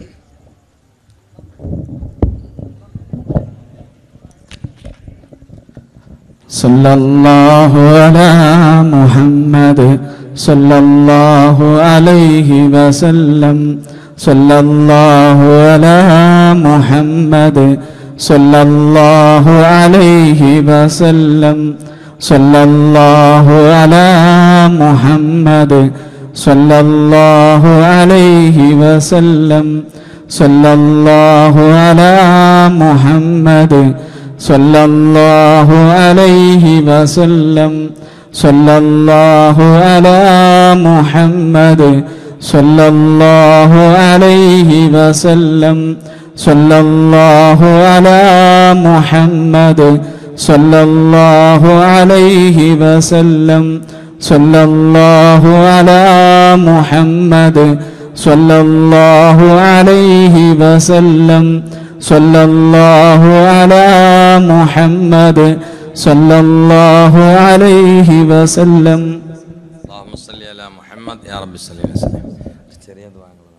صلى الله على محمد صلى الله عليه وسلم صلى الله على محمد صلى الله عليه وسلم صلى الله على محمد صلى الله عليه وسلم صلى الله على محمد صلى الله عليه وسلم صلى الله على محمد صلى الله عليه وسلم صلى الله على محمد صلى الله عليه وسلم صلى الله على محمد صلى الله عليه وسلم صلى الله على محمد صلى الله عليه وسلم اللهم صل على محمد يا رب صل وسلم ചെറിയ ദ്വാരങ്ങളാണ്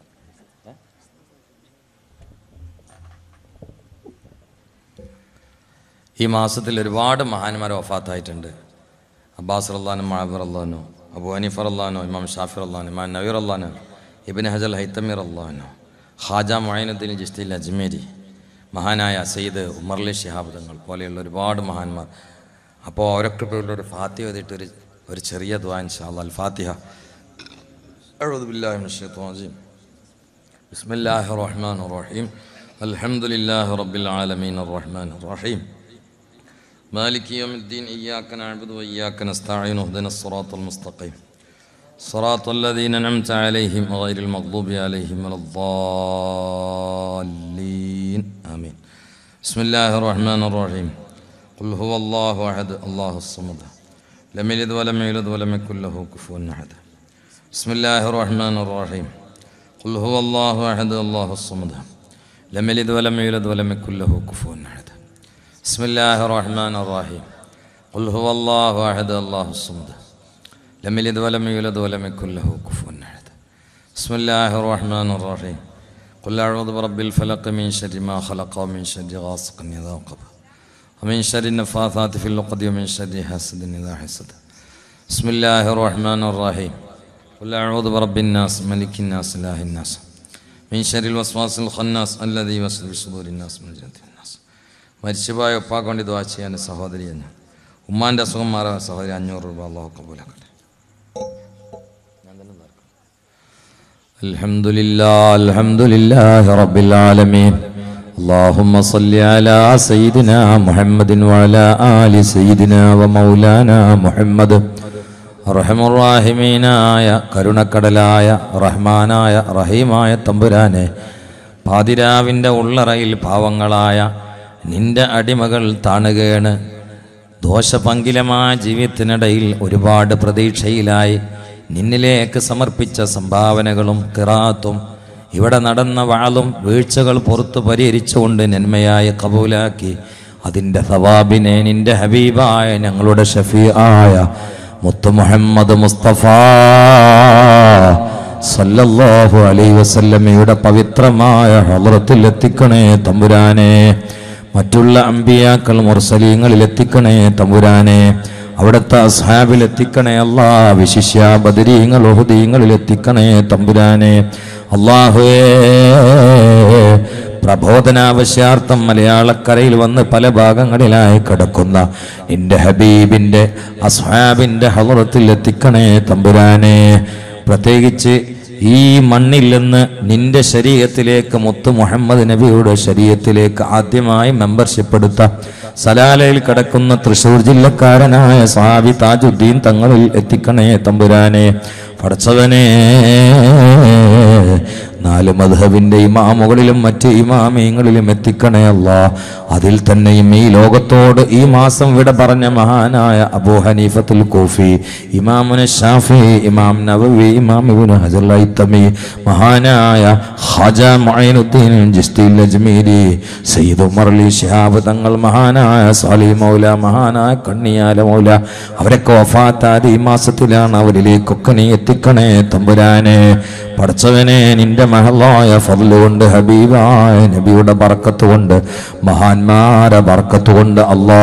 ഈ മാസത്തിൽ ഒരുപാട് മഹാന്മാർ വഫാത്തായിട്ടുണ്ട് അബ്ബാസ് അള്ളഹാനു മാബർ അള്ളഹാനു അബു ഹനീഫർ അള്ളഹാനു ഇമാം ഷാഫിർ അള്ളഹാനു ഇമാം നവീർ അള്ളഹാനു ഇബിൻ ഹജൽ ഹൈത്തമീർ അള്ളഹാനു ഖാജ മൊയ്നുദ്ദീൻ ജിസ്തിൽ അജ്മേരി മഹാനായ സയ്യിദ് ഉമർലി ശിഹാബ് തങ്ങൾ പോലെയുള്ള ഒരുപാട് മഹാന്മാർ അപ്പോൾ അവരൊക്കെ പേരിൽ ഒരു ഫാത്തിഹ എഴുതിയിട്ട് ഒരു ഒരു ചെറിയ ദ്വാ ഇൻഷാ അല്ലാ അൽ ഫാത്തിഹ أعوذ بالله من الشيطان الرجيم بسم الله الرحمن الرحيم الحمد لله رب العالمين الرحمن الرحيم مالك يوم الدين إياك نعبد وإياك نستعين اهدنا الصراط المستقيم صراط الذين أنعمت عليهم غير المغضوب عليهم ولا الضالين آمين بسم الله الرحمن الرحيم قل هو الله أحد الله الصمد لم يلد ولم يولد ولم يكن له كفوا أحد بسم الله الرحمن الرحيم قل هو الله أحد الله الصمد لم يلد ولم يولد ولم يكن له كفوا أحد بسم الله الرحمن الرحيم قل هو الله أحد الله الصمد لم يلد ولم يولد ولم يكن له كفوا أحد بسم الله الرحمن الرحيم قل أعوذ برب الفلق من شر ما خلق ومن شر غاسق إذا وقب ومن شر النفاثات في العقد ومن شر حاسد إذا حسد بسم الله الرحمن الرحيم قل أعوذ برب الناس ملك الناس إله الناس من شر الوسواس الخناس الذي يوسوس في صدور الناس من جنة الناس മരിച്ചുപോയ ഉപ്പാക്ക് വേണ്ടി ദ്വാ ചെയ്യാൻ സഹോദരി എന്ന് ഉമ്മാൻ്റെ അസുഖം മാറാൻ സഹോദരി അഞ്ഞൂറ് രൂപ അള്ളാഹു കബൂലാക്കട്ടെ الحمد لله الحمد لله رب العالمين اللهم صل على سيدنا محمد وعلى آل سيدنا ومولانا محمد റഹമുറാഹിമീനായ കരുണക്കടലായ റഹ്മാനായ റഹീമായ തമ്പുരാനെ പാതിരാവിൻ്റെ ഉള്ളറയിൽ പാവങ്ങളായ നിന്റെ അടിമകൾ താണുകേണ് ദോഷപങ്കിലമായ ജീവിതത്തിനിടയിൽ ഒരുപാട് പ്രതീക്ഷയിലായി നിന്നിലേക്ക് സമർപ്പിച്ച സംഭാവനകളും കിറാത്തും ഇവിടെ നടന്ന വാളും വീഴ്ചകൾ പുറത്തു പരിഹരിച്ചുകൊണ്ട് നന്മയായി കബൂലാക്കി അതിൻ്റെ സവാബിനെ നിന്റെ ഹബീബായ ഞങ്ങളുടെ ഷഫീആയ മുത്തു മുഹമ്മദ് മുസ്തഫ സല്ലല്ലാഹു അലൈഹി വസല്ലമയുടെ പവിത്രമായ ഹളറത്തിൽ എത്തിക്കണേ തമ്പുരാനെ മറ്റുള്ള അമ്പിയാക്കൾ മുർസലീങ്ങളിൽ എത്തിക്കണേ തമ്പുരാനെ അവിടുത്തെ അസ്ഹാബിൽ എത്തിക്കണേ അല്ലാ വിശിഷ്യ ബദരീങ്ങൾ ഉഹുദീങ്ങളിൽ എത്തിക്കണേ തമ്പുരാനെ അള്ളാഹുവേ പ്രബോധനാവശ്യാർത്ഥം മലയാളക്കരയിൽ വന്ന് പല ഭാഗങ്ങളിലായി കിടക്കുന്ന നിന്റെ ഹബീബിന്റെ അസ്ഹാബിന്റെ ഹളറത്തിൽ എത്തിക്കണേ തമ്പുരാനെ പ്രത്യേകിച്ച് ഈ മണ്ണിൽ നിന്ന് നിന്റെ ശരീരത്തിലേക്ക് മുത്ത് മുഹമ്മദ് നബിയുടെ ശരീരത്തിലേക്ക് ആദ്യമായി മെമ്പർഷിപ്പ് എടുത്ത സലാലയിൽ കിടക്കുന്ന തൃശൂർ ജില്ലക്കാരനായ സാബി താജുദ്ദീൻ തങ്ങളിൽ എത്തിക്കണേ തമ്പുരാനെ പടച്ചവനെ നാല് മധുഹബിന്റെ ഇമാമുകളിലും മറ്റ് ഇമാമിയങ്ങളിലും എത്തിക്കണേ അല്ല അതിൽ തന്നെയും ഈ ലോകത്തോട് ഈ മാസം വിട പറഞ്ഞ മഹാനായ അബൂ ഹനീഫത്തുൽ കോഫി ഇമാമുന ഷാഫി ഇമാം നവവി ഇമാം ഇബ്നു ഹജർ ഐത്തമി മഹാനായ ഖാജ മുഈനുദ്ദീൻ ജിസ്തി അജ്മീരി സയ്യിദ് ഉമർ അലി ശിഹാബ് തങ്ങൾ മഹാനായ സാലി മൗല മഹാനായ കണ്ണിയാല മൗല അവരൊക്കെ വഫാത്താത് ഈ മാസത്തിലാണ് അവരിലേക്കൊക്കെ നീ എത്തിക്കണേ തമ്പുരാനെ പടച്ചവനെ നിന്റെ മഹലായ ഫضല് കൊണ്ട് ഹബീബായ നബിയുടെ ബർക്കത്ത് കൊണ്ട് മഹാന്മാരെ ബർക്കത്ത് കൊണ്ട് അല്ലാ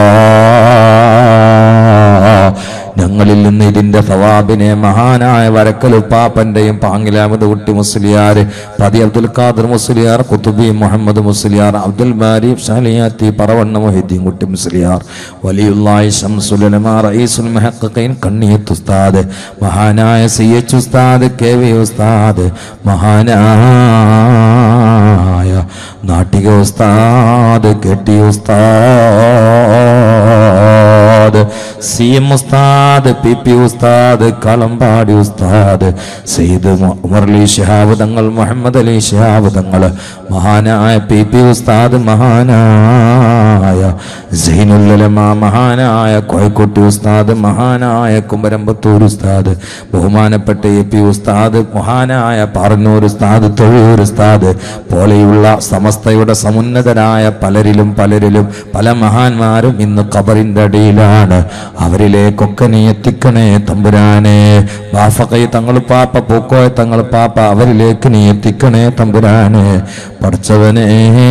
ഞങ്ങളിൽ നിന്ന് ഇതിന്റെ സവാബിനെ മഹാനായ വരക്കൽ ഉപ്പാപ്പന്റെയും പാങ്ങിലാമത് കുട്ടി മുസ്ലിയാർ പതി അബ്ദുൽ ഖാദർ മുസ്ലിയാർ കുത്തുബി മുഹമ്മദ് മുസ്ലിയാർ അബ്ദുൽ ബാരിഫ് ഷാലിയാത്തി പറവണ്ണ മൊഹിദ്ദീൻ കുട്ടി മുസ്ലിയാർ വലിയുള്ളായി ഷംസുലമാ റഈസുൽ മുഹഖഖീൻ കണ്ണിയത്ത് ഉസ്താദ് മഹാനായ സി എച്ച് ഉസ്താദ് കെ വി ഉസ്താദ് മഹാനായ നാട്ടിക ഉസ്താദ് കെ ടി ഉസ്താദ് സി എം ഉസ്താദ് പി പി ഉസ്താദ് കളമ്പാടി ഉസ്താദ് സെയ്ദ് മു- ഉമർ അലി ഷിഹാബ് തങ്ങൾ മുഹമ്മദ് അലി ഷിഹാബ് തങ്ങൾ മഹാനായ പി പി ഉസ്താദ് മഹാനായ സൈനുല്ലമ മഹാനായ കോഴിക്കോട്ടി ഉസ്താദ് മഹാനായ കുമരമ്പത്തൂർ ഉസ്താദ് ബഹുമാനപ്പെട്ട എ പി ഉസ്താദ് മഹാനായ പാറന്നൂർ ഉസ്താദ് തൊഴിയൂർ ഉസ്താദ് പോലെയുള്ള സമസ്തയുടെ സമുന്നതരായ പലരിലും പലരിലും പല മഹാന്മാരും ഇന്ന് ഖബറിന്റെ അടിയിലാണ് അവരിലേക്കൊക്കെ നീ എത്തിക്കണേ തമ്പുരാനെ ബാഫക്കൈ തങ്ങൾ പാപ്പ പൂക്കോയ തങ്ങൾ പാപ്പ അവരിലേക്ക് നീ എത്തിക്കണേ തമ്പുരാനെ പഠിച്ചവനെ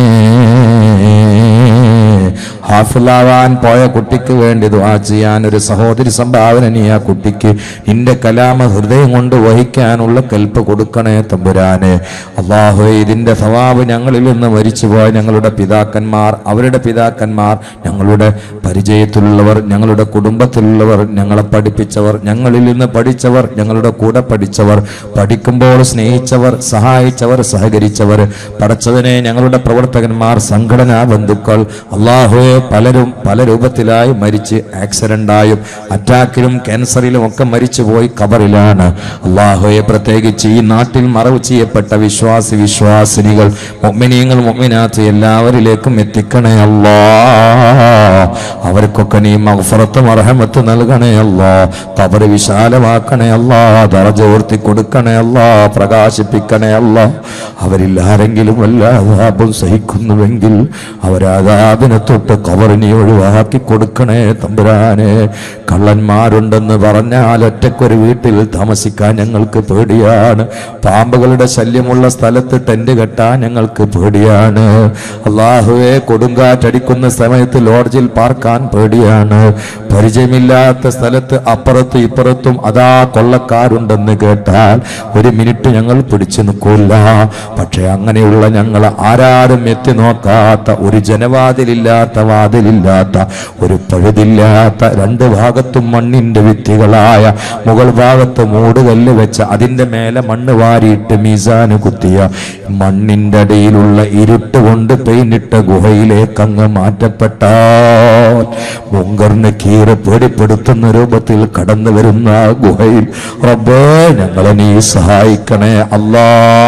ഹാഫിലാവാൻ പോയ കുട്ടിക്ക് വേണ്ടി ദുആ ചെയ്യാൻ ഒരു സഹോദരി സംഭാവന നീ ആ കുട്ടിക്ക് നിന്റെ കലാമ ഹൃദയം കൊണ്ട് വഹിക്കാനുള്ള കൽപ്പ് കൊടുക്കണേ തമ്പുരാനെ അള്ളാഹു ഇതിന്റെ സവാബ് ഞങ്ങളിൽ നിന്ന് മരിച്ചുപോയ ഞങ്ങളുടെ പിതാക്കന്മാർ അവരുടെ പിതാക്കന്മാർ ഞങ്ങളുടെ പരിചയത്തിലുള്ളവർ ഞങ്ങളുടെ കുടുംബത്തിലുള്ളവർ ഞങ്ങളെ പഠിപ്പിച്ചവർ ഞങ്ങളിൽ നിന്ന് പഠിച്ചവർ ഞങ്ങളുടെ കൂടെ പഠിച്ചവർ പഠിക്കുമ്പോൾ സ്നേഹിച്ചവർ സഹായിച്ചവർ സഹകരിച്ചവർ പടച്ചവനെ ഞങ്ങളുടെ പ്രവർത്തകന്മാർ സംഘടനാ ബന്ധുക്കൾ അള്ളാഹുവെ പലരും പല രൂപത്തിലായി മരിച്ച് ആക്സിഡന്റായും അറ്റാക്കിലും ക്യാൻസറിലും ഒക്കെ മരിച്ചുപോയി കബറിലാണ് അള്ളാഹുവെ പ്രത്യേകിച്ച് ഈ നാട്ടിൽ മറവ് ചെയ്യപ്പെട്ട വിശ്വാസി വിശ്വാസിനികൾ മൊമിനിയങ്ങൾ മൊമിനാത്ത് എല്ലാവരിലേക്കും എത്തിക്കണേ അല്ലാ അവർക്കൊക്കെ നീ മഗ്ഫറത്തും അർഹമത്ത് നൽകണേ അല്ലാ കബറ് വിശാലമാക്കണേ അല്ലാ ദറജ ഉയർത്തി കൊടുക്കണേ അല്ലാ പ്രകാശിപ്പിക്കണേ അല്ലാ അവരിൽ ആരെങ്കിലും വല്ല ആദാബും സഹിക്കുന്നുവെങ്കിൽ അവരാദാബിനെ തൊട്ട് കവറിനെ ഒഴിവാക്കി കൊടുക്കണേ തമ്പുരാനെ കള്ളന്മാരുണ്ടെന്ന് പറഞ്ഞാൽ ഒറ്റക്കൊരു വീട്ടിൽ താമസിക്കാൻ ഞങ്ങൾക്ക് പേടിയാണ് പാമ്പുകളുടെ ശല്യമുള്ള സ്ഥലത്ത് ടെന്റ് കെട്ടാൻ ഞങ്ങൾക്ക് പേടിയാണ് അള്ളാഹുവെ കൊടുങ്കാറ്റടിക്കുന്ന സമയത്ത് ലോഡ്ജിൽ പാർക്കാൻ പേടിയാണ് പരിചയമില്ലാത്ത സ്ഥലത്ത് അപ്പുറത്തും ഇപ്പുറത്തും അതാ കൊള്ളക്കാരുണ്ടെന്ന് കേട്ടാൽ ഒരു മിനിറ്റ് ഞങ്ങൾ പിടിച്ചു നിൽക്കൂല പക്ഷെ അങ്ങനെയുള്ള ഞങ്ങൾ ആരാരും എത്തി നോക്കാത്ത ഒരു ജനവാതിലില്ലാത്ത വാതിലില്ലാത്ത ഒരു പഴുതില്ലാത്ത രണ്ട് ഭാഗത്തും മണ്ണിന്റെ വിത്തികളായ മുകൾ ഭാഗത്ത് മൂടുകല്ല് വെച്ച് അതിന്റെ മേലെ മണ്ണ് വാരിയിട്ട് മീസാന് കുത്തിയ മണ്ണിന്റെ അടിയിലുള്ള ഇരുട്ട് കൊണ്ട് പെയിനിട്ട ഗുഹയിലേക്ക് അങ്ങ് മാറ്റപ്പെട്ടാൽ മുങ്കറിന് കീറ് പേടിപ്പെടുത്തുന്ന രൂപത്തിൽ കടന്നു വരുന്ന ആ ഗുഹയിൽ റബ്ബേ ഞങ്ങളെ നീ സഹായിക്കണേ അല്ലാ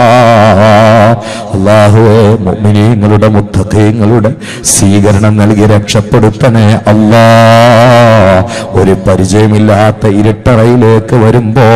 അള്ളാഹുവേ മുഅ്മിനീങ്ങളുടെ മുത്തഖീങ്ങളുടെ സ്വീകരണം നൽകി രക്ഷപ്പെടുത്തണേ അല്ലാ ഒരു പരിചയമില്ലാത്ത ഇരുട്ടറയിലേക്ക് വരുമ്പോ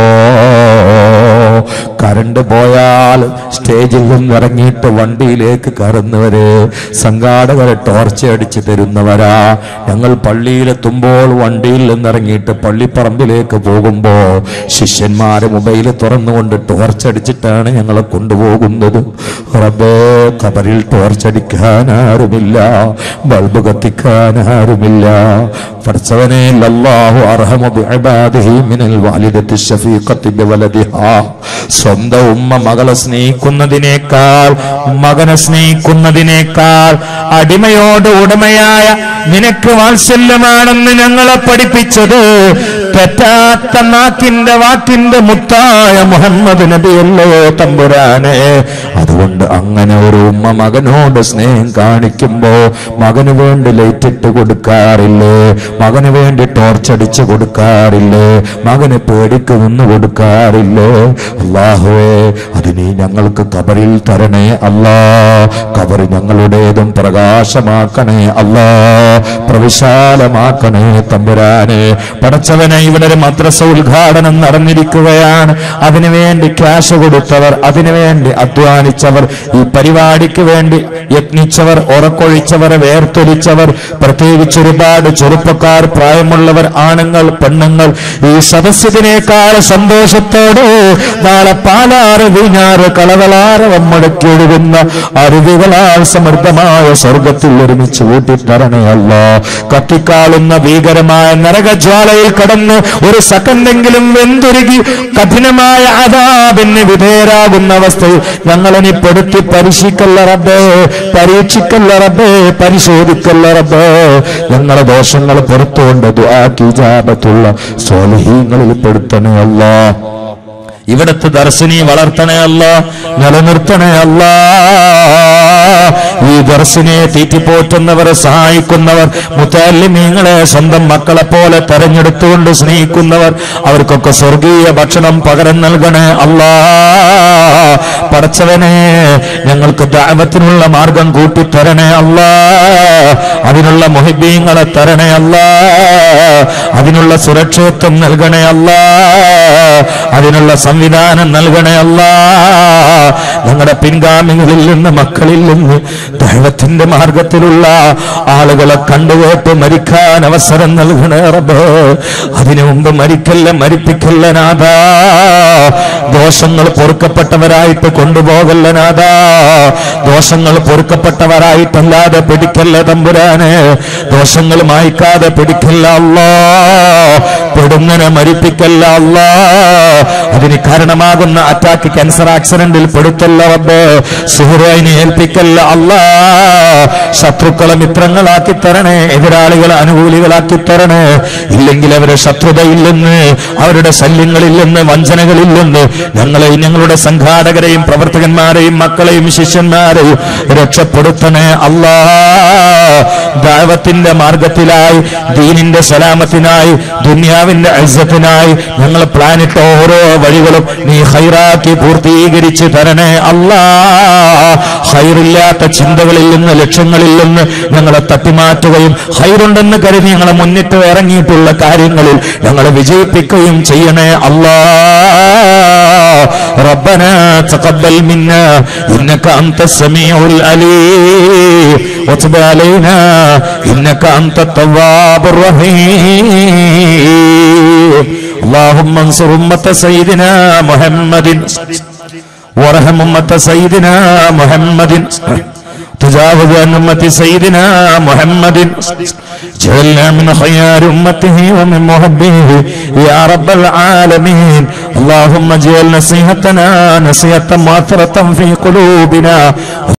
കരണ്ട് പോയാൽ സ്റ്റേജിൽ നിന്ന് ഇറങ്ങിയിട്ട് വണ്ടിയിലേക്ക് കയറുന്നവര് സംഘാടകരെ ടോർച്ച് അടിച്ച് തരുന്നവരാ ഞങ്ങൾ പള്ളിയിലെത്തുമ്പോൾ വണ്ടിയിൽ നിന്നിറങ്ങിയിട്ട് പള്ളിപ്പറമ്പിലേക്ക് പോകുമ്പോ ശിഷ്യന്മാര് മൊബൈൽ തുറന്നുകൊണ്ട് ടോർച്ച് അടിച്ചിട്ടാണ് ഞങ്ങളെ കൊണ്ടുപോകുന്നത് റബ്ബേ കബറിൽ ടോർച്ച് അടിക്കാൻ ആരുമില്ല ബൾബ് കത്തിക്കാൻ ആരുമില്ല പഠിച്ചവനെ ലല്ലാഹു അർഹമു ബിഇബാദിഹി മിനൽ വാലിദത്തി ശഫീഖത്തി ബിവലദിഹാ സ്വന്തം സ്വന്തം ഉമ്മ മകളെ സ്നേഹിക്കുന്നതിനേക്കാൾ മകനെ സ്നേഹിക്കുന്നതിനേക്കാൾ അടിമയോട് ഉടമയായ നിനക്ക് വാത്സല്യമാണെന്ന് ഞങ്ങളെ പഠിപ്പിച്ചത് തെറ്റാത്ത നാക്കിന്റെ വാക്കിന്റെ മുത്തായ മുഹമ്മദ് നബിയല്ലോ തമ്പുരാനെ അതുകൊണ്ട് അങ്ങനെ ഒരു ഉമ്മ മകനോട് സ്നേഹം കാണിക്കുമ്പോ മകന് വേണ്ടി ലൈറ്റ് ഇട്ട് കൊടുക്കാറില്ലേ മകന് വേണ്ടി ടോർച്ചടിച്ച് കൊടുക്കാറില്ലേ മകന് പേടിക്ക് നിന്ന് കൊടുക്കാറില്ലേ അള്ളാഹുവേ അതിനെ ഞങ്ങൾക്ക് കബറിൽ തരണേ അല്ലാ കബർ ഞങ്ങളുടേതും പ്രകാശമാക്കണേ അല്ലാ പ്രവിശാലമാക്കണേ തമ്പുരാനെ പടച്ചവനെ ഇവിടെ ഒരു മദ്രസ ഉദ്ഘാടനം നടന്നിരിക്കുകയാണ് അതിനുവേണ്ടി ക്യാഷ് കൊടുത്തവർ അതിനുവേണ്ടി അധ്വാനിച്ചവർ ഈ പരിപാടിക്ക് വേണ്ടി യത്നിച്ചവർ ഉറക്കൊഴിച്ചവർ വേർത്തൊലിച്ചവർ പ്രത്യേകിച്ച് ഒരുപാട് ചെറുപ്പക്കാർ പ്രായമുള്ളവർ ആണുങ്ങൾ പെണ്ണുങ്ങൾ ഈ സദസ്യത്തിനേക്കാൾ സന്തോഷത്തോടെ നാളെ പാലാറ് വീഞ്ഞാറ് കളകളാറ് വമ്മടക്കി ഒഴുകുന്ന അരുവികളാൽ സമൃദ്ധമായ സ്വർഗത്തിൽ ഒരുമിച്ച് കൂട്ടിത്തരണേ അല്ല കത്തിക്കാളുന്ന ഭീകരമായ നരകജ്വാലയിൽ കടന്ന് ഒരു സെക്കൻഡെങ്കിലും വെന്തുരുകി കഠിനമായ അതാപിന് വിധേയരാകുന്ന അവസ്ഥയിൽ ഞങ്ങളെനി പെടുത്തി പരീക്ഷിക്കല്ല റബ്ബേ പരീക്ഷിക്കല്ല റബ്ബേ പരിശോധിക്കല്ല റബ്ബേ ഞങ്ങളെ ദോഷങ്ങൾ പുറത്തുകൊണ്ട് ദുആക്കിജാബത്തുള്ള സ്വാലിഹീങ്ങളിൽ പെടുത്തണേ അല്ലാ ഇവിടത്തെ ദർശനി വളർത്തണേ അല്ല നിലനിർത്തണേ അല്ല ഈ ദർശനെ തീറ്റിപ്പോറ്റുന്നവർ സഹായിക്കുന്നവർ മുത്താലിമീങ്ങളെ സ്വന്തം മക്കളെ പോലെ തെരഞ്ഞെടുത്തുകൊണ്ട് സ്നേഹിക്കുന്നവർ അവർക്കൊക്കെ സ്വർഗീയ ഭക്ഷണം പകരം നൽകണേ അല്ലാ പടച്ചവനെ ഞങ്ങൾക്ക് ദാവത്തിനുള്ള മാർഗം കൂട്ടിത്തരണേ അല്ലാ അതിനുള്ള മൊഹിബീങ്ങളെ തരണേ അല്ലാ അതിനുള്ള സുരക്ഷിതത്വം നൽകണേ അല്ലാ അതിനുള്ള സംവിധാനം നൽകണേ അല്ല ഞങ്ങളുടെ പിൻഗാമികളിൽ നിന്ന് മക്കളിൽ നിന്ന് ദൈവത്തിന്റെ മാർഗത്തിലുള്ള ആളുകളെ കണ്ടുകേട്ട് മരിക്കാൻ അവസരം നൽകണേ റബ്ബേ അതിനു മുമ്പ് മരിക്കല്ല മരിപ്പിക്കല്ല നാഥ ദോഷങ്ങൾ പൊറുക്കപ്പെട്ടവരായിട്ട് കൊണ്ടുപോകല്ല നാഥ ദോഷങ്ങൾ പൊറുക്കപ്പെട്ടവരായിട്ടല്ലാതെ പിടിക്കല്ല തമ്പുരാനെ ദോഷങ്ങൾ മായ്ക്കാതെ പിടിക്കല്ല അല്ലാ പെടുങ്ങനെ മരിപ്പിക്കല്ല അല്ലാ അതിന് കാരണമാകുന്ന അറ്റാക്ക് ക്യാൻസർ ആക്സിഡന്റിൽ പെടുത്തല്ല റബ്ബേ സുഹൃവിനെ ഏൽപ്പിക്കല്ല അല്ലാ ശത്രുക്കളെ മിത്രങ്ങളാക്കി തരണേ എതിരാളികളെ അനുകൂലികളാക്കി തരണേ ഇല്ലെങ്കിൽ അവരെ ശത്രുതയിൽ നിന്ന് അവരുടെ ശല്യങ്ങളിൽ നിന്ന് വഞ്ചനകളിൽ നിന്ന് ഞങ്ങളെയും ഞങ്ങളുടെ സംഘാടകരെയും പ്രവർത്തകന്മാരെയും മക്കളെയും ശിഷ്യന്മാരെയും രക്ഷപ്പെടുത്തണേ അല്ലാ ദൈവത്തിന്റെ മാർഗത്തിലായി ദീനിന്റെ സലാമത്തിനായി ദുന്യാവിന്റെ ഐസത്തിനായി ഞങ്ങൾ പ്ലാനിട്ട് ഓരോ വഴികളും നീ ഹൈറാക്കി പൂർത്തീകരിച്ച് തരണേ അല്ലാ ഹൈറില്ലാത്ത ചിന്തകളിൽ നിന്ന് ലക്ഷ്യങ്ങളിൽ നിന്ന് ഞങ്ങളെ തട്ടിമാറ്റുകയും ഹൈറുണ്ടെന്ന് കരുതി ഞങ്ങളെ മുന്നിട്ട് ഇറങ്ങിയിട്ടുള്ള കാര്യങ്ങളിൽ ഞങ്ങളെ വിജയിപ്പിക്കുകയും ചെയ്യണേ അല്ലാ ربنا تقبل منا إنك أنت السميع العليم وتب علينا إنك أنت التواب الرحيم اللهم انصر أمة سيدنا محمد وارحم أمة سيدنا محمد تجاوز عن أمة سيدنا محمد جعلنا من خيار أمته ومن محبه يا رب العالمين اللهم اجعل نصيحتنا نصيحة مؤثرة في قلوبنا